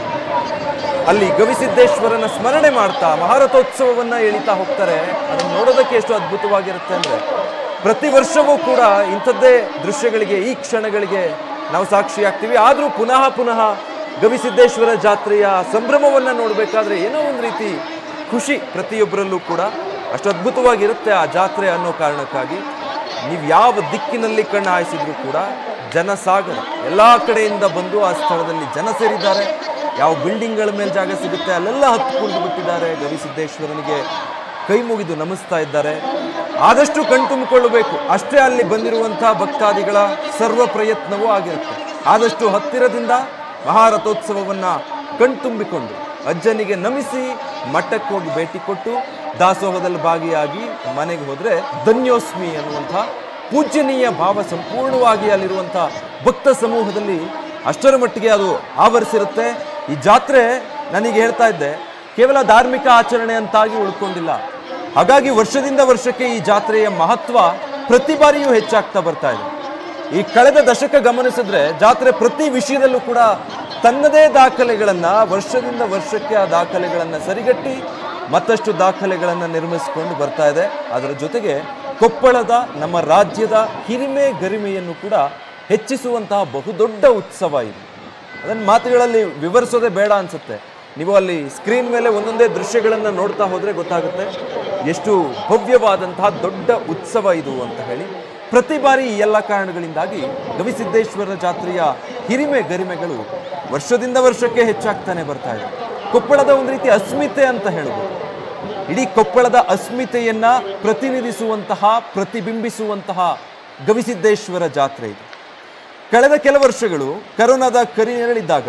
ಅಲ್ಲಿ ಗವಿಸಿದ್ದೇಶ್ವರನ ಸ್ಮರಣೆ ಮಾಡ್ತಾ ಮಹಾರಥೋತ್ಸವವನ್ನ ಎಳಿತಾ ಹೋಗ್ತಾರೆ ಅದನ್ನು ನೋಡೋದಕ್ಕೆ ಎಷ್ಟು ಅದ್ಭುತವಾಗಿರುತ್ತೆ ಅಂದ್ರೆ ಪ್ರತಿ ವರ್ಷವೂ ಕೂಡ ಇಂಥದ್ದೇ ದೃಶ್ಯಗಳಿಗೆ ಈ ಕ್ಷಣಗಳಿಗೆ ನಾವು ಸಾಕ್ಷಿಯಾಗ್ತೀವಿ ಆದರೂ ಪುನಃ ಪುನಃ ಗವಿಸಿದ್ದೇಶ್ವರ ಜಾತ್ರೆಯ ಸಂಭ್ರಮವನ್ನ ನೋಡಬೇಕಾದ್ರೆ ಏನೋ ಒಂದು ರೀತಿ ಖುಷಿ ಪ್ರತಿಯೊಬ್ಬರಲ್ಲೂ ಕೂಡ ಅಷ್ಟು ಅದ್ಭುತವಾಗಿರುತ್ತೆ ಆ ಜಾತ್ರೆ ಅನ್ನೋ ಕಾರಣಕ್ಕಾಗಿ ನೀವು ಯಾವ ದಿಕ್ಕಿನಲ್ಲಿ ಕಣ್ಣು ಹಾಯಿಸಿದ್ರು ಕೂಡ ಜನಸಾಗರ ಎಲ್ಲ ಕಡೆಯಿಂದ ಬಂದು ಆ ಸ್ಥಳದಲ್ಲಿ ಜನ ಸೇರಿದ್ದಾರೆ ಯಾವ ಬಿಲ್ಡಿಂಗ್ಗಳ ಮೇಲೆ ಜಾಗ ಸಿಗುತ್ತೆ ಅಲ್ಲೆಲ್ಲ ಹತ್ಕೊಂಡು ಬಿಟ್ಟಿದ್ದಾರೆ ಗವಿಸಿದ್ದೇಶ್ವರನಿಗೆ ಕೈ ಮುಗಿದು ನಮಿಸ್ತಾ ಇದ್ದಾರೆ ಆದಷ್ಟು ಕಣ್ತುಂಬಿಕೊಳ್ಳಬೇಕು ಅಷ್ಟೇ ಅಲ್ಲಿ ಬಂದಿರುವಂತಹ ಭಕ್ತಾದಿಗಳ ಸರ್ವ ಪ್ರಯತ್ನವೂ ಆಗಿರುತ್ತೆ ಆದಷ್ಟು ಹತ್ತಿರದಿಂದ ಮಹಾರಥೋತ್ಸವವನ್ನ ಕಣ್ತುಂಬಿಕೊಂಡು ಅಜ್ಜನಿಗೆ ನಮಿಸಿ ಮಠಕ್ಕೆ ಹೋಗಿ ಭೇಟಿ ಕೊಟ್ಟು ದಾಸೋಹದಲ್ಲಿ ಭಾಗಿಯಾಗಿ ಮನೆಗೆ ಹೋದ್ರೆ ಧನ್ಯೋಸ್ಮಿ ಅನ್ನುವಂಥ ಪೂಜ್ಯನೀಯ ಭಾವ ಸಂಪೂರ್ಣವಾಗಿ ಅಲ್ಲಿರುವಂಥ ಭಕ್ತ ಸಮೂಹದಲ್ಲಿ ಅಷ್ಟರ ಮಟ್ಟಿಗೆ ಅದು ಆವರಿಸಿರುತ್ತೆ ಈ ಜಾತ್ರೆ ನನಗೆ ಹೇಳ್ತಾ ಇದ್ದೆ ಕೇವಲ ಧಾರ್ಮಿಕ ಆಚರಣೆ ಅಂತಾಗಿ ಉಳ್ಕೊಂಡಿಲ್ಲ ಹಾಗಾಗಿ ವರ್ಷದಿಂದ ವರ್ಷಕ್ಕೆ ಈ ಜಾತ್ರೆಯ ಮಹತ್ವ ಪ್ರತಿ ಬಾರಿಯೂ ಹೆಚ್ಚಾಗ್ತಾ ಬರ್ತಾ ಇದೆ ಈ ಕಳೆದ ದಶಕ ಗಮನಿಸಿದ್ರೆ ಜಾತ್ರೆ ಪ್ರತಿ ವಿಷಯದಲ್ಲೂ ಕೂಡ ತನ್ನದೇ ದಾಖಲೆಗಳನ್ನ ವರ್ಷದಿಂದ ವರ್ಷಕ್ಕೆ ಆ ದಾಖಲೆಗಳನ್ನ ಸರಿಗಟ್ಟಿ ಮತ್ತಷ್ಟು ದಾಖಲೆಗಳನ್ನು ನಿರ್ಮಿಸಿಕೊಂಡು ಬರ್ತಾ ಇದೆ ಅದರ ಜೊತೆಗೆ ಕೊಪ್ಪಳದ ನಮ್ಮ ರಾಜ್ಯದ ಹಿರಿಮೆ ಗರಿಮೆಯನ್ನು ಕೂಡ ಹೆಚ್ಚಿಸುವಂತಹ ಬಹುದೊಡ್ಡ ಉತ್ಸವ ಇದು ಅದನ್ನು ಮಾತುಗಳಲ್ಲಿ ವಿವರಿಸೋದೇ ಬೇಡ ಅನ್ಸುತ್ತೆ ನೀವು ಅಲ್ಲಿ ಸ್ಕ್ರೀನ್ ಮೇಲೆ ಒಂದೊಂದೇ ದೃಶ್ಯಗಳನ್ನು ನೋಡ್ತಾ ಹೋದರೆ ಗೊತ್ತಾಗುತ್ತೆ ಎಷ್ಟು ಭವ್ಯವಾದಂತಹ ದೊಡ್ಡ ಉತ್ಸವ ಇದು ಅಂತ ಹೇಳಿ ಪ್ರತಿ ಬಾರಿ ಈ ಎಲ್ಲ ಕಾರಣಗಳಿಂದಾಗಿ ಗವಿಸಿದ್ದೇಶ್ವರ ಜಾತ್ರೆಯ ಹಿರಿಮೆ ಗರಿಮೆಗಳು ವರ್ಷದಿಂದ ವರ್ಷಕ್ಕೆ ಹೆಚ್ಚಾಗ್ತಾನೆ ಬರ್ತಾ ಇದೆ ಕೊಪ್ಪಳದ ಒಂದು ರೀತಿ ಅಸ್ಮಿತೆ ಅಂತ ಹೇಳ್ಬೋದು ಇಡೀ ಕೊಪ್ಪಳದ ಅಸ್ಮಿತೆಯನ್ನ ಪ್ರತಿನಿಧಿಸುವಂತಹ ಪ್ರತಿಬಿಂಬಿಸುವಂತಹ ಗವಿಸಿದ್ದೇಶ್ವರ ಜಾತ್ರೆ ಇದು ಕಳೆದ ಕೆಲ ವರ್ಷಗಳು ಕರೋನಾದ ಕರಿನೆರಳಿದ್ದಾಗ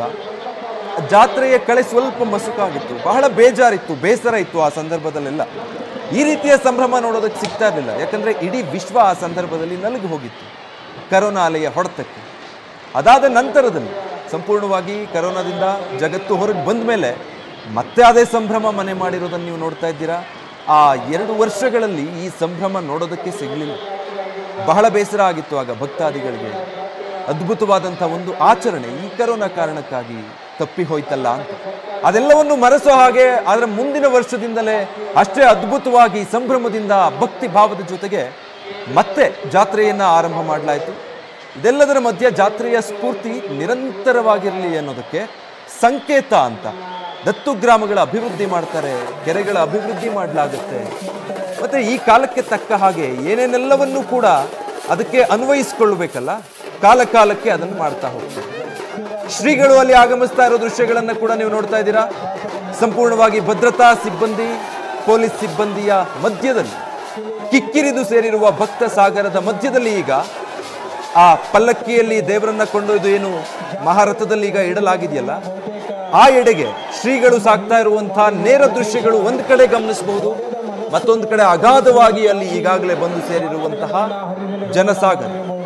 ಜಾತ್ರೆಯ ಕಳೆ ಸ್ವಲ್ಪ ಮಸುಕಾಗಿತ್ತು ಬಹಳ ಬೇಜಾರಿತ್ತು ಬೇಸರ ಇತ್ತು ಆ ಸಂದರ್ಭದಲ್ಲೆಲ್ಲ ಈ ರೀತಿಯ ಸಂಭ್ರಮ ನೋಡೋದಕ್ಕೆ ಸಿಗ್ತಾ ಇರಲಿಲ್ಲ ಯಾಕಂದ್ರೆ ಇಡೀ ವಿಶ್ವ ಆ ಸಂದರ್ಭದಲ್ಲಿ ನಲುಗು ಹೋಗಿತ್ತು ಕರೋನಾ ಅಲೆಯ ಹೊಡೆತಕ್ಕೆ ಅದಾದ ನಂತರದಲ್ಲಿ ಸಂಪೂರ್ಣವಾಗಿ ಕರೋನಾದಿಂದ ಜಗತ್ತು ಹೊರಗೆ ಬಂದ ಮೇಲೆ ಮತ್ತೆ ಅದೇ ಸಂಭ್ರಮ ಮನೆ ಮಾಡಿರೋದನ್ನು ನೀವು ನೋಡ್ತಾ ಇದ್ದೀರಾ ಆ ಎರಡು ವರ್ಷಗಳಲ್ಲಿ ಈ ಸಂಭ್ರಮ ನೋಡೋದಕ್ಕೆ ಸಿಗಲಿಲ್ಲ ಬಹಳ ಬೇಸರ ಆಗಿತ್ತು ಆಗ ಭಕ್ತಾದಿಗಳಿಗೆ ಅದ್ಭುತವಾದಂಥ ಒಂದು ಆಚರಣೆ ಈ ಕರೋನಾ ಕಾರಣಕ್ಕಾಗಿ ತಪ್ಪಿ ಹೋಯ್ತಲ್ಲ ಅಂತ ಅದೆಲ್ಲವನ್ನು ಮರೆಸೋ ಹಾಗೆ ಅದರ ಮುಂದಿನ ವರ್ಷದಿಂದಲೇ ಅಷ್ಟೇ ಅದ್ಭುತವಾಗಿ ಸಂಭ್ರಮದಿಂದ ಭಕ್ತಿ ಭಾವದ ಜೊತೆಗೆ ಮತ್ತೆ ಜಾತ್ರೆಯನ್ನ ಆರಂಭ ಮಾಡಲಾಯಿತು ಇದೆಲ್ಲದರ ಮಧ್ಯೆ ಜಾತ್ರೆಯ ಸ್ಫೂರ್ತಿ ನಿರಂತರವಾಗಿರಲಿ ಅನ್ನೋದಕ್ಕೆ ಸಂಕೇತ ಅಂತ ದತ್ತು ಗ್ರಾಮಗಳ ಅಭಿವೃದ್ಧಿ ಮಾಡ್ತಾರೆ ಕೆರೆಗಳ ಅಭಿವೃದ್ಧಿ ಮಾಡಲಾಗುತ್ತೆ ಮತ್ತೆ ಈ ಕಾಲಕ್ಕೆ ತಕ್ಕ ಹಾಗೆ ಏನೇನೆಲ್ಲವನ್ನೂ ಕೂಡ ಅದಕ್ಕೆ ಅನ್ವಯಿಸ್ಕೊಳ್ಬೇಕಲ್ಲ ಕಾಲ ಕಾಲಕ್ಕೆ ಅದನ್ನು ಮಾಡ್ತಾ ಹೋಗ್ತಾರೆ ಶ್ರೀಗಳು ಅಲ್ಲಿ ಆಗಮಿಸ್ತಾ ಇರೋ ದೃಶ್ಯಗಳನ್ನ ಕೂಡ ನೀವು ನೋಡ್ತಾ ಇದ್ದೀರಾ ಸಂಪೂರ್ಣವಾಗಿ ಭದ್ರತಾ ಸಿಬ್ಬಂದಿ ಪೊಲೀಸ್ ಸಿಬ್ಬಂದಿಯ ಮಧ್ಯದಲ್ಲಿ ಕಿಕ್ಕಿರಿದು ಸೇರಿರುವ ಭಕ್ತ ಸಾಗರದ ಮಧ್ಯದಲ್ಲಿ ಈಗ ಆ ಪಲ್ಲಕ್ಕಿಯಲ್ಲಿ ದೇವರನ್ನ ಕೊಂಡೊಯ್ದು ಏನು ಮಹಾರಥದಲ್ಲಿ ಈಗ ಇಡಲಾಗಿದೆಯಲ್ಲ ಆ ಎಡೆಗೆ ಶ್ರೀಗಳು ಸಾಕ್ತಾ ಇರುವಂತಹ ನೇರ ದೃಶ್ಯಗಳು ಒಂದು ಕಡೆ ಗಮನಿಸಬಹುದು ಮತ್ತೊಂದು ಕಡೆ ಅಗಾಧವಾಗಿ ಅಲ್ಲಿ ಈಗಾಗಲೇ ಬಂದು ಸೇರಿರುವಂತಹ ಜನಸಾಗರ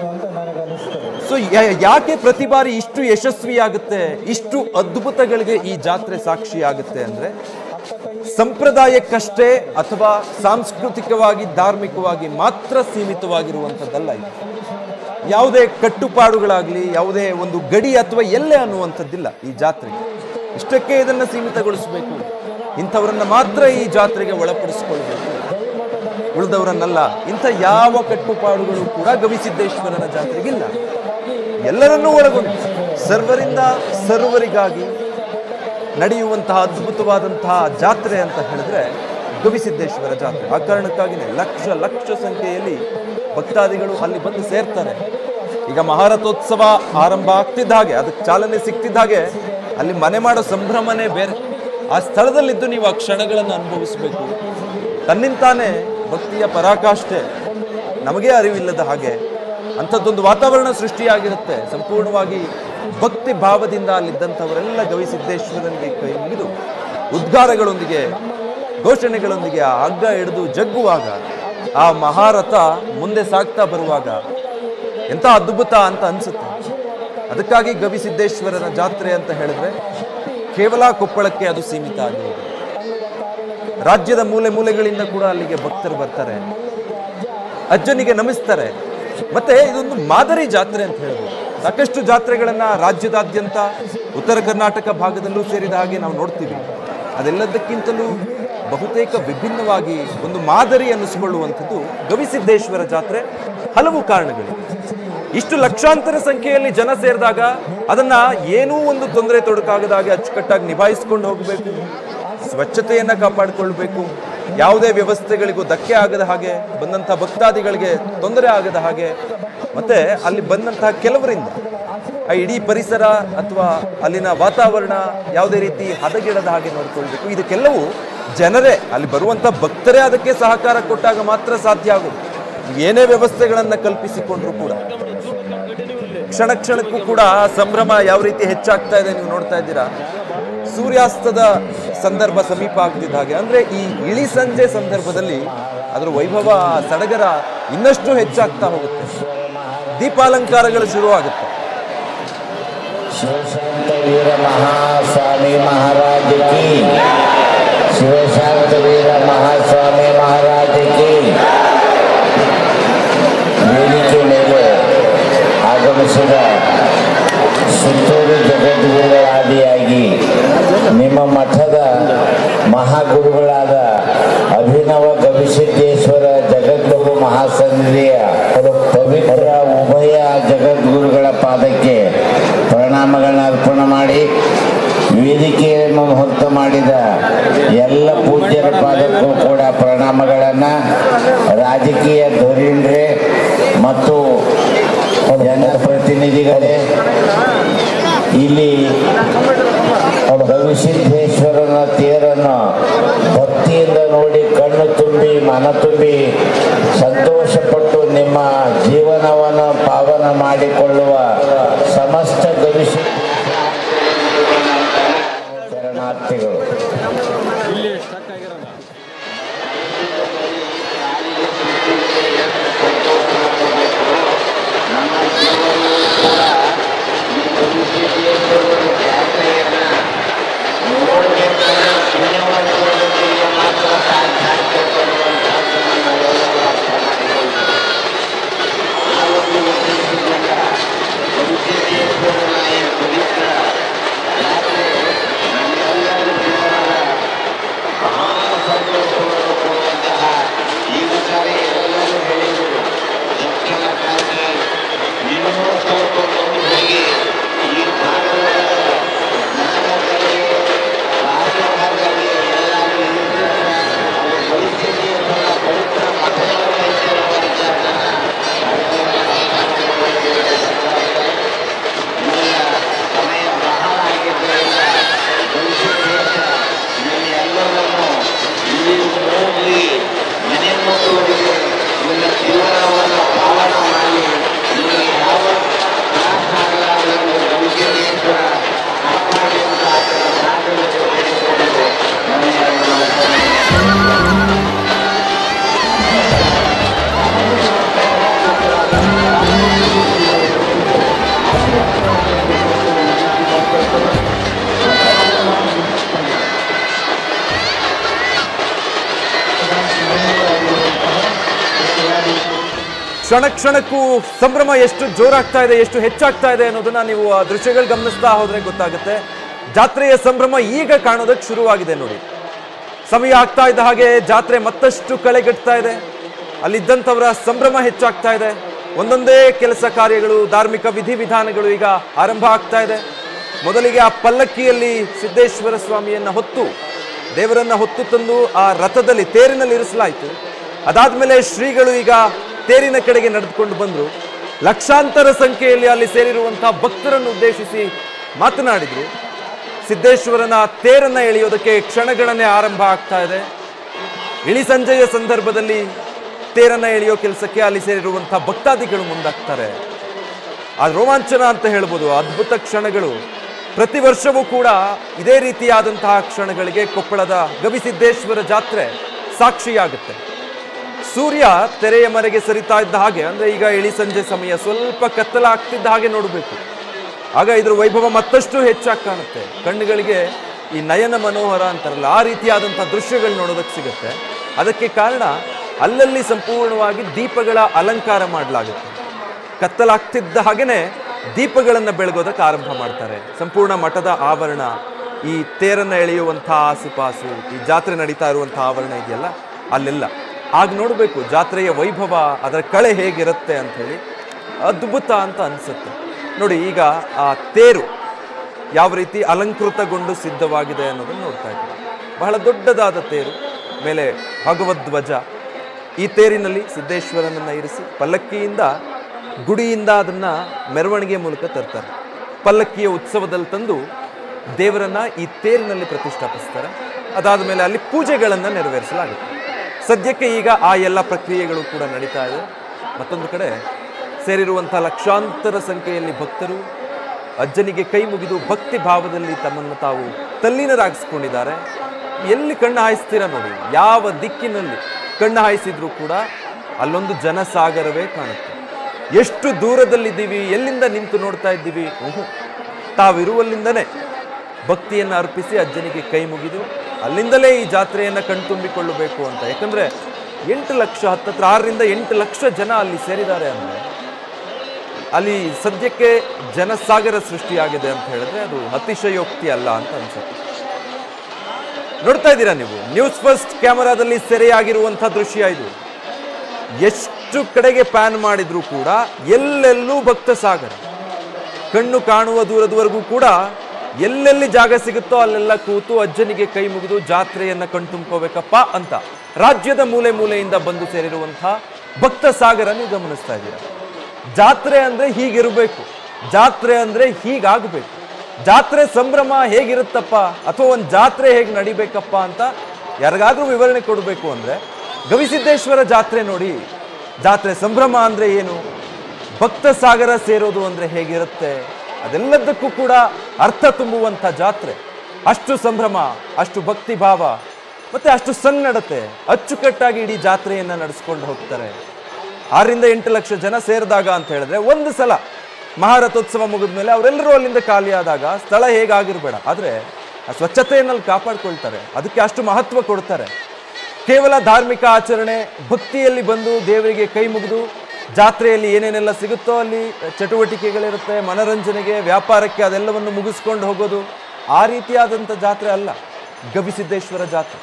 ಸೊ ಯಾಕೆ ಪ್ರತಿ ಬಾರಿ ಇಷ್ಟು ಯಶಸ್ವಿಯಾಗುತ್ತೆ ಇಷ್ಟು ಅದ್ಭುತಗಳಿಗೆ ಈ ಜಾತ್ರೆ ಸಾಕ್ಷಿಯಾಗುತ್ತೆ ಅಂದ್ರೆ ಸಂಪ್ರದಾಯಕ್ಕಷ್ಟೇ ಅಥವಾ ಸಾಂಸ್ಕೃತಿಕವಾಗಿ ಧಾರ್ಮಿಕವಾಗಿ ಮಾತ್ರ ಸೀಮಿತವಾಗಿರುವಂಥದ್ದಲ್ಲ ಇದು ಯಾವುದೇ ಕಟ್ಟುಪಾಡುಗಳಾಗಲಿ ಯಾವುದೇ ಒಂದು ಗಡಿ ಅಥವಾ ಎಲ್ಲೆ ಅನ್ನುವಂಥದ್ದಿಲ್ಲ ಈ ಜಾತ್ರೆಗೆ ಇಷ್ಟಕ್ಕೆ ಇದನ್ನು ಸೀಮಿತಗೊಳಿಸಬೇಕು ಇಂಥವರನ್ನ ಮಾತ್ರ ಈ ಜಾತ್ರೆಗೆ ಒಳಪಡಿಸಿಕೊಳ್ಬೇಕು ಉಳಿದವರನ್ನಲ್ಲ ಇಂಥ ಯಾವ ಕಟ್ಟುಪಾಡುಗಳು ಕೂಡ ಗವಿಸಿದ್ದೇಶ್ವರನ ಜಾತ್ರೆಗಿಲ್ಲ ಎಲ್ಲರನ್ನೂ ಒಳಗೊಂಡು ಸರ್ವರಿಂದ ಸರ್ವರಿಗಾಗಿ ನಡೆಯುವಂತಹ ಅದ್ಭುತವಾದಂತಹ ಜಾತ್ರೆ ಅಂತ ಹೇಳಿದ್ರೆ ಗವಿಸಿದ್ದೇಶ್ವರ ಜಾತ್ರೆ ಆ ಕಾರಣಕ್ಕಾಗಿನೇ ಲಕ್ಷ ಲಕ್ಷ ಸಂಖ್ಯೆಯಲ್ಲಿ ಭಕ್ತಾದಿಗಳು ಅಲ್ಲಿ ಬಂದು ಸೇರ್ತಾರೆ ಈಗ ಮಹಾರಥೋತ್ಸವ ಆರಂಭ ಆಗ್ತಿದ್ದ ಹಾಗೆ ಅದಕ್ಕೆ ಚಾಲನೆ ಸಿಕ್ತಿದ್ದ ಹಾಗೆ ಅಲ್ಲಿ ಮನೆ ಮಾಡೋ ಸಂಭ್ರಮನೇ ಬೇರೆ ಆ ಸ್ಥಳದಲ್ಲಿದ್ದು ನೀವು ಆ ಕ್ಷಣಗಳನ್ನು ಅನುಭವಿಸಬೇಕು ತನ್ನಿಂತಾನೇ ಭಕ್ತಿಯ ಪರಾಕಾಷ್ಠೆ ನಮಗೆ ಅರಿವಿಲ್ಲದ ಹಾಗೆ ಅಂಥದ್ದೊಂದು ವಾತಾವರಣ ಸೃಷ್ಟಿಯಾಗಿರುತ್ತೆ ಸಂಪೂರ್ಣವಾಗಿ ಭಕ್ತಿ ಭಾವದಿಂದ ಅಲ್ಲಿದ್ದಂಥವರೆಲ್ಲ ಗವಿಸಿದ್ದೇಶ್ವರನಿಗೆ ಕೈ ಮುಗಿದು ಉದ್ಗಾರಗಳೊಂದಿಗೆ ಘೋಷಣೆಗಳೊಂದಿಗೆ ಆ ಹಗ್ಗ ಹಿಡಿದು ಜಗ್ಗುವಾಗ ಆ ಮಹಾರಥ ಮುಂದೆ ಸಾಗ್ತಾ ಬರುವಾಗ ಎಂಥ ಅದ್ಭುತ ಅಂತ ಅನ್ಸುತ್ತೆ ಅದಕ್ಕಾಗಿ ಗವಿಸಿದ್ದೇಶ್ವರನ ಜಾತ್ರೆ ಅಂತ ಹೇಳಿದ್ರೆ ಕೇವಲ ಕೊಪ್ಪಳಕ್ಕೆ ಅದು ಸೀಮಿತ ಆಗಿದೆ ರಾಜ್ಯದ ಮೂಲೆ ಮೂಲೆಗಳಿಂದ ಕೂಡ ಅಲ್ಲಿಗೆ ಭಕ್ತರು ಬರ್ತಾರೆ ಅಜ್ಜನಿಗೆ ನಮಿಸ್ತಾರೆ ಮತ್ತೆ ಇದೊಂದು ಮಾದರಿ ಜಾತ್ರೆ ಅಂತ ಹೇಳ್ಬೋದು ಸಾಕಷ್ಟು ಜಾತ್ರೆಗಳನ್ನ ರಾಜ್ಯದಾದ್ಯಂತ ಉತ್ತರ ಕರ್ನಾಟಕ ಭಾಗದಲ್ಲೂ ಸೇರಿದ ಹಾಗೆ ನಾವು ನೋಡ್ತೀವಿ ಅದೆಲ್ಲದಕ್ಕಿಂತಲೂ ಬಹುತೇಕ ವಿಭಿನ್ನವಾಗಿ ಒಂದು ಮಾದರಿ ಅನ್ನಿಸ್ಕೊಳ್ಳುವಂಥದ್ದು ಗವಿಸಿದ್ದೇಶ್ವರ ಜಾತ್ರೆ ಹಲವು ಕಾರಣಗಳು ಇಷ್ಟು ಲಕ್ಷಾಂತರ ಸಂಖ್ಯೆಯಲ್ಲಿ ಜನ ಸೇರಿದಾಗ ಅದನ್ನ ಏನೂ ಒಂದು ತೊಂದರೆ ತೊಡಕಾಗದ ಹಾಗೆ ಅಚ್ಚುಕಟ್ಟಾಗಿ ನಿಭಾಯಿಸ್ಕೊಂಡು ಹೋಗಬೇಕು ಸ್ವಚ್ಛತೆಯನ್ನ ಕಾಪಾಡಿಕೊಳ್ಬೇಕು ಯಾವುದೇ ವ್ಯವಸ್ಥೆಗಳಿಗೂ ಧಕ್ಕೆ ಆಗದ ಹಾಗೆ ಬಂದಂಥ ಭಕ್ತಾದಿಗಳಿಗೆ ತೊಂದರೆ ಆಗದ ಹಾಗೆ ಮತ್ತೆ ಅಲ್ಲಿ ಬಂದಂತಹ ಕೆಲವರಿಂದ ಆ ಇಡೀ ಪರಿಸರ ಅಥವಾ ಅಲ್ಲಿನ ವಾತಾವರಣ ಯಾವುದೇ ರೀತಿ ಹದಗೆಡದ ಹಾಗೆ ನೋಡ್ಕೊಳ್ಬೇಕು ಇದಕ್ಕೆಲ್ಲವೂ ಜನರೇ ಅಲ್ಲಿ ಬರುವಂಥ ಭಕ್ತರೇ ಅದಕ್ಕೆ ಸಹಕಾರ ಕೊಟ್ಟಾಗ ಮಾತ್ರ ಸಾಧ್ಯ ಆಗೋದು ಏನೇ ವ್ಯವಸ್ಥೆಗಳನ್ನ ಕಲ್ಪಿಸಿಕೊಂಡ್ರು ಕೂಡ ಕ್ಷಣ ಕ್ಷಣಕ್ಕೂ ಕೂಡ ಆ ಸಂಭ್ರಮ ಯಾವ ರೀತಿ ಹೆಚ್ಚಾಗ್ತಾ ಇದೆ ನೀವು ನೋಡ್ತಾ ಇದ್ದೀರಾ ಸೂರ್ಯಾಸ್ತದ ಸಂದರ್ಭ ಸಮೀಪ ಆಗ್ತಿದ್ದ ಹಾಗೆ ಅಂದ್ರೆ ಈ ಇಳಿ ಸಂಜೆ ಸಂದರ್ಭದಲ್ಲಿ ಅದರ ವೈಭವ ಸಡಗರ ಇನ್ನಷ್ಟು ಹೆಚ್ಚಾಗ್ತಾ ಹೋಗುತ್ತೆ ದೀಪಾಲಂಕಾರಗಳು ಶುರುವಾಗುತ್ತೆ ಶಿವಶಾಂತ ವೀರ ಮಹಾಸ್ವಾಮಿ ಮಹಾರಾಜ ಕಿ ಶಿವಶಾಂತ ವೀರ ಮಹಾಸ್ವಾಮಿ ಮಹಾರಾಜ ಕಿ ವೇದಿಕೆ ಮೇಲೆ ಆಗಮಿಸಿದ ಸುತ್ತೂರು ಜಗದ್ಗುರುಗಳಾದಿಯಾಗಿ ನಿಮ್ಮ ಮಠದ ಮಹಾಗುರುಗಳಾದ ಅಭಿನವ ಗವಿಸಿದ್ದೇಶ್ವರ ಜಗದ್ಗುರು ಮಹಾಸನ್ನಿಧಿಯ ಪವಿತ್ರ ಉಭಯ ಜಗದ್ಗುರುಗಳ ಪಾದಕ್ಕೆ ಪ್ರಣಾಮಗಳನ್ನ ಅರ್ಪಣೆ ಮಾಡಿ ವೇದಿಕೆಯನ್ನು ಮುಹೂರ್ತ ಮಾಡಿದ ಎಲ್ಲ ಪೂಜ್ಯರ ಪಾದಕ್ಕೂ ಕೂಡ ಪ್ರಣಾಮಗಳನ್ನು ರಾಜಕೀಯ ಧುರೀಣ್ರೆ ಮತ್ತು ಜನಪ್ರತಿನಿಧಿಗಳೇ ಇಲ್ಲಿ ಗವಿಸಿದ್ದೇಶ್ವರನ ತೇರನ್ನು ಭಕ್ತಿಯಿಂದ ನೋಡಿ ಕಣ್ಣು ತುಂಬಿ ಮನ ತುಂಬಿ ಸಂತೋಷಪಟ್ಟು ನಿಮ್ಮ ಜೀವನವನ್ನು ಪಾವನ ಮಾಡಿಕೊಳ್ಳುವ ಸಮಸ್ತ ಗವಿಸಿ ಶರಣಾರ್ಥಿಗಳು ಕ್ಷಣ ಕ್ಷಣಕ್ಕೂ ಸಂಭ್ರಮ ಎಷ್ಟು ಜೋರಾಗ್ತಾ ಇದೆ ಎಷ್ಟು ಹೆಚ್ಚಾಗ್ತಾ ಇದೆ ಅನ್ನೋದನ್ನ ನೀವು ಆ ದೃಶ್ಯಗಳು ಗಮನಿಸ್ತಾ ಹೋದ್ರೆ ಗೊತ್ತಾಗುತ್ತೆ ಜಾತ್ರೆಯ ಸಂಭ್ರಮ ಈಗ ಕಾಣೋದಕ್ಕೆ ಶುರುವಾಗಿದೆ ನೋಡಿ ಸಮಯ ಆಗ್ತಾ ಇದ್ದ ಹಾಗೆ ಜಾತ್ರೆ ಮತ್ತಷ್ಟು ಕಳೆಗಟ್ತಾ ಇದೆ ಅಲ್ಲಿದ್ದಂಥವರ ಸಂಭ್ರಮ ಹೆಚ್ಚಾಗ್ತಾ ಇದೆ ಒಂದೊಂದೇ ಕೆಲಸ ಕಾರ್ಯಗಳು ಧಾರ್ಮಿಕ ವಿಧಿವಿಧಾನಗಳು ಈಗ ಆರಂಭ ಆಗ್ತಾ ಇದೆ ಮೊದಲಿಗೆ ಆ ಪಲ್ಲಕ್ಕಿಯಲ್ಲಿ ಸಿದ್ದೇಶ್ವರ ಸ್ವಾಮಿಯನ್ನ ಹೊತ್ತು ದೇವರನ್ನ ಹೊತ್ತು ತಂದು ಆ ರಥದಲ್ಲಿ ತೇರಿನಲ್ಲಿ ಇರಿಸಲಾಯಿತು ಅದಾದ್ಮೇಲೆ ಶ್ರೀಗಳು ಈಗ ತೇರಿನ ಕಡೆಗೆ ನಡೆದುಕೊಂಡು ಬಂದರು ಲಕ್ಷಾಂತರ ಸಂಖ್ಯೆಯಲ್ಲಿ ಅಲ್ಲಿ ಸೇರಿರುವಂತಹ ಭಕ್ತರನ್ನು ಉದ್ದೇಶಿಸಿ ಮಾತನಾಡಿದ್ರು ಸಿದ್ದೇಶ್ವರನ ತೇರನ್ನ ಎಳೆಯೋದಕ್ಕೆ ಕ್ಷಣಗಣನೆ ಆರಂಭ ಆಗ್ತಾ ಇದೆ ಇಳಿ ಸಂಜೆಯ ಸಂದರ್ಭದಲ್ಲಿ ತೇರನ್ನ ಎಳೆಯೋ ಕೆಲಸಕ್ಕೆ ಅಲ್ಲಿ ಸೇರಿರುವಂತಹ ಭಕ್ತಾದಿಗಳು ಮುಂದಾಗ್ತಾರೆ ಆ ರೋಮಾಂಚನ ಅಂತ ಹೇಳ್ಬೋದು ಅದ್ಭುತ ಕ್ಷಣಗಳು ಪ್ರತಿ ವರ್ಷವೂ ಕೂಡ ಇದೇ ರೀತಿಯಾದಂತಹ ಕ್ಷಣಗಳಿಗೆ ಕೊಪ್ಪಳದ ಗವಿಸಿದ್ದೇಶ್ವರ ಜಾತ್ರೆ ಸಾಕ್ಷಿಯಾಗುತ್ತೆ ಸೂರ್ಯ ತೆರೆಯ ಮರೆಗೆ ಸರಿತಾ ಇದ್ದ ಹಾಗೆ ಅಂದ್ರೆ ಈಗ ಇಳಿ ಸಂಜೆ ಸಮಯ ಸ್ವಲ್ಪ ಕತ್ತಲ ಆಗ್ತಿದ್ದ ಹಾಗೆ ನೋಡಬೇಕು ಆಗ ಇದ್ರ ವೈಭವ ಮತ್ತಷ್ಟು ಹೆಚ್ಚಾಗಿ ಕಾಣುತ್ತೆ ಕಣ್ಣುಗಳಿಗೆ ಈ ನಯನ ಮನೋಹರ ಅಂತಾರಲ್ಲ ಆ ರೀತಿಯಾದಂತಹ ದೃಶ್ಯಗಳು ನೋಡೋದಕ್ಕೆ ಸಿಗುತ್ತೆ ಅದಕ್ಕೆ ಕಾರಣ ಅಲ್ಲಲ್ಲಿ ಸಂಪೂರ್ಣವಾಗಿ ದೀಪಗಳ ಅಲಂಕಾರ ಮಾಡಲಾಗುತ್ತೆ ಕತ್ತಲಾಗ್ತಿದ್ದ ಹಾಗೇನೆ ದೀಪಗಳನ್ನು ಬೆಳಗೋದಕ್ಕೆ ಆರಂಭ ಮಾಡ್ತಾರೆ ಸಂಪೂರ್ಣ ಮಠದ ಆವರಣ ಈ ತೇರನ್ನ ಎಳೆಯುವಂತಹ ಆಸುಪಾಸು ಈ ಜಾತ್ರೆ ನಡೀತಾ ಇರುವಂತಹ ಆವರಣ ಇದೆಯಲ್ಲ ಅಲ್ಲೆಲ್ಲ ಆಗ ನೋಡಬೇಕು ಜಾತ್ರೆಯ ವೈಭವ ಅದರ ಕಳೆ ಹೇಗಿರುತ್ತೆ ಅಂತ ಹೇಳಿ ಅದ್ಭುತ ಅಂತ ಅನಿಸುತ್ತೆ ನೋಡಿ ಈಗ ಆ ತೇರು ಯಾವ ರೀತಿ ಅಲಂಕೃತಗೊಂಡು ಸಿದ್ಧವಾಗಿದೆ ಅನ್ನೋದನ್ನು ನೋಡ್ತಾ ಇದ್ದೀವಿ ಬಹಳ ದೊಡ್ಡದಾದ ತೇರು ಮೇಲೆ ಭಗವದ್ಧ್ವಜ ಈ ತೇರಿನಲ್ಲಿ ಸಿದ್ದೇಶ್ವರನನ್ನ ಇರಿಸಿ ಪಲ್ಲಕ್ಕಿಯಿಂದ ಗುಡಿಯಿಂದ ಅದನ್ನ ಮೆರವಣಿಗೆ ಮೂಲಕ ತರ್ತಾರೆ ಪಲ್ಲಕ್ಕಿಯ ಉತ್ಸವದಲ್ಲಿ ತಂದು ದೇವರನ್ನ ಈ ತೇರಿನಲ್ಲಿ ಪ್ರತಿಷ್ಠಾಪಿಸ್ತಾರೆ ಅದಾದ ಮೇಲೆ ಅಲ್ಲಿ ಪೂಜೆಗಳನ್ನು ನೆರವೇರಿಸಲಾಗುತ್ತೆ ಸದ್ಯಕ್ಕೆ ಈಗ ಆ ಎಲ್ಲ ಪ್ರಕ್ರಿಯೆಗಳು ಕೂಡ ನಡೀತಾ ಇದೆ ಮತ್ತೊಂದು ಕಡೆ ಸೇರಿರುವಂಥ ಲಕ್ಷಾಂತರ ಸಂಖ್ಯೆಯಲ್ಲಿ ಭಕ್ತರು ಅಜ್ಜನಿಗೆ ಕೈ ಮುಗಿದು ಭಕ್ತಿ ಭಾವದಲ್ಲಿ ತಮ್ಮನ್ನು ತಾವು ತಲ್ಲೀನರಾಗಿಸ್ಕೊಂಡಿದ್ದಾರೆ ಎಲ್ಲಿ ಕಣ್ಣು ಹಾಯಿಸ್ತೀರಾ ನೋಡಿ ಯಾವ ದಿಕ್ಕಿನಲ್ಲಿ ಕಣ್ಣು ಹಾಯಿಸಿದ್ರು ಕೂಡ ಅಲ್ಲೊಂದು ಜನಸಾಗರವೇ ಕಾಣುತ್ತೆ ಎಷ್ಟು ದೂರದಲ್ಲಿದ್ದೀವಿ ಎಲ್ಲಿಂದ ನಿಂತು ನೋಡ್ತಾ ಇದ್ದೀವಿ ಉಹು. ತಾವಿರುವಲ್ಲಿಂದನೇ ಭಕ್ತಿಯನ್ನು ಅರ್ಪಿಸಿ ಅಜ್ಜನಿಗೆ ಕೈ ಮುಗಿದು ಅಲ್ಲಿಂದಲೇ ಈ ಜಾತ್ರೆಯನ್ನು ಕಣ್ತುಂಬಿಕೊಳ್ಳಬೇಕು ಅಂತ ಯಾಕಂದ್ರೆ ಎಂಟು ಲಕ್ಷ ಹತ್ತತ್ರ ಆರರಿಂದ ಎಂಟು ಲಕ್ಷ ಜನ ಅಲ್ಲಿ ಸೇರಿದ್ದಾರೆ ಅಂದರೆ ಅಲ್ಲಿ ಸದ್ಯಕ್ಕೆ ಜನಸಾಗರ ಸೃಷ್ಟಿಯಾಗಿದೆ ಅಂತ ಹೇಳಿದ್ರೆ ಅದು ಅತಿಶಯೋಕ್ತಿ ಅಲ್ಲ ಅಂತ ಅನ್ಸುತ್ತೆ ನೋಡ್ತಾ ಇದ್ದೀರಾ ನೀವು ನ್ಯೂಸ್ ಫಸ್ಟ್ ಕ್ಯಾಮರಾದಲ್ಲಿ ಸೆರೆಯಾಗಿರುವಂಥ ದೃಶ್ಯ ಇದು ಎಷ್ಟು ಕಡೆಗೆ ಪ್ಯಾನ್ ಮಾಡಿದ್ರು ಕೂಡ ಎಲ್ಲೆಲ್ಲೂ ಭಕ್ತ ಸಾಗರ ಕಣ್ಣು ಕಾಣುವ ದೂರದವರೆಗೂ ಕೂಡ ಎಲ್ಲೆಲ್ಲಿ ಜಾಗ ಸಿಗುತ್ತೋ ಅಲ್ಲೆಲ್ಲ ಕೂತು ಅಜ್ಜನಿಗೆ ಕೈ ಮುಗಿದು ಜಾತ್ರೆಯನ್ನ ಕಣ್ತುಂಬ್ಕೋಬೇಕಪ್ಪ ಅಂತ ರಾಜ್ಯದ ಮೂಲೆ ಮೂಲೆಯಿಂದ ಬಂದು ಸೇರಿರುವಂತಹ ಭಕ್ತ ಸಾಗರ ನೀವು ಗಮನಿಸ್ತಾ ಇದ್ದೀರಾ ಜಾತ್ರೆ ಅಂದ್ರೆ ಹೀಗಿರಬೇಕು ಜಾತ್ರೆ ಅಂದ್ರೆ ಹೀಗಾಗಬೇಕು ಜಾತ್ರೆ ಸಂಭ್ರಮ ಹೇಗಿರುತ್ತಪ್ಪ ಅಥವಾ ಒಂದು ಜಾತ್ರೆ ಹೇಗೆ ನಡಿಬೇಕಪ್ಪ ಅಂತ ಯಾರಿಗಾದ್ರೂ ವಿವರಣೆ ಕೊಡಬೇಕು ಅಂದ್ರೆ ಗವಿಸಿದ್ದೇಶ್ವರ ಜಾತ್ರೆ ನೋಡಿ ಜಾತ್ರೆ ಸಂಭ್ರಮ ಅಂದ್ರೆ ಏನು ಭಕ್ತ ಸಾಗರ ಸೇರೋದು ಅಂದ್ರೆ ಹೇಗಿರುತ್ತೆ ಅದೆಲ್ಲದಕ್ಕೂ ಕೂಡ ಅರ್ಥ ತುಂಬುವಂಥ ಜಾತ್ರೆ ಅಷ್ಟು ಸಂಭ್ರಮ ಅಷ್ಟು ಭಕ್ತಿ ಭಾವ ಮತ್ತೆ ಅಷ್ಟು ಸನ್ನಡತೆ ಅಚ್ಚುಕಟ್ಟಾಗಿ ಇಡೀ ಜಾತ್ರೆಯನ್ನ ನಡೆಸ್ಕೊಂಡು ಹೋಗ್ತಾರೆ ಆರರಿಂದ ಎಂಟು ಲಕ್ಷ ಜನ ಸೇರಿದಾಗ ಅಂತ ಹೇಳಿದ್ರೆ ಒಂದು ಸಲ ಮಹಾರಥೋತ್ಸವ ಮುಗಿದ ಮೇಲೆ ಅವರೆಲ್ಲರೂ ಅಲ್ಲಿಂದ ಖಾಲಿಯಾದಾಗ ಸ್ಥಳ ಹೇಗಾಗಿರ್ಬೇಡ ಆದರೆ ಆ ಸ್ವಚ್ಛತೆಯನ್ನಲ್ಲಿ ಕಾಪಾಡ್ಕೊಳ್ತಾರೆ ಅದಕ್ಕೆ ಅಷ್ಟು ಮಹತ್ವ ಕೊಡ್ತಾರೆ ಕೇವಲ ಧಾರ್ಮಿಕ ಆಚರಣೆ ಭಕ್ತಿಯಲ್ಲಿ ಬಂದು ದೇವರಿಗೆ ಕೈ ಮುಗಿದು ಜಾತ್ರೆಯಲ್ಲಿ ಏನೇನೆಲ್ಲ ಸಿಗುತ್ತೋ ಅಲ್ಲಿ ಚಟುವಟಿಕೆಗಳಿರುತ್ತೆ ಮನರಂಜನೆಗೆ ವ್ಯಾಪಾರಕ್ಕೆ ಅದೆಲ್ಲವನ್ನು ಮುಗಿಸ್ಕೊಂಡು ಹೋಗೋದು ಆ ರೀತಿಯಾದಂಥ ಜಾತ್ರೆ ಅಲ್ಲ ಗವಿಸಿದ್ದೇಶ್ವರ ಜಾತ್ರೆ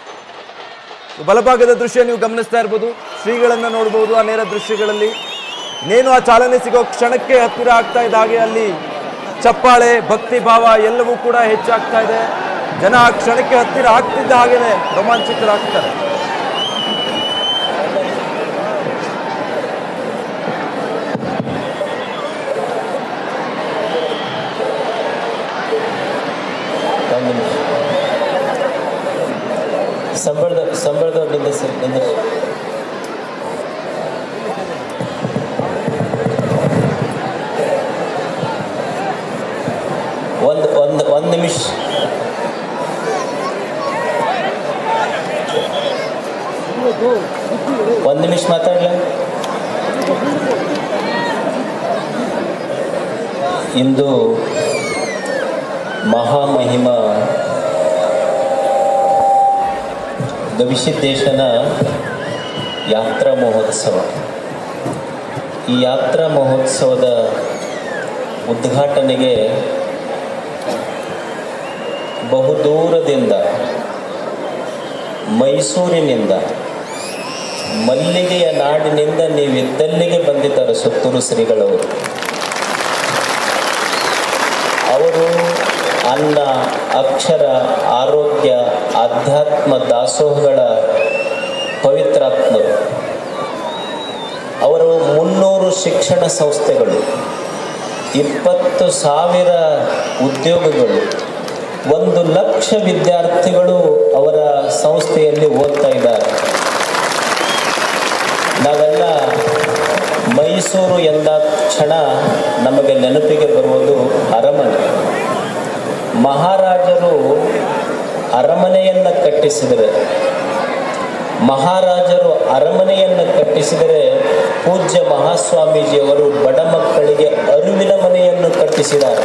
ಬಲಭಾಗದ ದೃಶ್ಯ ನೀವು ಗಮನಿಸ್ತಾ ಇರ್ಬೋದು ಶ್ರೀಗಳನ್ನ ನೋಡ್ಬೋದು ಆ ನೇರ ದೃಶ್ಯಗಳಲ್ಲಿ ನೇನು ಆ ಚಾಲನೆ ಸಿಗೋ ಕ್ಷಣಕ್ಕೆ ಹತ್ತಿರ ಆಗ್ತಾ ಇದ್ದ ಹಾಗೆ ಅಲ್ಲಿ ಚಪ್ಪಾಳೆ ಭಕ್ತಿ ಭಾವ ಎಲ್ಲವೂ ಕೂಡ ಹೆಚ್ಚಾಗ್ತಾ ಇದೆ ಜನ ಆ ಕ್ಷಣಕ್ಕೆ ಹತ್ತಿರ ಆಗ್ತಿದ್ದ ಹಾಗೇನೆ ರೋಮಾಂಚಿತರಾಗ್ತಾರೆ ಒಂದು ನಿಮಿಷ ಸಂಬಳದ ಸಂಬಳದವ್ರು ನಿಂದಿಸಿ ನಿಂದಿಸಿ ಒಂದು ಒಂದು ಒಂದು ನಿಮಿಷ ಒಂದು ನಿಮಿಷ ಮಾತಾಡ್ಲ ಇಂದು ಮಹಾಮಹಿಮ ಗವಿಸಿದ್ದೇಶನ ಯಾತ್ರಾ ಮಹೋತ್ಸವ ಈ ಯಾತ್ರಾ ಮಹೋತ್ಸವದ ಉದ್ಘಾಟನೆಗೆ ಬಹುದೂರದಿಂದ ಮೈಸೂರಿನಿಂದ ಮಲ್ಲಿಗೆಯ ನಾಡಿನಿಂದ ನೀವಿದ್ದಲ್ಲಿಗೆ ಬಂದಿದ್ದಾರೆ ಸುತ್ತೂರು ಶ್ರೀಗಳವರು ಅವರು ಅನ್ನ ಅಕ್ಷರ ಆರೋಗ್ಯ ಆಧ್ಯಾತ್ಮ ದಾಸೋಹಗಳ ಪವಿತ್ರಾತ್ಮರು ಅವರು ಮುನ್ನೂರು ಶಿಕ್ಷಣ ಸಂಸ್ಥೆಗಳು ಇಪ್ಪತ್ತು ಸಾವಿರ ಉದ್ಯೋಗಗಳು ಒಂದು ಲಕ್ಷ ವಿದ್ಯಾರ್ಥಿಗಳು ಅವರ ಸಂಸ್ಥೆಯಲ್ಲಿ ಓದ್ತಾ ಇದ್ದಾರೆ ನಾವೆಲ್ಲ ಮೈಸೂರು ಎಂದ ಕ್ಷಣ ನಮಗೆ ನೆನಪಿಗೆ ಬರುವುದು ಅರಮನೆ ಮಹಾರಾಜರು ಅರಮನೆಯನ್ನು ಕಟ್ಟಿಸಿದರೆ ಮಹಾರಾಜರು ಅರಮನೆಯನ್ನು ಕಟ್ಟಿಸಿದರೆ ಪೂಜ್ಯ ಮಹಾಸ್ವಾಮೀಜಿಯವರು ಬಡ ಮಕ್ಕಳಿಗೆ ಅರಿವಿನ ಮನೆಯನ್ನು ಕಟ್ಟಿಸಿದ್ದಾರೆ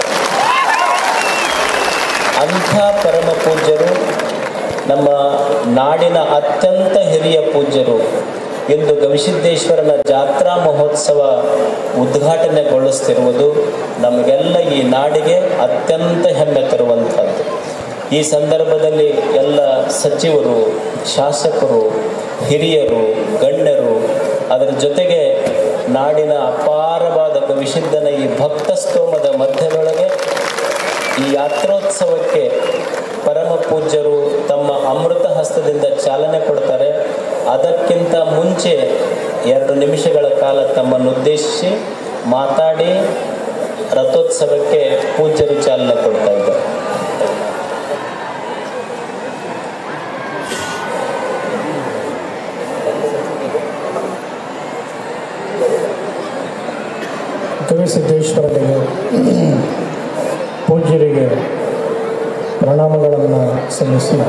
ಅಂಥ ಪರಮ ಪೂಜ್ಯರು ನಮ್ಮ ನಾಡಿನ ಅತ್ಯಂತ ಹಿರಿಯ ಪೂಜ್ಯರು ಇಂದು ಗವಿಸಿದ್ದೇಶ್ವರನ ಜಾತ್ರಾ ಮಹೋತ್ಸವ ಉದ್ಘಾಟನೆಗೊಳಿಸ್ತಿರುವುದು ನಮಗೆಲ್ಲ ಈ ನಾಡಿಗೆ ಅತ್ಯಂತ ಹೆಮ್ಮೆ ತರುವಂಥದ್ದು ಈ ಸಂದರ್ಭದಲ್ಲಿ ಎಲ್ಲ ಸಚಿವರು ಶಾಸಕರು ಹಿರಿಯರು ಗಣ್ಯರು ಅದರ ಜೊತೆಗೆ ನಾಡಿನ ಅಪಾರವಾದ ಗವಿಸಿದ್ದನ ಈ ಭಕ್ತ ಸ್ತೋಮದ ಮಧ್ಯದೊಳಗೆ ಈ ಯಾತ್ರೋತ್ಸವಕ್ಕೆ ಪರಮ ಪೂಜ್ಯರು ತಮ್ಮ ಅಮೃತ ಹಸ್ತದಿಂದ ಚಾಲನೆ ಕೊಡ್ತಾರೆ ಅದಕ್ಕಿಂತ ಮುಂಚೆ ಎರಡು ನಿಮಿಷಗಳ ಕಾಲ ತಮ್ಮನ್ನು ಉದ್ದೇಶಿಸಿ ಮಾತಾಡಿ ರಥೋತ್ಸವಕ್ಕೆ ಪೂಜ್ಯರು ಚಾಲನೆ ಕೊಡ್ತಾ ಇದ್ದಾರೆ ಗವಿಸಿದ್ದೇಶ್ವರನಿಗೆ ಪೂಜ್ಯರಿಗೆ ಪ್ರಣಾಮಗಳನ್ನು ಸಲ್ಲಿಸಿ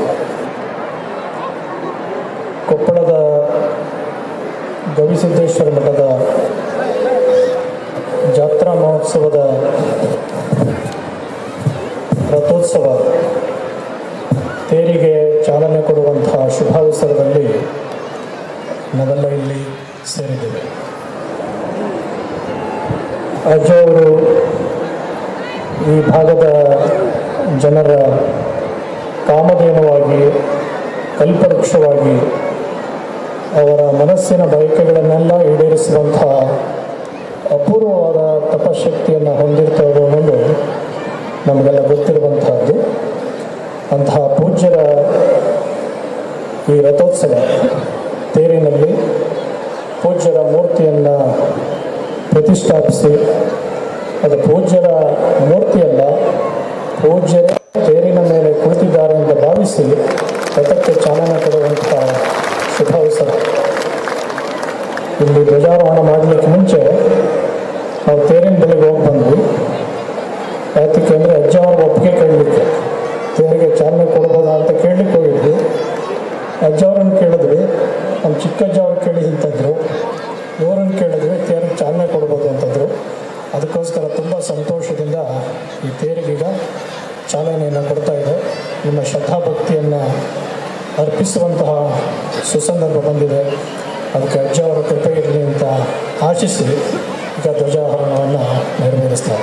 ಕೊಪ್ಪಳದ ಗವಿಸಿದ್ದೇಶ್ವರ ಮಠದ ಜಾತ್ರಾ ಮಹೋತ್ಸವದ ರಥೋತ್ಸವ ತೇರಿಗೆ ಚಾಲನೆ ಕೊಡುವಂತಹ ಶುಭಾವಸರದಲ್ಲಿ ನಾವೆಲ್ಲ ಇಲ್ಲಿ ಸೇರಿದ್ದೇವೆ ಅಜ್ಜ ಅವರು ಈ ಭಾಗದ ಜನರ ಕಾಮಧೇನುವಾಗಿ ಕಲ್ಪವೃಕ್ಷವಾಗಿ ಅವರ ಮನಸ್ಸಿನ ಬಯಕೆಗಳನ್ನೆಲ್ಲ ಈಡೇರಿಸುವಂತಹ ಅಪೂರ್ವವಾದ ತಪಶಕ್ತಿಯನ್ನು ಹೊಂದಿರ್ತವರು ಅನ್ನೋದು ನಮಗೆಲ್ಲ ಗೊತ್ತಿರುವಂತಹದ್ದು ಅಂತಹ ಪೂಜ್ಯರ ಈ ರಥೋತ್ಸವ ತೇರಿನಲ್ಲಿ ಪೂಜ್ಯರ ಮೂರ್ತಿಯನ್ನು ಪ್ರತಿಷ್ಠಾಪಿಸಿ ಅದು ಪೂಜ್ಯರ ಮೂರ್ತಿಯಲ್ಲ ಪೂಜ್ಯರೇ ತೇರಿನ ಮೇಲೆ ಕುಳಿತಿದ್ದಾರೆ ಅಂತ ಭಾವಿಸಿ ರಥಕ್ಕೆ ಚಾಲನೆ ಕೊಡುವಂತಹ ಶುಭಾವಸರ ಇಲ್ಲಿ ಧ್ವಜಾರೋಹಣ ಮಾಡಲಿಕ್ಕೆ ಮುಂಚೆ ನಾವು ತೇರಿನ ಬಳಿಗೆ ಹೋಗಿ ಬಂದ್ವಿ ಯಾತಕ್ಕೆ ಅಂದರೆ ಅಜ್ಜ ಅವ್ರ ಒಪ್ಪಿಗೆ ಕೇಳಲಿಕ್ಕೆ ತೇರಿಗೆ ಚಾಲನೆ ಕೊಡ್ಬೋದಾ ಅಂತ ಕೇಳಲಿಕ್ಕೆ ಹೋಗಿದ್ವಿ ಅಜ್ಜ ಅವ್ರನ್ನ ಕೇಳಿದ್ವಿ ನಮ್ಮ ಚಿಕ್ಕಜ್ಜ ಅವ್ರು ಕೇಳಿ ಅಂತಂದರು ಇವರನ್ನು ಕೇಳಿದ್ವಿ ತೇರಿಗೆ ಚಾಲನೆ ಕೊಡ್ಬೋದು ಅಂತಂದರು ಅದಕ್ಕೋಸ್ಕರ ತುಂಬ ಸಂತೋಷದಿಂದ ಈ ತೇರಿಗೀಗ ಚಾಲನೆಯನ್ನು ಕೊಡ್ತಾ ಇದೆ ನಿಮ್ಮ ಶ್ರದ್ಧಾಭಕ್ತಿಯನ್ನು ಅರ್ಪಿಸುವಂತಹ ಸುಸಂದರ್ಭ ಬಂದಿದೆ ಅದಕ್ಕೆ ಅಜ್ಜ ಅವರ ಕೃಪೆ ಇರಲಿ ಅಂತ ಆಶಿಸಿ ಈಗ ಧ್ವಜಾರೋಹಣವನ್ನು ನೆರವೇರಿಸ್ತಾರೆ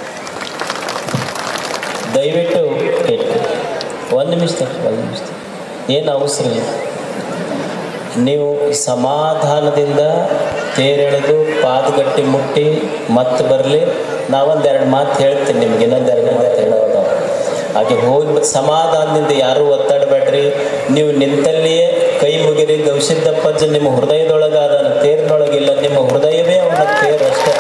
ದಯವಿಟ್ಟು ಕೇಳಿ ಒಂದು ನಿಮಿಷ ಒಂದು ನಿಮಿಷ ಏನು ಅವಸರ ಇಲ್ಲ ನೀವು ಸಮಾಧಾನದಿಂದ ತೇರೆಳೆದು ಪಾದಗಟ್ಟಿ ಮುಟ್ಟಿ ಮತ್ತೆ ಬರಲಿ ನಾವೊಂದೆರಡು ಮಾತು ಹೇಳ್ತೀನಿ ನಿಮ್ಗೆ ಇನ್ನೊಂದೆರಡು ಮಾತು ಹೇಳೋದು ಹಾಗೆ ಹೋಗಿ ಸಮಾಧಾನದಿಂದ ಯಾರೂ ಒತ್ತಾಡಬೇಡ್ರಿ ನೀವು ನಿಂತಲ್ಲಿಯೇ ಕೈ ಮುಗಿರಿ ಗವಿಸಿದ್ದಪ್ಪಜ್ಜ ನಿಮ್ಮ ಹೃದಯದೊಳಗೆ ಅದನ್ನ ತೇರಿನೊಳಗಿಲ್ಲ ನಿಮ್ಮ ಹೃದಯವೇ ಅವನ ತೇರು ಅಷ್ಟೇ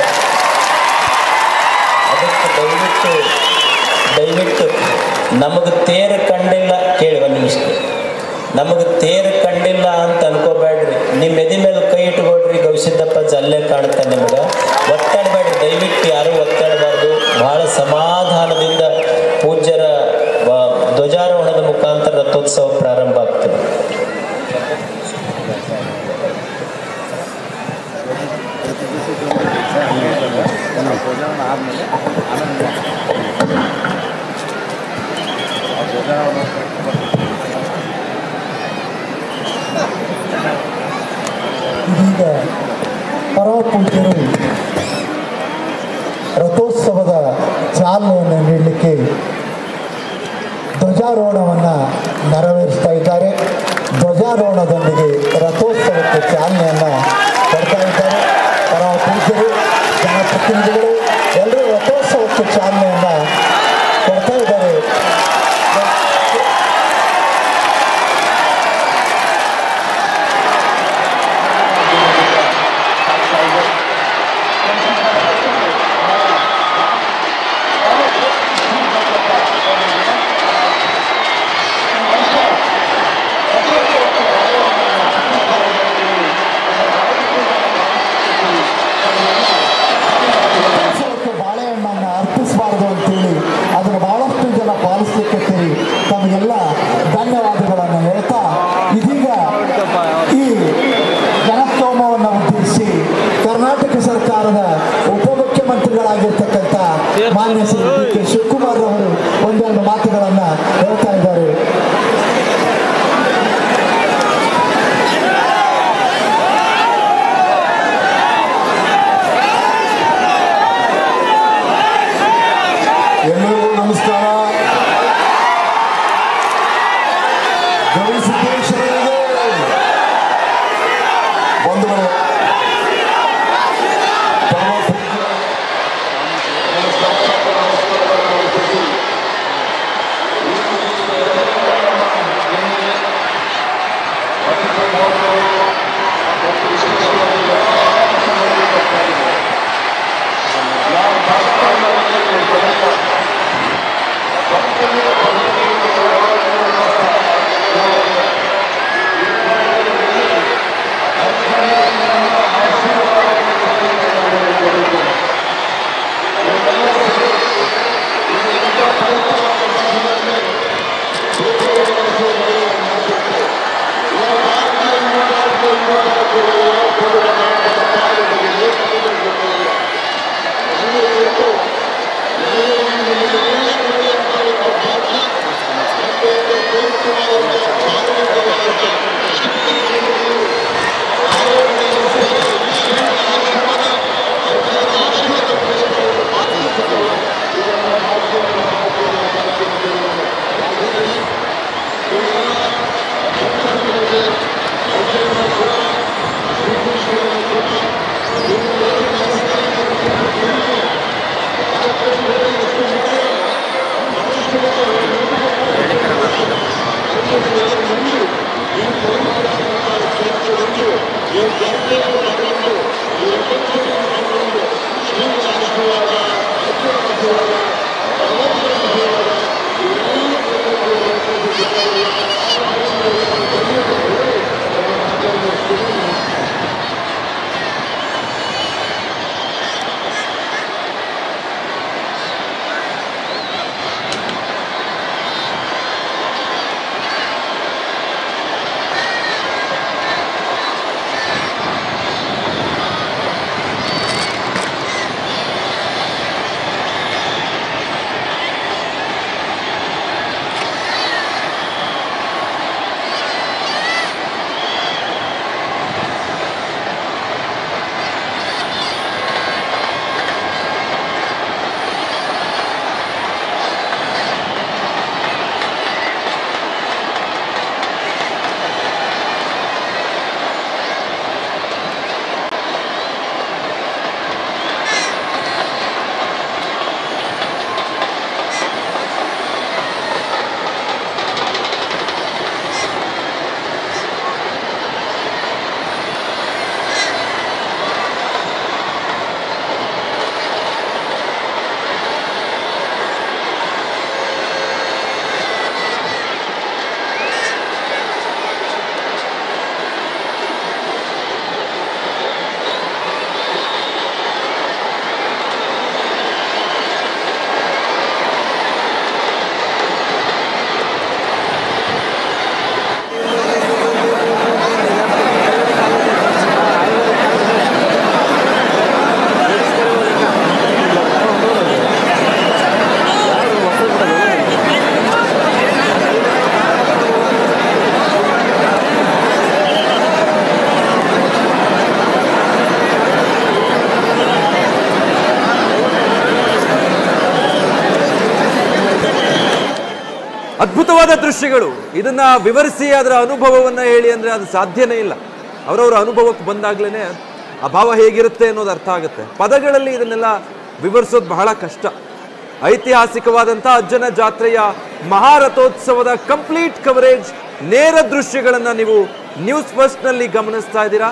ಅದಕ್ಕೆ ದಯವಿಟ್ಟು ದಯವಿಟ್ಟು ನಮಗೆ ತೇರು ಕಂಡಿಲ್ಲ ಕೇಳಿ ಒಂದು ನಿಮಿಷ ನಮಗೆ ತೇರು ಕಂಡಿಲ್ಲ ಅಂತ ಅನ್ಕೋಬೇಡ್ರಿ ನಿಮ್ಮ ಎದೆ ಮೇಲೆ ಕೈ ಇಟ್ಕೊಳ್ರಿ ಗವಿಸಿದ್ದಪ್ಪ ಅಲ್ಲೇ ಕಾಣುತ್ತೆ ನಿಮ್ಗೆ ಒತ್ತಾಡಬೇಡ್ರಿ ದಯವಿಟ್ಟು ಯಾರೂ ಒತ್ತಾಡಬಾರ್ದು ಬಹಳ ಸಮಾಧಾನದಿಂದ ಪೂಜ್ಯರ ವ- ಧ್ವಜಾರೋಹಣದ ಮುಖಾಂತರ ರಥೋತ್ಸವ ಪ್ರಾರಂಭ ಆಗ್ತದೆ ಇದೀಗ ಪರಮ ಪೂಜ್ಯರು ಚಾಲನೆಯನ್ನು ನೀಡಲಿಕ್ಕೆ ಧ್ವಜಾರೋಹಣವನ್ನು ನೆರವೇರಿಸ್ತಾ ಇದ್ದಾರೆ ಧ್ವಜಾರೋಹಣದೊಂದಿಗೆ ರಥೋತ್ಸವಕ್ಕೆ ಚಾಲನೆಯನ್ನು ಕೊಡ್ತಾ ಇದ್ದಾರೆ ಪರಮ ಪೂಜ್ಯರು ಜನಪ್ರತಿನಿಧಿಗಳು ಎಲ್ಲರೂ ರಥೋತ್ಸವಕ್ಕೆ ಚಾಲನೆಯನ್ನು ಕೊಡ್ತಾ ಇದ್ದಾರೆ ಉತ್ಸವಕ್ಕೆ ಬಾಳೆಹಣ್ಣನ್ನು ಅರ್ಪಿಸಬಾರದು ಅಂತೇಳಿ ಅದನ್ನು ಬಹಳಷ್ಟು ಜನ ಪಾಲಿಸಲಿಕ್ಕೆ ಸೇರಿ ತಮಗೆಲ್ಲ ಧನ್ಯವಾದಗಳನ್ನು ಹೇಳ್ತಾ ಇದೀಗ ಈ ಜನಸ್ತೋಮವನ್ನು ಉದ್ದೇಶಿಸಿ ಕರ್ನಾಟಕ ಸರ್ಕಾರದ ಉಪಮುಖ್ಯಮಂತ್ರಿಗಳಾಗಿರ್ತಕ್ಕಂಥ ಮಾನ್ಯ ಶ್ರೀ ಡಿ ಕೆ ಶಿವಕುಮಾರ್ ಅವರು ಒಂದೆರಡು ಮಾತುಗಳನ್ನು ಹೇಳ್ತಾ ಇದ್ದಾರೆ ಎಲ್ಲರಿಗೂ ನಮಸ್ಕಾರ ಗವಿಸಿದ್ದೇಶ್ವರರಿಗೆ ಬಂಧುಗಳೇ ಪರಮ ಪೂಜ್ಯ ಅದ್ಭುತವಾದ ದೃಶ್ಯಗಳು ಇದನ್ನ ವಿವರಿಸಿ ಅದರ ಅನುಭವವನ್ನ ಹೇಳಿ ಅಂದ್ರೆ ಅದು ಸಾಧ್ಯನೇ ಇಲ್ಲ ಅವರವರ ಅನುಭವಕ್ಕೆ ಬಂದಾಗ್ಲೇನೆ ಆ ಭಾವ ಹೇಗಿರುತ್ತೆ ಅನ್ನೋದು ಅರ್ಥ ಆಗುತ್ತೆ ಪದಗಳಲ್ಲಿ ಇದನ್ನೆಲ್ಲ ವಿವರಿಸೋದು ಬಹಳ ಕಷ್ಟ ಐತಿಹಾಸಿಕವಾದಂಥ ಅಜ್ಜನ ಜಾತ್ರೆಯ ಮಹಾರಥೋತ್ಸವದ ಕಂಪ್ಲೀಟ್ ಕವರೇಜ್ ನೇರ ದೃಶ್ಯಗಳನ್ನ ನೀವು ನ್ಯೂಸ್ ಫಸ್ಟ್ ನಲ್ಲಿ ಗಮನಿಸ್ತಾ ಇದ್ದೀರಾ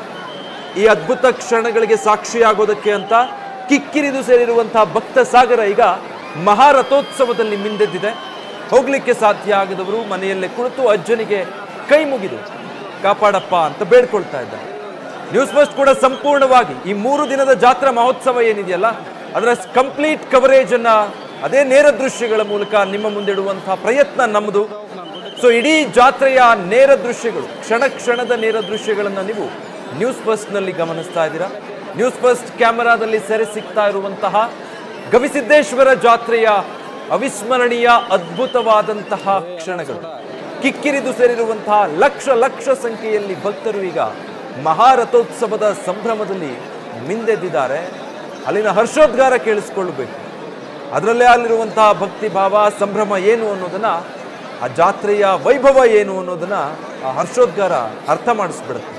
ಈ ಅದ್ಭುತ ಕ್ಷಣಗಳಿಗೆ ಸಾಕ್ಷಿಯಾಗೋದಕ್ಕೆ ಅಂತ ಕಿಕ್ಕಿರಿದು ಸೇರಿರುವಂತಹ ಭಕ್ತ ಸಾಗರ ಈಗ ಮಹಾರಥೋತ್ಸವದಲ್ಲಿ ಮಿಂದೆದ್ದಿದೆ ಹೋಗ್ಲಿಕ್ಕೆ ಸಾಧ್ಯ ಆಗದವರು ಮನೆಯಲ್ಲೇ ಕುಳಿತು ಅಜ್ಜನಿಗೆ ಕೈ ಮುಗಿದು ಕಾಪಾಡಪ್ಪ ಅಂತ ಬೇಡ್ಕೊಳ್ತಾ ಇದ್ದಾರೆ ನ್ಯೂಸ್ ಫಸ್ಟ್ ಕೂಡ ಸಂಪೂರ್ಣವಾಗಿ ಈ ಮೂರು ದಿನದ ಜಾತ್ರಾ ಮಹೋತ್ಸವ ಏನಿದೆಯಲ್ಲ ಅದರ ಕಂಪ್ಲೀಟ್ ಕವರೇಜ್ ಅನ್ನ ಅದೇ ನೇರ ದೃಶ್ಯಗಳ ಮೂಲಕ ನಿಮ್ಮ ಮುಂದಿಡುವಂತಹ ಪ್ರಯತ್ನ ನಮ್ಮದು ಸೊ ಇಡೀ ಜಾತ್ರೆಯ ನೇರ ದೃಶ್ಯಗಳು ಕ್ಷಣ ಕ್ಷಣದ ನೇರ ದೃಶ್ಯಗಳನ್ನ ನೀವು ನ್ಯೂಸ್ ಫಸ್ಟ್ ನಲ್ಲಿ ಗಮನಿಸ್ತಾ ಇದ್ದೀರಾ ನ್ಯೂಸ್ ಫಸ್ಟ್ ಕ್ಯಾಮೆರಾದಲ್ಲಿ ಸೆರೆ ಸಿಗ್ತಾ ಇರುವಂತಹ ಗವಿಸಿದ್ದೇಶ್ವರ ಜಾತ್ರೆಯ ಅವಿಸ್ಮರಣೀಯ ಅದ್ಭುತವಾದಂತಹ ಕ್ಷಣಗಳು ಕಿಕ್ಕಿರಿದು ಸೇರಿರುವಂತಹ ಲಕ್ಷ ಲಕ್ಷ ಸಂಖ್ಯೆಯಲ್ಲಿ ಭಕ್ತರು ಈಗ ಮಹಾರಥೋತ್ಸವದ ಸಂಭ್ರಮದಲ್ಲಿ ಮಿಂದೆದ್ದಿದ್ದಾರೆ ಅಲ್ಲಿನ ಹರ್ಷೋದ್ಗಾರ ಕೇಳಿಸ್ಕೊಳ್ಬೇಕು ಅದರಲ್ಲೇ ಅಲ್ಲಿರುವಂತಹ ಭಕ್ತಿ ಭಾವ ಸಂಭ್ರಮ ಏನು ಅನ್ನೋದನ್ನ ಆ ಜಾತ್ರೆಯ ವೈಭವ ಏನು ಅನ್ನೋದನ್ನ ಆ ಹರ್ಷೋದ್ಗಾರ ಅರ್ಥ ಮಾಡಿಸ್ಬಿಡುತ್ತೆ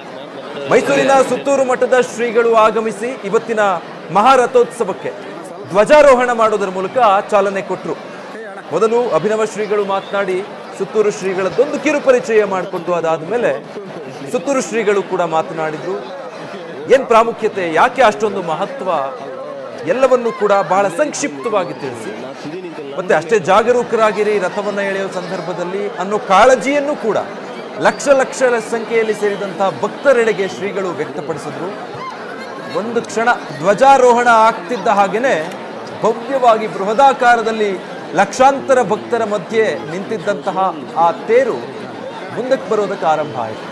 ಮೈಸೂರಿನ ಸುತ್ತೂರು ಮಠದ ಶ್ರೀಗಳು ಆಗಮಿಸಿ ಇವತ್ತಿನ ಮಹಾರಥೋತ್ಸವಕ್ಕೆ ಧ್ವಜಾರೋಹಣ ಮಾಡೋದರ ಮೂಲಕ ಚಾಲನೆ ಕೊಟ್ಟರು ಮೊದಲು ಅಭಿನವ ಶ್ರೀಗಳು ಮಾತನಾಡಿ ಸುತ್ತೂರು ಶ್ರೀಗಳದ್ದೊಂದು ಕಿರು ಪರಿಚಯ ಮಾಡಿಕೊಟ್ಟು ಅದಾದ ಮೇಲೆ ಸುತ್ತೂರು ಶ್ರೀಗಳು ಕೂಡ ಮಾತನಾಡಿದ್ರು ಏನ್ ಪ್ರಾಮುಖ್ಯತೆ ಯಾಕೆ ಅಷ್ಟೊಂದು ಮಹತ್ವ ಎಲ್ಲವನ್ನೂ ಕೂಡ ಬಹಳ ಸಂಕ್ಷಿಪ್ತವಾಗಿ ತಿಳಿಸಿ ಮತ್ತೆ ಅಷ್ಟೇ ಜಾಗರೂಕರಾಗಿರಿ ರಥವನ್ನ ಎಳೆಯುವ ಸಂದರ್ಭದಲ್ಲಿ ಅನ್ನೋ ಕಾಳಜಿಯನ್ನು ಕೂಡ ಲಕ್ಷ ಲಕ್ಷ ಸಂಖ್ಯೆಯಲ್ಲಿ ಸೇರಿದಂತಹ ಭಕ್ತರೆಡೆಗೆ ಶ್ರೀಗಳು ವ್ಯಕ್ತಪಡಿಸಿದ್ರು ಒಂದು ಕ್ಷಣ ಧ್ವಜಾರೋಹಣ ಆಗ್ತಿದ್ದ ಹಾಗೇನೆ ಭವ್ಯವಾಗಿ ಬೃಹದಾಕಾರದಲ್ಲಿ ಲಕ್ಷಾಂತರ ಭಕ್ತರ ಮಧ್ಯೆ ನಿಂತಿದ್ದಂತಹ ಆ ತೇರು ಮುಂದಕ್ಕೆ ಬರೋದಕ್ಕೆ ಆರಂಭ ಆಯಿತು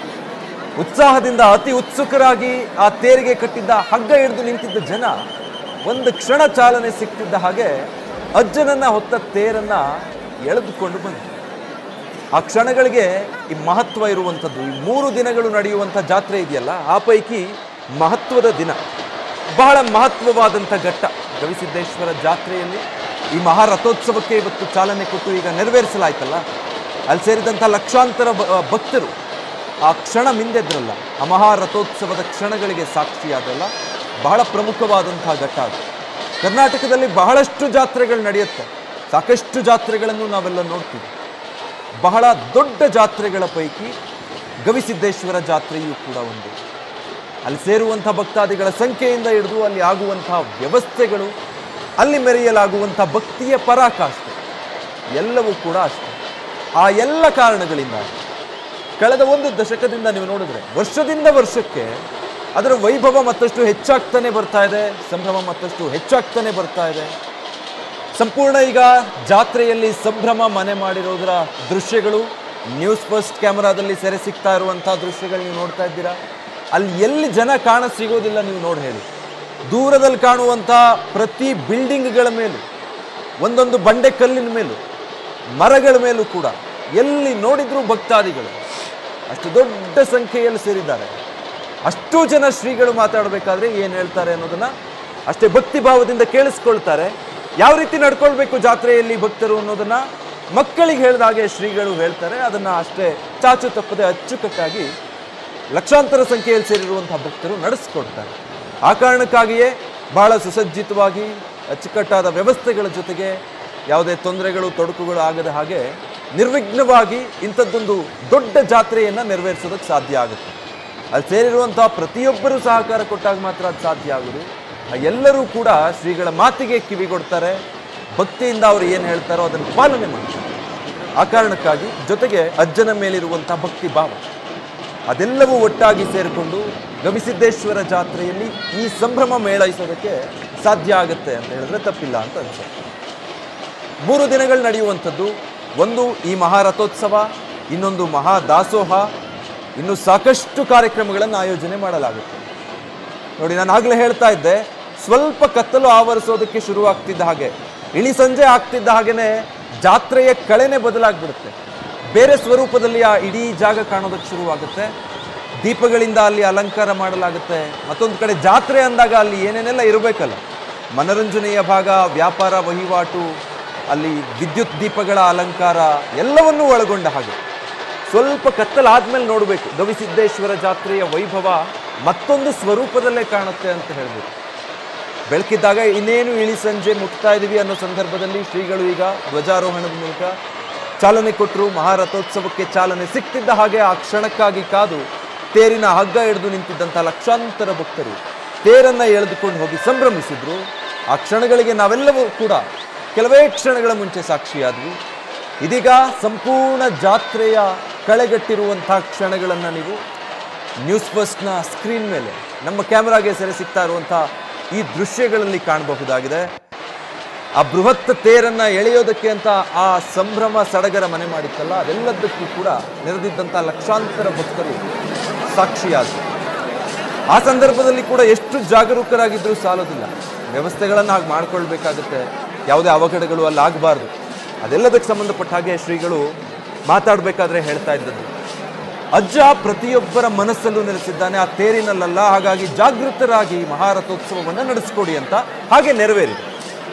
ಉತ್ಸಾಹದಿಂದ ಅತಿ ಉತ್ಸುಕರಾಗಿ ಆ ತೇರಿಗೆ ಕಟ್ಟಿದ್ದ ಹಗ್ಗ ಹಿಡಿದು ನಿಂತಿದ್ದ ಜನ ಒಂದು ಕ್ಷಣ ಚಾಲನೆ ಸಿಕ್ತಿದ್ದ ಹಾಗೆ ಅಜ್ಜನನ್ನ ಹೊತ್ತ ತೇರನ್ನ ಎಳೆದುಕೊಂಡು ಬಂತು ಆ ಕ್ಷಣಗಳಿಗೆ ಈ ಮಹತ್ವ ಇರುವಂಥದ್ದು ಈ ಮೂರು ದಿನಗಳು ನಡೆಯುವಂಥ ಜಾತ್ರೆ ಇದೆಯಲ್ಲ ಆ ಪೈಕಿ ಮಹತ್ವದ ದಿನ ಬಹಳ ಮಹತ್ವವಾದಂಥ ಘಟ್ಟ ಗವಿಸಿದ್ದೇಶ್ವರ ಜಾತ್ರೆಯಲ್ಲಿ ಈ ಮಹಾರಥೋತ್ಸವಕ್ಕೆ ಇವತ್ತು ಚಾಲನೆ ಕೊಟ್ಟು ಈಗ ನೆರವೇರಿಸಲಾಯ್ತಲ್ಲ ಅಲ್ಲಿ ಸೇರಿದಂಥ ಲಕ್ಷಾಂತರ ಬ- ಭಕ್ತರು ಆ ಕ್ಷಣ ಮಿಂದೆದ್ರಲ್ಲ ಆ ಮಹಾರಥೋತ್ಸವದ ಕ್ಷಣಗಳಿಗೆ ಸಾಕ್ಷಿಯಾದಲ್ಲ ಬಹಳ ಪ್ರಮುಖವಾದಂತಹ ಘಟ್ಟ ಅದು ಕರ್ನಾಟಕದಲ್ಲಿ ಬಹಳಷ್ಟು ಜಾತ್ರೆಗಳು ನಡೆಯುತ್ತೆ ಸಾಕಷ್ಟು ಜಾತ್ರೆಗಳನ್ನು ನಾವೆಲ್ಲ ನೋಡ್ತೀವಿ ಬಹಳ ದೊಡ್ಡ ಜಾತ್ರೆಗಳ ಪೈಕಿ ಗವಿಸಿದ್ದೇಶ್ವರ ಜಾತ್ರೆಯೂ ಕೂಡ ಒಂದು ಅಲ್ಲಿ ಸೇರುವಂಥ ಭಕ್ತಾದಿಗಳ ಸಂಖ್ಯೆಯಿಂದ ಹಿಡಿದು ಅಲ್ಲಿ ಆಗುವಂತಹ ವ್ಯವಸ್ಥೆಗಳು ಅಲ್ಲಿ ಮೆರೆಯಲಾಗುವಂಥ ಭಕ್ತಿಯ ಪರಾಕಾಷ್ಠೆ ಎಲ್ಲವೂ ಕೂಡ ಅಷ್ಟೇ ಆ ಎಲ್ಲ ಕಾರಣಗಳಿಂದ ಕಳೆದ ಒಂದು ದಶಕದಿಂದ ನೀವು ನೋಡಿದ್ರೆ ವರ್ಷದಿಂದ ವರ್ಷಕ್ಕೆ ಅದರ ವೈಭವ ಮತ್ತಷ್ಟು ಹೆಚ್ಚಾಗ್ತಾನೆ ಬರ್ತಾ ಇದೆ ಸಂಭ್ರಮ ಮತ್ತಷ್ಟು ಹೆಚ್ಚಾಗ್ತಾನೆ ಬರ್ತಾ ಇದೆ ಸಂಪೂರ್ಣ ಈಗ ಜಾತ್ರೆಯಲ್ಲಿ ಸಂಭ್ರಮ ಮನೆ ಮಾಡಿರೋದರ ದೃಶ್ಯಗಳು ನ್ಯೂಸ್ ಫಸ್ಟ್ ಕ್ಯಾಮರಾದಲ್ಲಿ ಸೆರೆ ಸಿಗ್ತಾ ಇರುವಂಥ ದೃಶ್ಯಗಳು ನೀವು ನೋಡ್ತಾ ಇದ್ದೀರಾ ಅಲ್ಲಿ ಎಲ್ಲಿ ಜನ ಕಾಣ ಸಿಗೋದಿಲ್ಲ ನೀವು ನೋಡಿ ಹೇಳಿ ದೂರದಲ್ಲಿ ಕಾಣುವಂಥ ಪ್ರತಿ ಬಿಲ್ಡಿಂಗ್ಗಳ ಮೇಲೂ ಒಂದೊಂದು ಬಂಡೆ ಕಲ್ಲಿನ ಮೇಲೂ ಮರಗಳ ಮೇಲೂ ಕೂಡ ಎಲ್ಲಿ ನೋಡಿದ್ರೂ ಭಕ್ತಾದಿಗಳು ಅಷ್ಟು ದೊಡ್ಡ ಸಂಖ್ಯೆಯಲ್ಲಿ ಸೇರಿದ್ದಾರೆ ಅಷ್ಟು ಜನ ಶ್ರೀಗಳು ಮಾತಾಡಬೇಕಾದ್ರೆ ಏನು ಹೇಳ್ತಾರೆ ಅನ್ನೋದನ್ನ ಅಷ್ಟೇ ಭಕ್ತಿ ಭಾವದಿಂದ ಕೇಳಿಸ್ಕೊಳ್ತಾರೆ ಯಾವ ರೀತಿ ನಡ್ಕೊಳ್ಬೇಕು ಜಾತ್ರೆಯಲ್ಲಿ ಭಕ್ತರು ಅನ್ನೋದನ್ನ ಮಕ್ಕಳಿಗೆ ಹೇಳಿದ ಹಾಗೆ ಶ್ರೀಗಳು ಹೇಳ್ತಾರೆ ಅದನ್ನ ಅಷ್ಟೇ ಚಾಚು ತಪ್ಪದೆ ಅಚ್ಚುಕಟ್ಟಾಗಿ ಲಕ್ಷಾಂತರ ಸಂಖ್ಯೆಯಲ್ಲಿ ಸೇರಿರುವಂತಹ ಭಕ್ತರು ನಡೆಸ್ಕೊಡ್ತಾರೆ ಆ ಕಾರಣಕ್ಕಾಗಿಯೇ ಬಹಳ ಸುಸಜ್ಜಿತವಾಗಿ ಅಚ್ಚುಕಟ್ಟಾದ ವ್ಯವಸ್ಥೆಗಳ ಜೊತೆಗೆ ಯಾವುದೇ ತೊಂದರೆಗಳು ತೊಡಕುಗಳು ಆಗದ ಹಾಗೆ ನಿರ್ವಿಘ್ನವಾಗಿ ಇಂಥದ್ದೊಂದು ದೊಡ್ಡ ಜಾತ್ರೆಯನ್ನು ನೆರವೇರಿಸೋದಕ್ಕೆ ಸಾಧ್ಯ ಆಗುತ್ತೆ ಅಲ್ಲಿ ಸೇರಿರುವಂತಹ ಪ್ರತಿಯೊಬ್ಬರೂ ಸಹಕಾರ ಕೊಟ್ಟಾಗ ಮಾತ್ರ ಅದು ಸಾಧ್ಯ ಆಗೋದು ಆ ಎಲ್ಲರೂ ಕೂಡ ಶ್ರೀಗಳ ಮಾತಿಗೆ ಕಿವಿಗೊಡ್ತಾರೆ ಭಕ್ತಿಯಿಂದ ಅವರು ಏನು ಹೇಳ್ತಾರೋ ಅದನ್ನು ಪಾಲನೆ ಮಾಡ್ತಾರೆ ಆ ಕಾರಣಕ್ಕಾಗಿ ಜೊತೆಗೆ ಅಜ್ಜನ ಮೇಲಿರುವಂತಹ ಭಕ್ತಿ ಭಾವ ಅದೆಲ್ಲವೂ ಒಟ್ಟಾಗಿ ಸೇರಿಕೊಂಡು ಗವಿಸಿದ್ದೇಶ್ವರ ಜಾತ್ರೆಯಲ್ಲಿ ಈ ಸಂಭ್ರಮ ಮೇಳೈಸೋದಕ್ಕೆ ಸಾಧ್ಯ ಆಗುತ್ತೆ ಅಂತ ಹೇಳಿದ್ರೆ ತಪ್ಪಿಲ್ಲ ಅಂತ ಅನ್ಸುತ್ತೆ ಮೂರು ದಿನಗಳು ನಡೆಯುವಂಥದ್ದು ಒಂದು ಈ ಮಹಾರಥೋತ್ಸವ ಇನ್ನೊಂದು ಮಹಾ ದಾಸೋಹ ಇನ್ನು ಸಾಕಷ್ಟು ಕಾರ್ಯಕ್ರಮಗಳನ್ನು ಆಯೋಜನೆ ಮಾಡಲಾಗುತ್ತೆ ನೋಡಿ ನಾನು ಆಗಲೇ ಹೇಳ್ತಾ ಇದ್ದೆ ಸ್ವಲ್ಪ ಕತ್ತಲು ಆವರಿಸೋದಕ್ಕೆ ಶುರು ಆಗ್ತಿದ್ದ ಹಾಗೆ ಇಳಿ ಸಂಜೆ ಆಗ್ತಿದ್ದ ಹಾಗೇನೆ ಜಾತ್ರೆಯ ಕಳೆನೆ ಬದಲಾಗ್ಬಿಡುತ್ತೆ ಬೇರೆ ಸ್ವರೂಪದಲ್ಲಿ ಆ ಇಡೀ ಜಾಗ ಕಾಣೋದಕ್ಕೆ ಶುರುವಾಗುತ್ತೆ ದೀಪಗಳಿಂದ ಅಲ್ಲಿ ಅಲಂಕಾರ ಮಾಡಲಾಗುತ್ತೆ ಮತ್ತೊಂದು ಕಡೆ ಜಾತ್ರೆ ಅಂದಾಗ ಅಲ್ಲಿ ಏನೇನೆಲ್ಲ ಇರಬೇಕಲ್ಲ ಮನರಂಜನೆಯ ಭಾಗ ವ್ಯಾಪಾರ ವಹಿವಾಟು ಅಲ್ಲಿ ವಿದ್ಯುತ್ ದೀಪಗಳ ಅಲಂಕಾರ ಎಲ್ಲವನ್ನೂ ಒಳಗೊಂಡ ಹಾಗೆ ಸ್ವಲ್ಪ ಕತ್ತಲಾದ್ಮೇಲೆ ನೋಡಬೇಕು ಗವಿಸಿದ್ದೇಶ್ವರ ಜಾತ್ರೆಯ ವೈಭವ ಮತ್ತೊಂದು ಸ್ವರೂಪದಲ್ಲೇ ಕಾಣುತ್ತೆ ಅಂತ ಹೇಳ್ಬೋದು ಬೆಳಕಿದ್ದಾಗ ಇನ್ನೇನು ಇಳಿ ಸಂಜೆ ಮುಟ್ತಾ ಇದೀವಿ ಅನ್ನೋ ಸಂದರ್ಭದಲ್ಲಿ ಶ್ರೀಗಳು ಈಗ ಧ್ವಜಾರೋಹಣದ ಮೂಲಕ ಚಾಲನೆ ಕೊಟ್ಟರು ಮಹಾರಥೋತ್ಸವಕ್ಕೆ ಚಾಲನೆ ಸಿಕ್ತಿದ್ದ ಹಾಗೆ ಆ ಕ್ಷಣಕ್ಕಾಗಿ ಕಾದು ತೇರಿನ ಹಗ್ಗ ಹಿಡಿದು ನಿಂತಿದ್ದಂಥ ಲಕ್ಷಾಂತರ ಭಕ್ತರು ತೇರನ್ನ ಎಳೆದುಕೊಂಡು ಹೋಗಿ ಸಂಭ್ರಮಿಸಿದ್ರು ಆ ಕ್ಷಣಗಳಿಗೆ ನಾವೆಲ್ಲವೂ ಕೂಡ ಕೆಲವೇ ಕ್ಷಣಗಳ ಮುಂಚೆ ಸಾಕ್ಷಿಯಾದ್ವಿ ಇದೀಗ ಸಂಪೂರ್ಣ ಜಾತ್ರೆಯ ಕಳೆಗಟ್ಟಿರುವಂತಹ ಕ್ಷಣಗಳನ್ನು ನೀವು ನ್ಯೂಸ್ ಫಸ್ಟ್ನ ಸ್ಕ್ರೀನ್ ಮೇಲೆ ನಮ್ಮ ಕ್ಯಾಮ್ರಾಗೆ ಸೆರೆ ಸಿಗ್ತಾ ಇರುವಂತಹ ಈ ದೃಶ್ಯಗಳಲ್ಲಿ ಕಾಣಬಹುದಾಗಿದೆ ಆ ಬೃಹತ್ ತೇರನ್ನ ಎಳೆಯೋದಕ್ಕೆ ಅಂತ ಆ ಸಂಭ್ರಮ ಸಡಗರ ಮನೆ ಮಾಡಿತ್ತಲ್ಲ ಅದೆಲ್ಲದಕ್ಕೂ ಕೂಡ ನೆರೆದಿದ್ದಂಥ ಲಕ್ಷಾಂತರ ಭಕ್ತರು ಸಾಕ್ಷಿಯಾದರು ಆ ಸಂದರ್ಭದಲ್ಲಿ ಕೂಡ ಎಷ್ಟು ಜಾಗರೂಕರಾಗಿದ್ರೂ ಸಾಲೋದಿಲ್ಲ ವ್ಯವಸ್ಥೆಗಳನ್ನು ಹಾಗೆ ಮಾಡ್ಕೊಳ್ಬೇಕಾಗುತ್ತೆ ಯಾವುದೇ ಅವಘಡಗಳು ಅಲ್ಲಿ ಆಗಬಾರ್ದು ಅದೆಲ್ಲದಕ್ಕೆ ಸಂಬಂಧಪಟ್ಟ ಹಾಗೆ ಶ್ರೀಗಳು ಮಾತಾಡಬೇಕಾದ್ರೆ ಹೇಳ್ತಾ ಇದ್ದದ್ದು ಅಜ್ಜ ಪ್ರತಿಯೊಬ್ಬರ ಮನಸ್ಸಲ್ಲೂ ನೆಲೆಸಿದ್ದಾನೆ ಆ ತೇರಿನಲ್ಲಲ್ಲ ಹಾಗಾಗಿ ಜಾಗೃತರಾಗಿ ಮಹಾರಥೋತ್ಸವವನ್ನು ನಡೆಸ್ಕೊಡಿ ಅಂತ ಹಾಗೆ ನೆರವೇರಿದೆ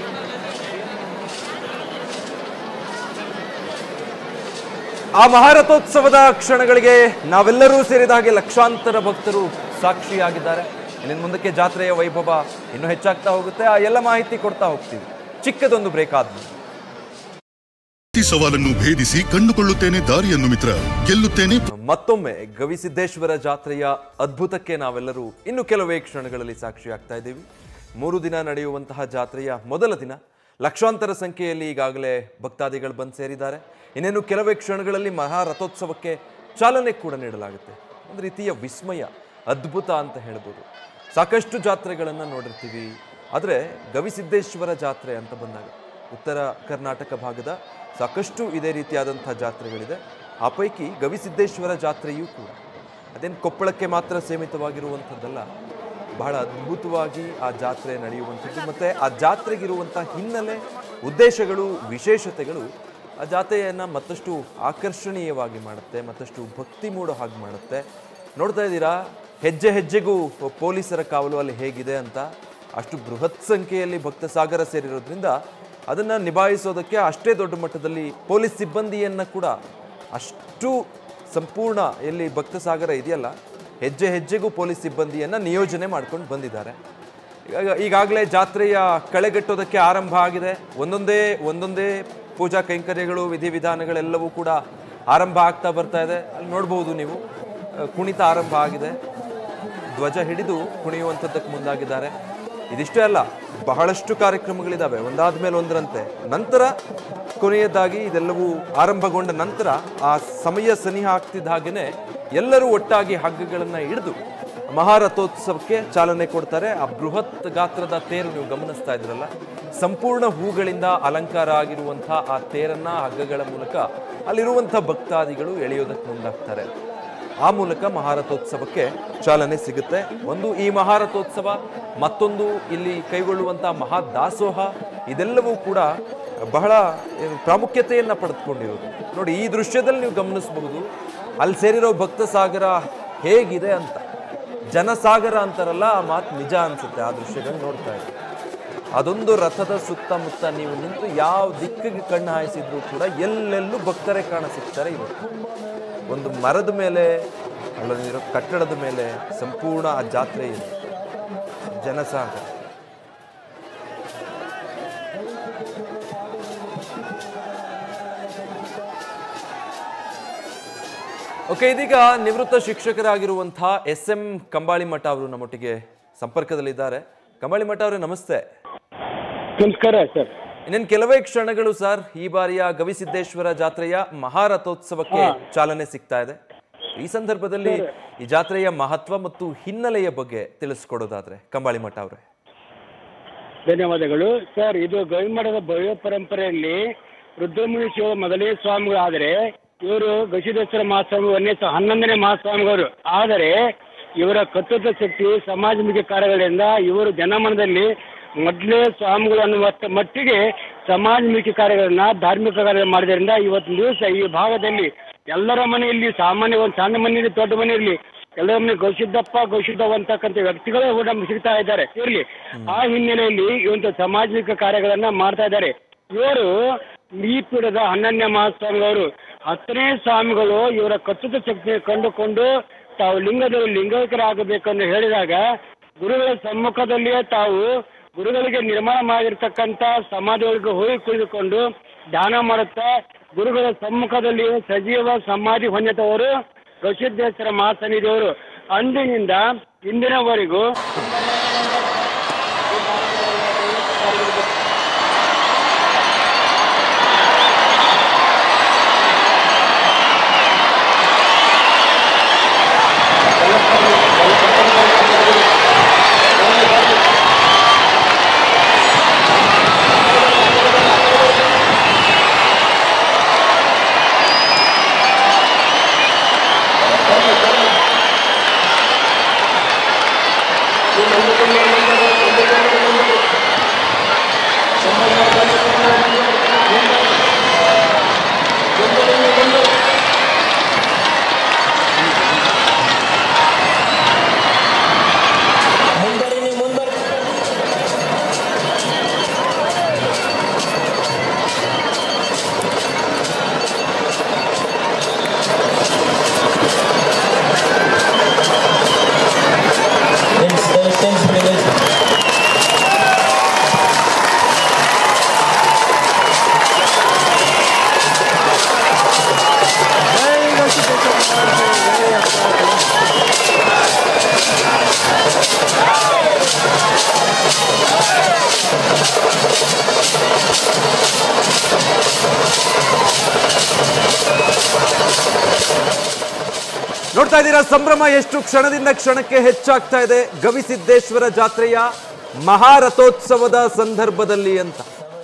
ಆ ಮಹಾರಥೋತ್ಸವದ ಕ್ಷಣಗಳಿಗೆ ನಾವೆಲ್ಲರೂ ಸೇರಿದ ಹಾಗೆ ಲಕ್ಷಾಂತರ ಭಕ್ತರು ಸಾಕ್ಷಿಯಾಗಿದ್ದಾರೆ ಇನ್ನು ಮುಂದಕ್ಕೆ ಜಾತ್ರೆಯ ವೈಭವ ಇನ್ನೂ ಹೆಚ್ಚಾಗ್ತಾ ಹೋಗುತ್ತೆ ಆ ಎಲ್ಲ ಮಾಹಿತಿ ಕೊಡ್ತಾ ಹೋಗ್ತೀವಿ ಚಿಕ್ಕದೊಂದು ಬ್ರೇಕ್ ಆದ್ಮೇಲೆ ಪ್ರತಿ ಸವಾಲನ್ನು ಭೇದಿಸಿ ಕಂಡುಕೊಳ್ಳುತ್ತೇನೆ ದಾರಿಯನ್ನು ಮಿತ್ರ ಗೆಲ್ಲುತ್ತೇನೆ ಮತ್ತೊಮ್ಮೆ ಗವಿಸಿದ್ದೇಶ್ವರ ಜಾತ್ರೆಯ ಅದ್ಭುತಕ್ಕೆ ನಾವೆಲ್ಲರೂ ಇನ್ನು ಕೆಲವೇ ಕ್ಷಣಗಳಲ್ಲಿ ಸಾಕ್ಷಿಯಾಗ್ತಾ ಇದ್ದೀವಿ ಮೂರು ದಿನ ನಡೆಯುವಂತಹ ಜಾತ್ರೆಯ ಮೊದಲ ದಿನ ಲಕ್ಷಾಂತರ ಸಂಖ್ಯೆಯಲ್ಲಿ ಈಗಾಗಲೇ ಭಕ್ತಾದಿಗಳು ಬಂದು ಸೇರಿದ್ದಾರೆ ಇನ್ನೇನು ಕೆಲವೇ ಕ್ಷಣಗಳಲ್ಲಿ ಮಹಾರಥೋತ್ಸವಕ್ಕೆ ಚಾಲನೆ ಕೂಡ ನೀಡಲಾಗುತ್ತೆ ಒಂದು ರೀತಿಯ ವಿಸ್ಮಯ ಅದ್ಭುತ ಅಂತ ಹೇಳ್ಬೋದು ಸಾಕಷ್ಟು ಜಾತ್ರೆಗಳನ್ನು ನೋಡಿರ್ತೀವಿ ಆದರೆ ಗವಿಸಿದ್ದೇಶ್ವರ ಜಾತ್ರೆ ಅಂತ ಬಂದಾಗ ಉತ್ತರ ಕರ್ನಾಟಕ ಭಾಗದ ಸಾಕಷ್ಟು ಇದೇ ರೀತಿಯಾದಂಥ ಜಾತ್ರೆಗಳಿದೆ ಆ ಪೈಕಿ ಗವಿಸಿದ್ದೇಶ್ವರ ಜಾತ್ರೆಯೂ ಕೂಡ ಅದೇನು ಕೊಪ್ಪಳಕ್ಕೆ ಮಾತ್ರ ಸೀಮಿತವಾಗಿರುವಂಥದ್ದಲ್ಲ ಬಹಳ ಅದ್ಭುತವಾಗಿ ಆ ಜಾತ್ರೆ ನಡೆಯುವಂಥದ್ದು ಮತ್ತು ಆ ಜಾತ್ರೆಗಿರುವಂಥ ಹಿನ್ನೆಲೆ ಉದ್ದೇಶಗಳು ವಿಶೇಷತೆಗಳು ಆ ಜಾತ್ರೆಯನ್ನು ಮತ್ತಷ್ಟು ಆಕರ್ಷಣೀಯವಾಗಿ ಮಾಡುತ್ತೆ ಮತ್ತಷ್ಟು ಭಕ್ತಿ ಮೂಡೋ ಹಾಗೆ ಮಾಡುತ್ತೆ ನೋಡ್ತಾ ಇದ್ದೀರಾ ಹೆಜ್ಜೆ ಹೆಜ್ಜೆಗೂ ಪೊಲೀಸರ ಕಾವಲು ಅಲ್ಲಿ ಹೇಗಿದೆ ಅಂತ ಅಷ್ಟು ಬೃಹತ್ ಸಂಖ್ಯೆಯಲ್ಲಿ ಭಕ್ತ ಸಾಗರ ಸೇರಿರೋದ್ರಿಂದ ಅದನ್ನು ನಿಭಾಯಿಸೋದಕ್ಕೆ ಅಷ್ಟೇ ದೊಡ್ಡ ಮಟ್ಟದಲ್ಲಿ ಪೊಲೀಸ್ ಸಿಬ್ಬಂದಿಯನ್ನು ಕೂಡ ಅಷ್ಟು ಸಂಪೂರ್ಣ ಎಲ್ಲಿ ಭಕ್ತ ಸಾಗರ ಇದೆಯಲ್ಲ ಹೆಜ್ಜೆ ಹೆಜ್ಜೆಗೂ ಪೊಲೀಸ್ ಸಿಬ್ಬಂದಿಯನ್ನು ನಿಯೋಜನೆ ಮಾಡ್ಕೊಂಡು ಬಂದಿದ್ದಾರೆ ಈಗ ಈಗಾಗಲೇ ಜಾತ್ರೆಯ ಕಳೆಗಟ್ಟೋದಕ್ಕೆ ಆರಂಭ ಆಗಿದೆ ಒಂದೊಂದೇ ಒಂದೊಂದೇ ಪೂಜಾ ಕೈಂಕರ್ಯಗಳು ವಿಧಿವಿಧಾನಗಳೆಲ್ಲವೂ ಕೂಡ ಆರಂಭ ಆಗ್ತಾ ಬರ್ತಾ ಇದೆ ಅಲ್ಲಿ ನೋಡ್ಬೋದು ನೀವು ಆ, ಕುಣಿತ ಆರಂಭ ಆಗಿದೆ ಧ್ವಜ ಹಿಡಿದು ಕುಣಿಯುವಂಥದ್ದಕ್ಕೆ ಮುಂದಾಗಿದ್ದಾರೆ ಇದಿಷ್ಟೇ ಅಲ್ಲ ಬಹಳಷ್ಟು ಕಾರ್ಯಕ್ರಮಗಳಿದ್ದಾವೆ ಒಂದಾದ ಮೇಲೆ ಒಂದರಂತೆ ನಂತರ ಕೊನೆಯದಾಗಿ ಇದೆಲ್ಲವೂ ಆರಂಭಗೊಂಡ ನಂತರ ಆ ಸಮಯ ಸನಿಹ ಆಗ್ತಿದ್ದ ಹಾಗೇನೆ ಎಲ್ಲರೂ ಒಟ್ಟಾಗಿ ಹಗ್ಗಗಳನ್ನು ಹಿಡಿದು ಮಹಾರಥೋತ್ಸವಕ್ಕೆ ಚಾಲನೆ ಕೊಡ್ತಾರೆ ಆ ಬೃಹತ್ ಗಾತ್ರದ ತೇರು ನೀವು ಗಮನಿಸ್ತಾ ಇದ್ರಲ್ಲ ಸಂಪೂರ್ಣ ಹೂಗಳಿಂದ ಅಲಂಕಾರ ಆಗಿರುವಂಥ ಆ ತೇರನ್ನ ಹಗ್ಗಗಳ ಮೂಲಕ ಅಲ್ಲಿರುವಂಥ ಭಕ್ತಾದಿಗಳು ಎಳೆಯೋದಕ್ಕೆ ಮುಂದಾಗ್ತಾರೆ ಆ ಮೂಲಕ ಮಹಾರಥೋತ್ಸವಕ್ಕೆ ಚಾಲನೆ ಸಿಗುತ್ತೆ ಒಂದು ಈ ಮಹಾರಥೋತ್ಸವ ಮತ್ತೊಂದು ಇಲ್ಲಿ ಕೈಗೊಳ್ಳುವಂಥ ಮಹಾದಾಸೋಹ ಇದೆಲ್ಲವೂ ಕೂಡ ಬಹಳ ಏನು ಪ್ರಾಮುಖ್ಯತೆಯನ್ನು ಪಡೆದುಕೊಂಡಿರೋದು ನೋಡಿ ಈ ದೃಶ್ಯದಲ್ಲಿ ನೀವು ಗಮನಿಸಬಹುದು ಅಲ್ಲಿ ಸೇರಿರೋ ಭಕ್ತ ಸಾಗರ ಹೇಗಿದೆ ಅಂತ ಜನಸಾಗರ ಅಂತಾರಲ್ಲ ಆ ಮಾತು ನಿಜ ಅನ್ಸುತ್ತೆ ಆ ದೃಶ್ಯಗಳು ನೋಡ್ತಾ ಇದ್ದೀವಿ ಅದೊಂದು ರಥದ ಸುತ್ತಮುತ್ತ ನೀವು ನಿಂತು ಯಾವ ದಿಕ್ಕಿಗೆ ಕಣ್ಣು ಹಾಯಿಸಿದ್ರು ಕೂಡ ಎಲ್ಲೆಲ್ಲೂ ಭಕ್ತರೇ ಕಾಣ ಸಿಗ್ತಾರೆ ಇವತ್ತು ಒಂದು ಮರದ ಮೇಲೆ ಅಲ್ಲೊಂದಿರೋ ಕಟ್ಟಡದ ಮೇಲೆ ಸಂಪೂರ್ಣ ಆ ಜಾತ್ರೆ ಇದೆ ಜನಸಾಗರ ಓಕೆ ಇದೀಗ ನಿವೃತ್ತ ಶಿಕ್ಷಕರಾಗಿರುವಂತಹ ಎಸ್ ಎಂ ಕಂಬಾಳಿ ಮಠ ಅವರು ನಮ್ಮೊಟ್ಟಿಗೆ ಸಂಪರ್ಕದಲ್ಲಿದ್ದಾರೆ ಕಂಬಾಳಿ ಮಠ ಅವರೇ ನಮಸ್ತೆ ನಮಸ್ಕಾರ ಸರ್ ಇನ್ನೇನು ಕೆಲವೇ ಕ್ಷಣಗಳು ಸರ್ ಈ ಬಾರಿಯ ಗವಿಸಿದ್ದೇಶ್ವರ ಜಾತ್ರೆಯ ಮಹಾರಥೋತ್ಸವಕ್ಕೆ ಚಾಲನೆ ಸಿಗ್ತಾ ಇದೆ ಈ ಸಂದರ್ಭದಲ್ಲಿ ಈ ಜಾತ್ರೆಯ ಮಹತ್ವ ಮತ್ತು ಹಿನ್ನೆಲೆಯ ಬಗ್ಗೆ ತಿಳಿಸ್ಕೊಡೋದಾದ್ರೆ ಕಂಬಾಳಿ ಮಠ ಅವರೇ ಧನ್ಯವಾದಗಳು ಸರ್ ಇದು ಗವಿಮಠದ ಭವ್ಯ ಪರಂಪರೆಯಲ್ಲಿ ರುದ್ರಮುನಿ ಶಿವ ಮೊದಲೇ ಸ್ವಾಮಿಗಳಾದರೆ ಇವರು ಗವಿಸಿದ್ದೇಶ್ವರ ಮಹಾಸ್ವಾಮಿ ಒಂದನೇ ಸ- ಹನ್ನೊಂದನೇ ಮಹಾಸ್ವಾಮಿಗಳು ಆದರೆ ಇವರ ಕರ್ತೃತ್ವ ಶಕ್ತಿ ಸಮಾಜಮುಖಿ ಕಾರ್ಯಗಳಿಂದ ಇವರು ಜನಮನದಲ್ಲಿ ಮೊದಲೇ ಸ್ವಾಮಿಗಳು ಅನ್ನುವ ಮಟ್ಟಿಗೆ ಸಮಾಜಮುಖಿ ಕಾರ್ಯಗಳನ್ನ ಧಾರ್ಮಿಕ ಕಾರ್ಯ ಮಾಡಿದ್ರಿಂದ ಇವತ್ತಿನ ದಿವಸ ಈ ಭಾಗದಲ್ಲಿ ಎಲ್ಲರ ಮನೆಯಲ್ಲಿ ಸಾಮಾನ್ಯ ಒಂದು ಸಣ್ಣ ಮನೆ ಇರಲಿ ದೊಡ್ಡ ಮನೆ ಇರಲಿ ಎಲ್ಲರ ಮನೆ ಗೌಸಿದ್ದಪ್ಪ ಗೌಸಿದ್ದವ ಅಂತಕ್ಕಂಥ ವ್ಯಕ್ತಿಗಳೇ ಕೂಡ ನಮ್ಗೆ ಸಿಗ್ತಾ ಇದ್ದಾರೆ ಇರಲಿ ಆ ಹಿನ್ನೆಲೆಯಲ್ಲಿ ಈ ಒಂದು ಸಾಮಾಜಿಕ ಕಾರ್ಯಗಳನ್ನ ಮಾಡ್ತಾ ಇದ್ದಾರೆ ಇವರು ಈ ಪೀಠದ ಹನ್ನೊಂದನೇ ಮಹಾಸ್ವಾಮಿಗಳು ಹತ್ತನೇ ಸ್ವಾಮಿಗಳು ಇವರ ಕಚ್ಚುತ ಶಕ್ತಿ ಕಂಡುಕೊಂಡು ತಾವು ಲಿಂಗದಲ್ಲಿ ಲಿಂಗೈಕ್ಯರಾಗಬೇಕೆಂದು ಹೇಳಿದಾಗ ಗುರುಗಳ ಸಮ್ಮುಖದಲ್ಲಿಯೇ ತಾವು ಗುರುಗಳಿಗೆ ನಿರ್ಮಾಣ ಮಾಡಿರ್ತಕ್ಕಂಥ ಸಮಾಧಿಗಳಿಗೆ ಹೋಗಿ ಕುಳಿತುಕೊಂಡು ಧ್ಯಾನ ಮಾಡುತ್ತಾ ಗುರುಗಳ ಸಮ್ಮುಖದಲ್ಲಿಯೇ ಸಜೀವ ಸಮಾಧಿ ಹೊಂದಿದವರು ಗವಿಸಿದ್ದೇಶ್ವರ ಮಹಾಸನ್ನಿಧಿಯವರು ಅಂದಿನಿಂದ ಇಂದಿನವರೆಗೂ ಮುಂಬರಿ ಮುಂಬರಿ ನಿಲ್ಸಿ ದಯವಿಟ್ಟು ನಿಲ್ಸಿ ನಿಲ್ಸಿ ನೋಡ್ತಾ ಇದ್ದೀರಾ ಸಂಭ್ರಮ ಎಷ್ಟು ಕ್ಷಣದಿಂದ ಕ್ಷಣಕ್ಕೆ ಹೆಚ್ಚಾಗ್ತಾ ಇದೆ ಗವಿಸಿದ್ದೇಶ್ವರ ಜಾತ್ರೆಯ ಮಹಾರಥೋತ್ಸವದ ಸಂದರ್ಭದಲ್ಲಿ ಅಂತ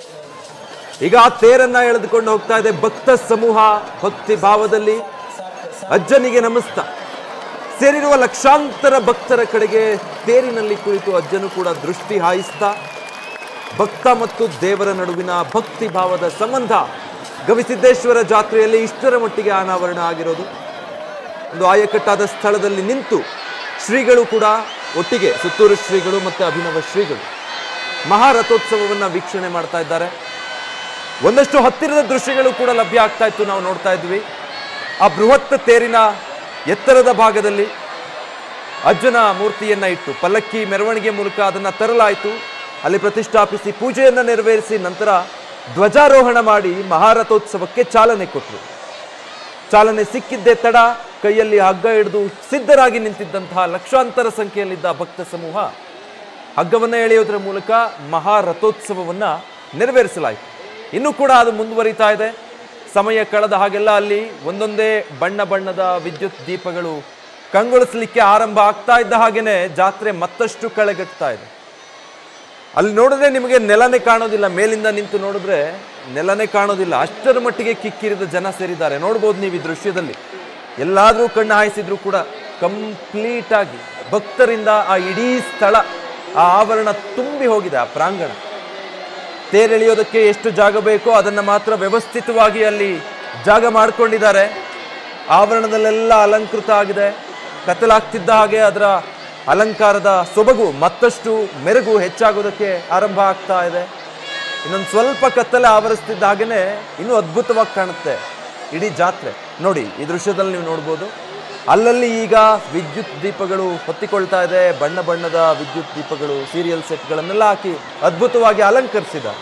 ಈಗ ಆ ತೇರನ್ನ ಎಳೆದುಕೊಂಡು ಹೋಗ್ತಾ ಇದೆ ಭಕ್ತ ಸಮೂಹ ಭಕ್ತಿ ಭಾವದಲ್ಲಿ ಅಜ್ಜನಿಗೆ ನಮಿಸ್ತಾ ಸೇರಿರುವ ಲಕ್ಷಾಂತರ ಭಕ್ತರ ಕಡೆಗೆ ತೇರಿನಲ್ಲಿ ಕುಳಿತು ಅಜ್ಜನು ಕೂಡ ದೃಷ್ಟಿ ಹಾಯಿಸ್ತಾ ಭಕ್ತ ಮತ್ತು ದೇವರ ನಡುವಿನ ಭಕ್ತಿ ಭಾವದ ಸಂಬಂಧ ಗವಿಸಿದ್ದೇಶ್ವರ ಜಾತ್ರೆಯಲ್ಲಿ ಇಷ್ಟರ ಮಟ್ಟಿಗೆ ಅನಾವರಣ ಆಗಿರೋದು ಒಂದು ಆಯಕಟ್ಟಾದ ಸ್ಥಳದಲ್ಲಿ ನಿಂತು ಶ್ರೀಗಳು ಕೂಡ ಒಟ್ಟಿಗೆ ಸುತ್ತೂರು ಶ್ರೀಗಳು ಮತ್ತು ಅಭಿನವ ಶ್ರೀಗಳು ಮಹಾರಥೋತ್ಸವವನ್ನು ವೀಕ್ಷಣೆ ಮಾಡ್ತಾ ಇದ್ದಾರೆ ಒಂದಷ್ಟು ಹತ್ತಿರದ ದೃಶ್ಯಗಳು ಕೂಡ ಲಭ್ಯ ಆಗ್ತಾ ಇತ್ತು ನಾವು ನೋಡ್ತಾ ಇದ್ವಿ ಆ ಬೃಹತ್ ತೇರಿನ ಎತ್ತರದ ಭಾಗದಲ್ಲಿ ಅಜ್ಜನ ಮೂರ್ತಿಯನ್ನ ಇಟ್ಟು ಪಲ್ಲಕ್ಕಿ ಮೆರವಣಿಗೆ ಮೂಲಕ ಅದನ್ನ ತರಲಾಯಿತು ಅಲ್ಲಿ ಪ್ರತಿಷ್ಠಾಪಿಸಿ ಪೂಜೆಯನ್ನ ನೆರವೇರಿಸಿ ನಂತರ ಧ್ವಜಾರೋಹಣ ಮಾಡಿ ಮಹಾರಥೋತ್ಸವಕ್ಕೆ ಚಾಲನೆ ಕೊಟ್ಟರು ಚಾಲನೆ ಸಿಕ್ಕಿದ್ದೇ ತಡ ಕೈಯಲ್ಲಿ ಹಗ್ಗ ಹಿಡಿದು ಸಿದ್ಧರಾಗಿ ನಿಂತಿದ್ದಂತಹ ಲಕ್ಷಾಂತರ ಸಂಖ್ಯೆಯಲ್ಲಿದ್ದ ಭಕ್ತ ಸಮೂಹ ಹಗ್ಗವನ್ನ ಎಳೆಯೋದ್ರ ಮೂಲಕ ಮಹಾರಥೋತ್ಸವವನ್ನ ನೆರವೇರಿಸಲಾಯಿತು ಇನ್ನೂ ಕೂಡ ಅದು ಮುಂದುವರಿತಾ ಇದೆ ಸಮಯ ಕಳೆದ ಹಾಗೆಲ್ಲ ಅಲ್ಲಿ ಒಂದೊಂದೇ ಬಣ್ಣ ಬಣ್ಣದ ವಿದ್ಯುತ್ ದೀಪಗಳು ಕಂಗೊಳಿಸಲಿಕ್ಕೆ ಆರಂಭ ಆಗ್ತಾ ಇದ್ದ ಹಾಗೇನೆ ಜಾತ್ರೆ ಮತ್ತಷ್ಟು ಕಳೆಗಟ್ತಾ ಇದೆ ಅಲ್ಲಿ ನೋಡಿದ್ರೆ ನಿಮಗೆ ನೆಲನೇ ಕಾಣೋದಿಲ್ಲ ಮೇಲಿಂದ ನಿಂತು ನೋಡಿದ್ರೆ ನೆಲನೇ ಕಾಣೋದಿಲ್ಲ ಅಷ್ಟರ ಮಟ್ಟಿಗೆ ಕಿಕ್ಕಿರಿದ ಜನ ಸೇರಿದ್ದಾರೆ ನೋಡ್ಬೋದು ನೀವು ಈ ದೃಶ್ಯದಲ್ಲಿ ಎಲ್ಲಾದರೂ ಕಣ್ಣು ಹಾಯಿಸಿದ್ರು ಕೂಡ ಕಂಪ್ಲೀಟ್ ಆಗಿ ಭಕ್ತರಿಂದ ಆ ಇಡೀ ಸ್ಥಳ ಆ ಆವರಣ ತುಂಬಿ ಹೋಗಿದೆ ಆ ಪ್ರಾಂಗಣ ತೇರೆಳೆಯೋದಕ್ಕೆ ಎಷ್ಟು ಜಾಗ ಬೇಕೋ ಅದನ್ನ ಮಾತ್ರ ವ್ಯವಸ್ಥಿತವಾಗಿ ಅಲ್ಲಿ ಜಾಗ ಮಾಡ್ಕೊಂಡಿದ್ದಾರೆ ಆವರಣದಲ್ಲೆಲ್ಲ ಅಲಂಕೃತ ಆಗಿದೆ ಕತ್ತಲಾಗ್ತಿದ್ದ ಹಾಗೆ ಅದರ ಅಲಂಕಾರದ ಸೊಬಗು ಮತ್ತಷ್ಟು ಮೆರುಗು ಹೆಚ್ಚಾಗೋದಕ್ಕೆ ಆರಂಭ ಆಗ್ತಾ ಇದೆ ಇನ್ನೊಂದು ಸ್ವಲ್ಪ ಕತ್ತಲೆ ಆವರಿಸ್ತಿದ್ದ ಹಾಗೇನೆ ಇನ್ನೂ ಅದ್ಭುತವಾಗಿ ಕಾಣುತ್ತೆ ಇಡೀ ಜಾತ್ರೆ ನೋಡಿ ಈ ದೃಶ್ಯದಲ್ಲಿ ನೀವು ನೋಡ್ಬೋದು ಅಲ್ಲಲ್ಲಿ ಈಗ ವಿದ್ಯುತ್ ದೀಪಗಳು ಹೊತ್ತಿಕೊಳ್ತಾ ಇದೆ ಬಣ್ಣ ಬಣ್ಣದ ವಿದ್ಯುತ್ ದೀಪಗಳು ಸೀರಿಯಲ್ ಸೆಟ್ಗಳನ್ನೆಲ್ಲ ಹಾಕಿ ಅದ್ಭುತವಾಗಿ ಅಲಂಕರಿಸಿದ್ದಾರೆ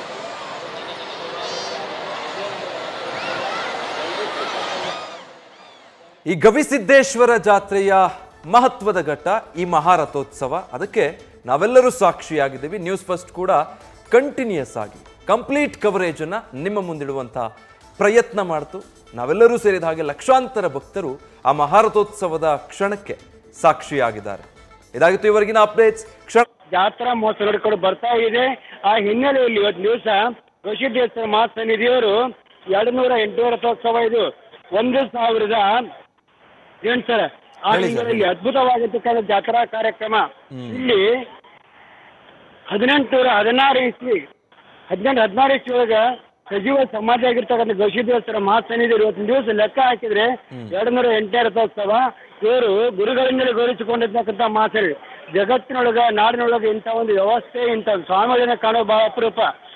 ಈ ಗವಿಸಿದ್ದೇಶ್ವರ ಜಾತ್ರೆಯ ಮಹತ್ವದ ಘಟ್ಟ ಈ ಮಹಾರಥೋತ್ಸವ ಅದಕ್ಕೆ ನಾವೆಲ್ಲರೂ ಸಾಕ್ಷಿಯಾಗಿದ್ದೀವಿ ನ್ಯೂಸ್ ಫಸ್ಟ್ ಕೂಡ ಕಂಟಿನ್ಯೂಸ್ ಆಗಿ ಕಂಪ್ಲೀಟ್ ಕವರೇಜ್ ಅನ್ನ ನಿಮ್ಮ ಮುಂದಿಡುವಂತ ಪ್ರಯತ್ನ ಮಾಡ್ತು ನಾವೆಲ್ಲರೂ ಸೇರಿದ ಹಾಗೆ ಲಕ್ಷಾಂತರ ಭಕ್ತರು ಆ ಮಹಾರಥೋತ್ಸವದ ಕ್ಷಣಕ್ಕೆ ಸಾಕ್ಷಿಯಾಗಿದ್ದಾರೆ ಇದಾಗಿತ್ತು ಇವರೆಗಿನ ಅಪ್ಡೇಟ್ಸ್ ಕ್ಷಣ ಜಾತ್ರಾ ಮಹೋತ್ಸವ ನಡ್ಕೊಂಡು ಬರ್ತಾ ಇದೆ ಆ ಹಿನ್ನೆಲೆಯಲ್ಲಿ ಇವತ್ತು ದಿವಸ ಗವಿಸಿದ್ದೇಶ್ವರ ಮಹಾಸನ್ನಿಧಿಯವರು ಎರಡು ನೂರ ಎಂಟು ರಥೋತ್ಸವ ಇದು ಒಂದು ಸಾವಿರದ ಏನ್ ಸರ್ ಆ ಹೇಳಿ ಸರ್. ಹಿನ್ನೆಲೆಯಲ್ಲಿ ಅದ್ಭುತವಾಗಿರ್ತಕ್ಕಂಥ ಜಾತ್ರಾ ಕಾರ್ಯಕ್ರಮ ಇಲ್ಲಿ ಹದಿನೆಂಟುನೂರ ಹದಿನಾರು ಇಸ್ವಿ ಹದಿನೆಂಟು ಹದಿನಾರು ಇಸ್ವಿ ಒಳಗ ಸಜೀವ ಸಮಾಜ ಆಗಿರ್ತಕ್ಕಂಥ ಗವಿಸಿದ್ದೇಶ್ವರ ಮಹಾಸನ್ನಿಧಿ ಇವತ್ತಿನ ದಿವಸ ಲೆಕ್ಕ ಹಾಕಿದ್ರೆ ಎರಡು ನೂರ ಎಂಟನೇ ರಥೋತ್ಸವ ಇವರು ಗುರುಗಳಿಂದಲೇ ಗೌರವಿಸಿಕೊಂಡಿರ್ತಕ್ಕಂಥ ಮಾಸರಿ ಜಗತ್ತಿನೊಳಗ ನಾಡಿನೊಳಗೆ ಇಂಥ ಒಂದು ವ್ಯವಸ್ಥೆ ಇಂಥ ಸ್ವಾಮಿಗಳನ್ನ ಕಾಣೋ ಬಹಳ ಅಪರೂಪ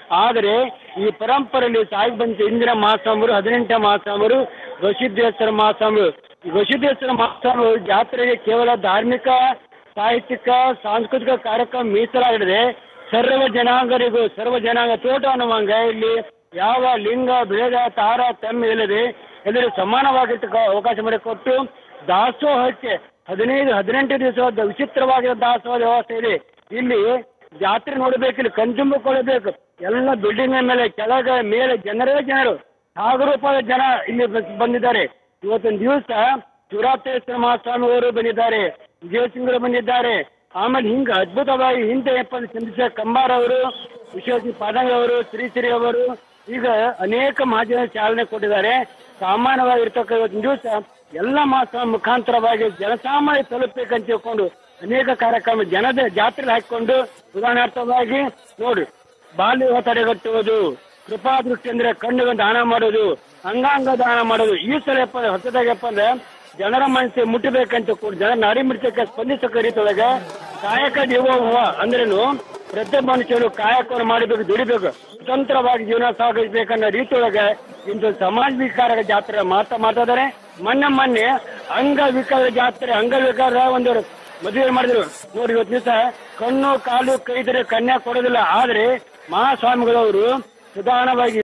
ಆದರೆ ಈ ಪರಂಪರೆಯಲ್ಲಿ ಸಾಗಿ ಬಂದ ಇಂದಿನ ಮಹಾಸ್ವಾಮಿಗಳು ಹದಿನೆಂಟನೇ ಮಹಾಸ್ವಾಮಿಗಳು ಗವಿಸಿದ್ದೇಶ್ವರ ಮಹಾಸ್ವಾಮಿಗಳು ಈ ಗವಿಸಿದ್ದೇಶ್ವರ ಮಹಾಸ್ವಾಮಿಗಳು ಜಾತ್ರೆಗೆ ಕೇವಲ ಧಾರ್ಮಿಕ ಸಾಹಿತ್ಯಿಕ ಸಾಂಸ್ಕೃತಿಕ ಕಾರ್ಯಕ್ರಮ ಮೀಸಲಾಗಿದೆ ಸರ್ವ ಜನಾಂಗರಿಗೂ ಸರ್ವ ಜನಾಂಗ ತೋಟ ಅನ್ನುವಂಗ ಇಲ್ಲಿ ಯಾವ ಲಿಂಗ ಭೇದ ತಾರ ತಮ್ಮ ಇಲ್ಲದೆ ಎಲ್ಲರೂ ಸಮಾನವಾಗಿರ್ತಕ್ಕ ಅವಕಾಶ ಮಾಡಿಕೊಟ್ಟು ದಾಸೋಹಕ್ಕೆ ಹದಿನೈದು ಹದಿನೆಂಟು ದಿವಸ ವಿಚಿತ್ರವಾಗಿರೋ ದಾಸೋಹ ವ್ಯವಸ್ಥೆ ಇದೆ ಇಲ್ಲಿ ಜಾತ್ರೆ ನೋಡಬೇಕು ಇಲ್ಲಿ ಕಣ್ತುಂಬಿಕೊಳ್ಳಬೇಕು ಎಲ್ಲ ಬಿಲ್ಡಿಂಗ್ ಮೇಲೆ ಕೆಳಗೆ ಮೇಲೆ ಜನರೇ ಜನರು ಸಾಗರೂಪದ ಜನ ಇಲ್ಲಿ ಬ- ಬಂದಿದ್ದಾರೆ ಇವತ್ತಿನ ದಿವಸ ಶಿವರಾತ್ರೇಶ್ವರ ಮಹಾಸ್ವಾಮಿ ಅವರು ಬಂದಿದ್ದಾರೆ ವಿಜಯಸಿಂಗರು ಬಂದಿದ್ದಾರೆ ಆಮೇಲೆ ಹಿಂಗೆ ಅದ್ಭುತವಾಗಿ ಹಿಂದೆ ಎಪ್ಪತ್ತು ಚಂದ್ರಶೇಖರ್ ಕಂಬಾರ್ ಅವರು ವಿಶ್ವಜಿ ಪಾದಂಗ ಅವರು ಶ್ರೀಶ್ರೀ ಅವರು ಈಗ ಅನೇಕ ಮಹಾಜನ ಚಾಲನೆ ಕೊಟ್ಟಿದ್ದಾರೆ ಸಾಮಾನ್ಯವಾಗಿರ್ತಕ್ಕ ಇವತ್ತಿನ ದಿವಸ ಎಲ್ಲ ಮಾಸ ಮುಖಾಂತರವಾಗಿ ಜನಸಾಮಾನ್ಯ ತಲುಪಬೇಕಂತ ತಿಳ್ಕೊಂಡು ಅನೇಕ ಕಾರ್ಯಕ್ರಮ ಜನದ ಜಾತ್ರೆ ಹಾಕಿಕೊಂಡು ಉದಾಹರಣಾರ್ಥವಾಗಿ ನೋಡಿ ಬಾಲ್ಯ ವಿವಾಹ ತಡೆಗಟ್ಟುವುದು ಕೃಪಾ ದೃಷ್ಟಿ ಅಂದ್ರೆ ಕಣ್ಣಿಗೆ ದಾನ ಮಾಡೋದು ಅಂಗಾಂಗ ದಾನ ಮಾಡೋದು ಈ ಸಲ ಯಪ್ಪ ಹೊಸದಾಗಪ್ಪ ಅಂದ್ರೆ ಜನರ ಮನಸ್ಸಿಗೆ ಮುಟ್ಟಬೇಕಂತ ಕೂಡ ಜನ ನಾಡಿ ಮಿಡಿತಕ್ಕೆ ಸ್ಪಂದಿಸಕ ರೀತಿಯೊಳಗೆ ಕಾಯಕ ದೇವೋಭವ ಅಂದ್ರೇನು ಪ್ರತಿ ಮನುಷ್ಯರು ಕಾಯಕವನ್ನು ಮಾಡಬೇಕು ದುಡಿಬೇಕು ಸ್ವತಂತ್ರವಾಗಿ ಜೀವನ ಸಾಗಿಸಬೇಕನ್ನೋ ರೀತಿಯೊಳಗೆ ಇಂದು ಸಮಾಜ ವಿಕಾರ ಜಾತ್ರೆ ಮಾತಾ ಮಾತಾಡಿದರೆ ಮೊನ್ನೆ ಮೊನ್ನೆ ಅಂಗವಿಕಲ ಜಾತ್ರೆ ಅಂಗವಿಕಾರ ಒಂದು ಮದುವೆ ಮಾಡಿದ್ರು ನೋಡಿ ಇವತ್ತು ದಿವಸ ಕಣ್ಣು ಕಾಲು ಕೈ ಇದ್ರೆ ಕನ್ಯಾ ಕೊಡೋದಿಲ್ಲ ಆದ್ರೆ ಮಹಾಸ್ವಾಮಿಗಳವರು ಸುಧಾರಣವಾಗಿ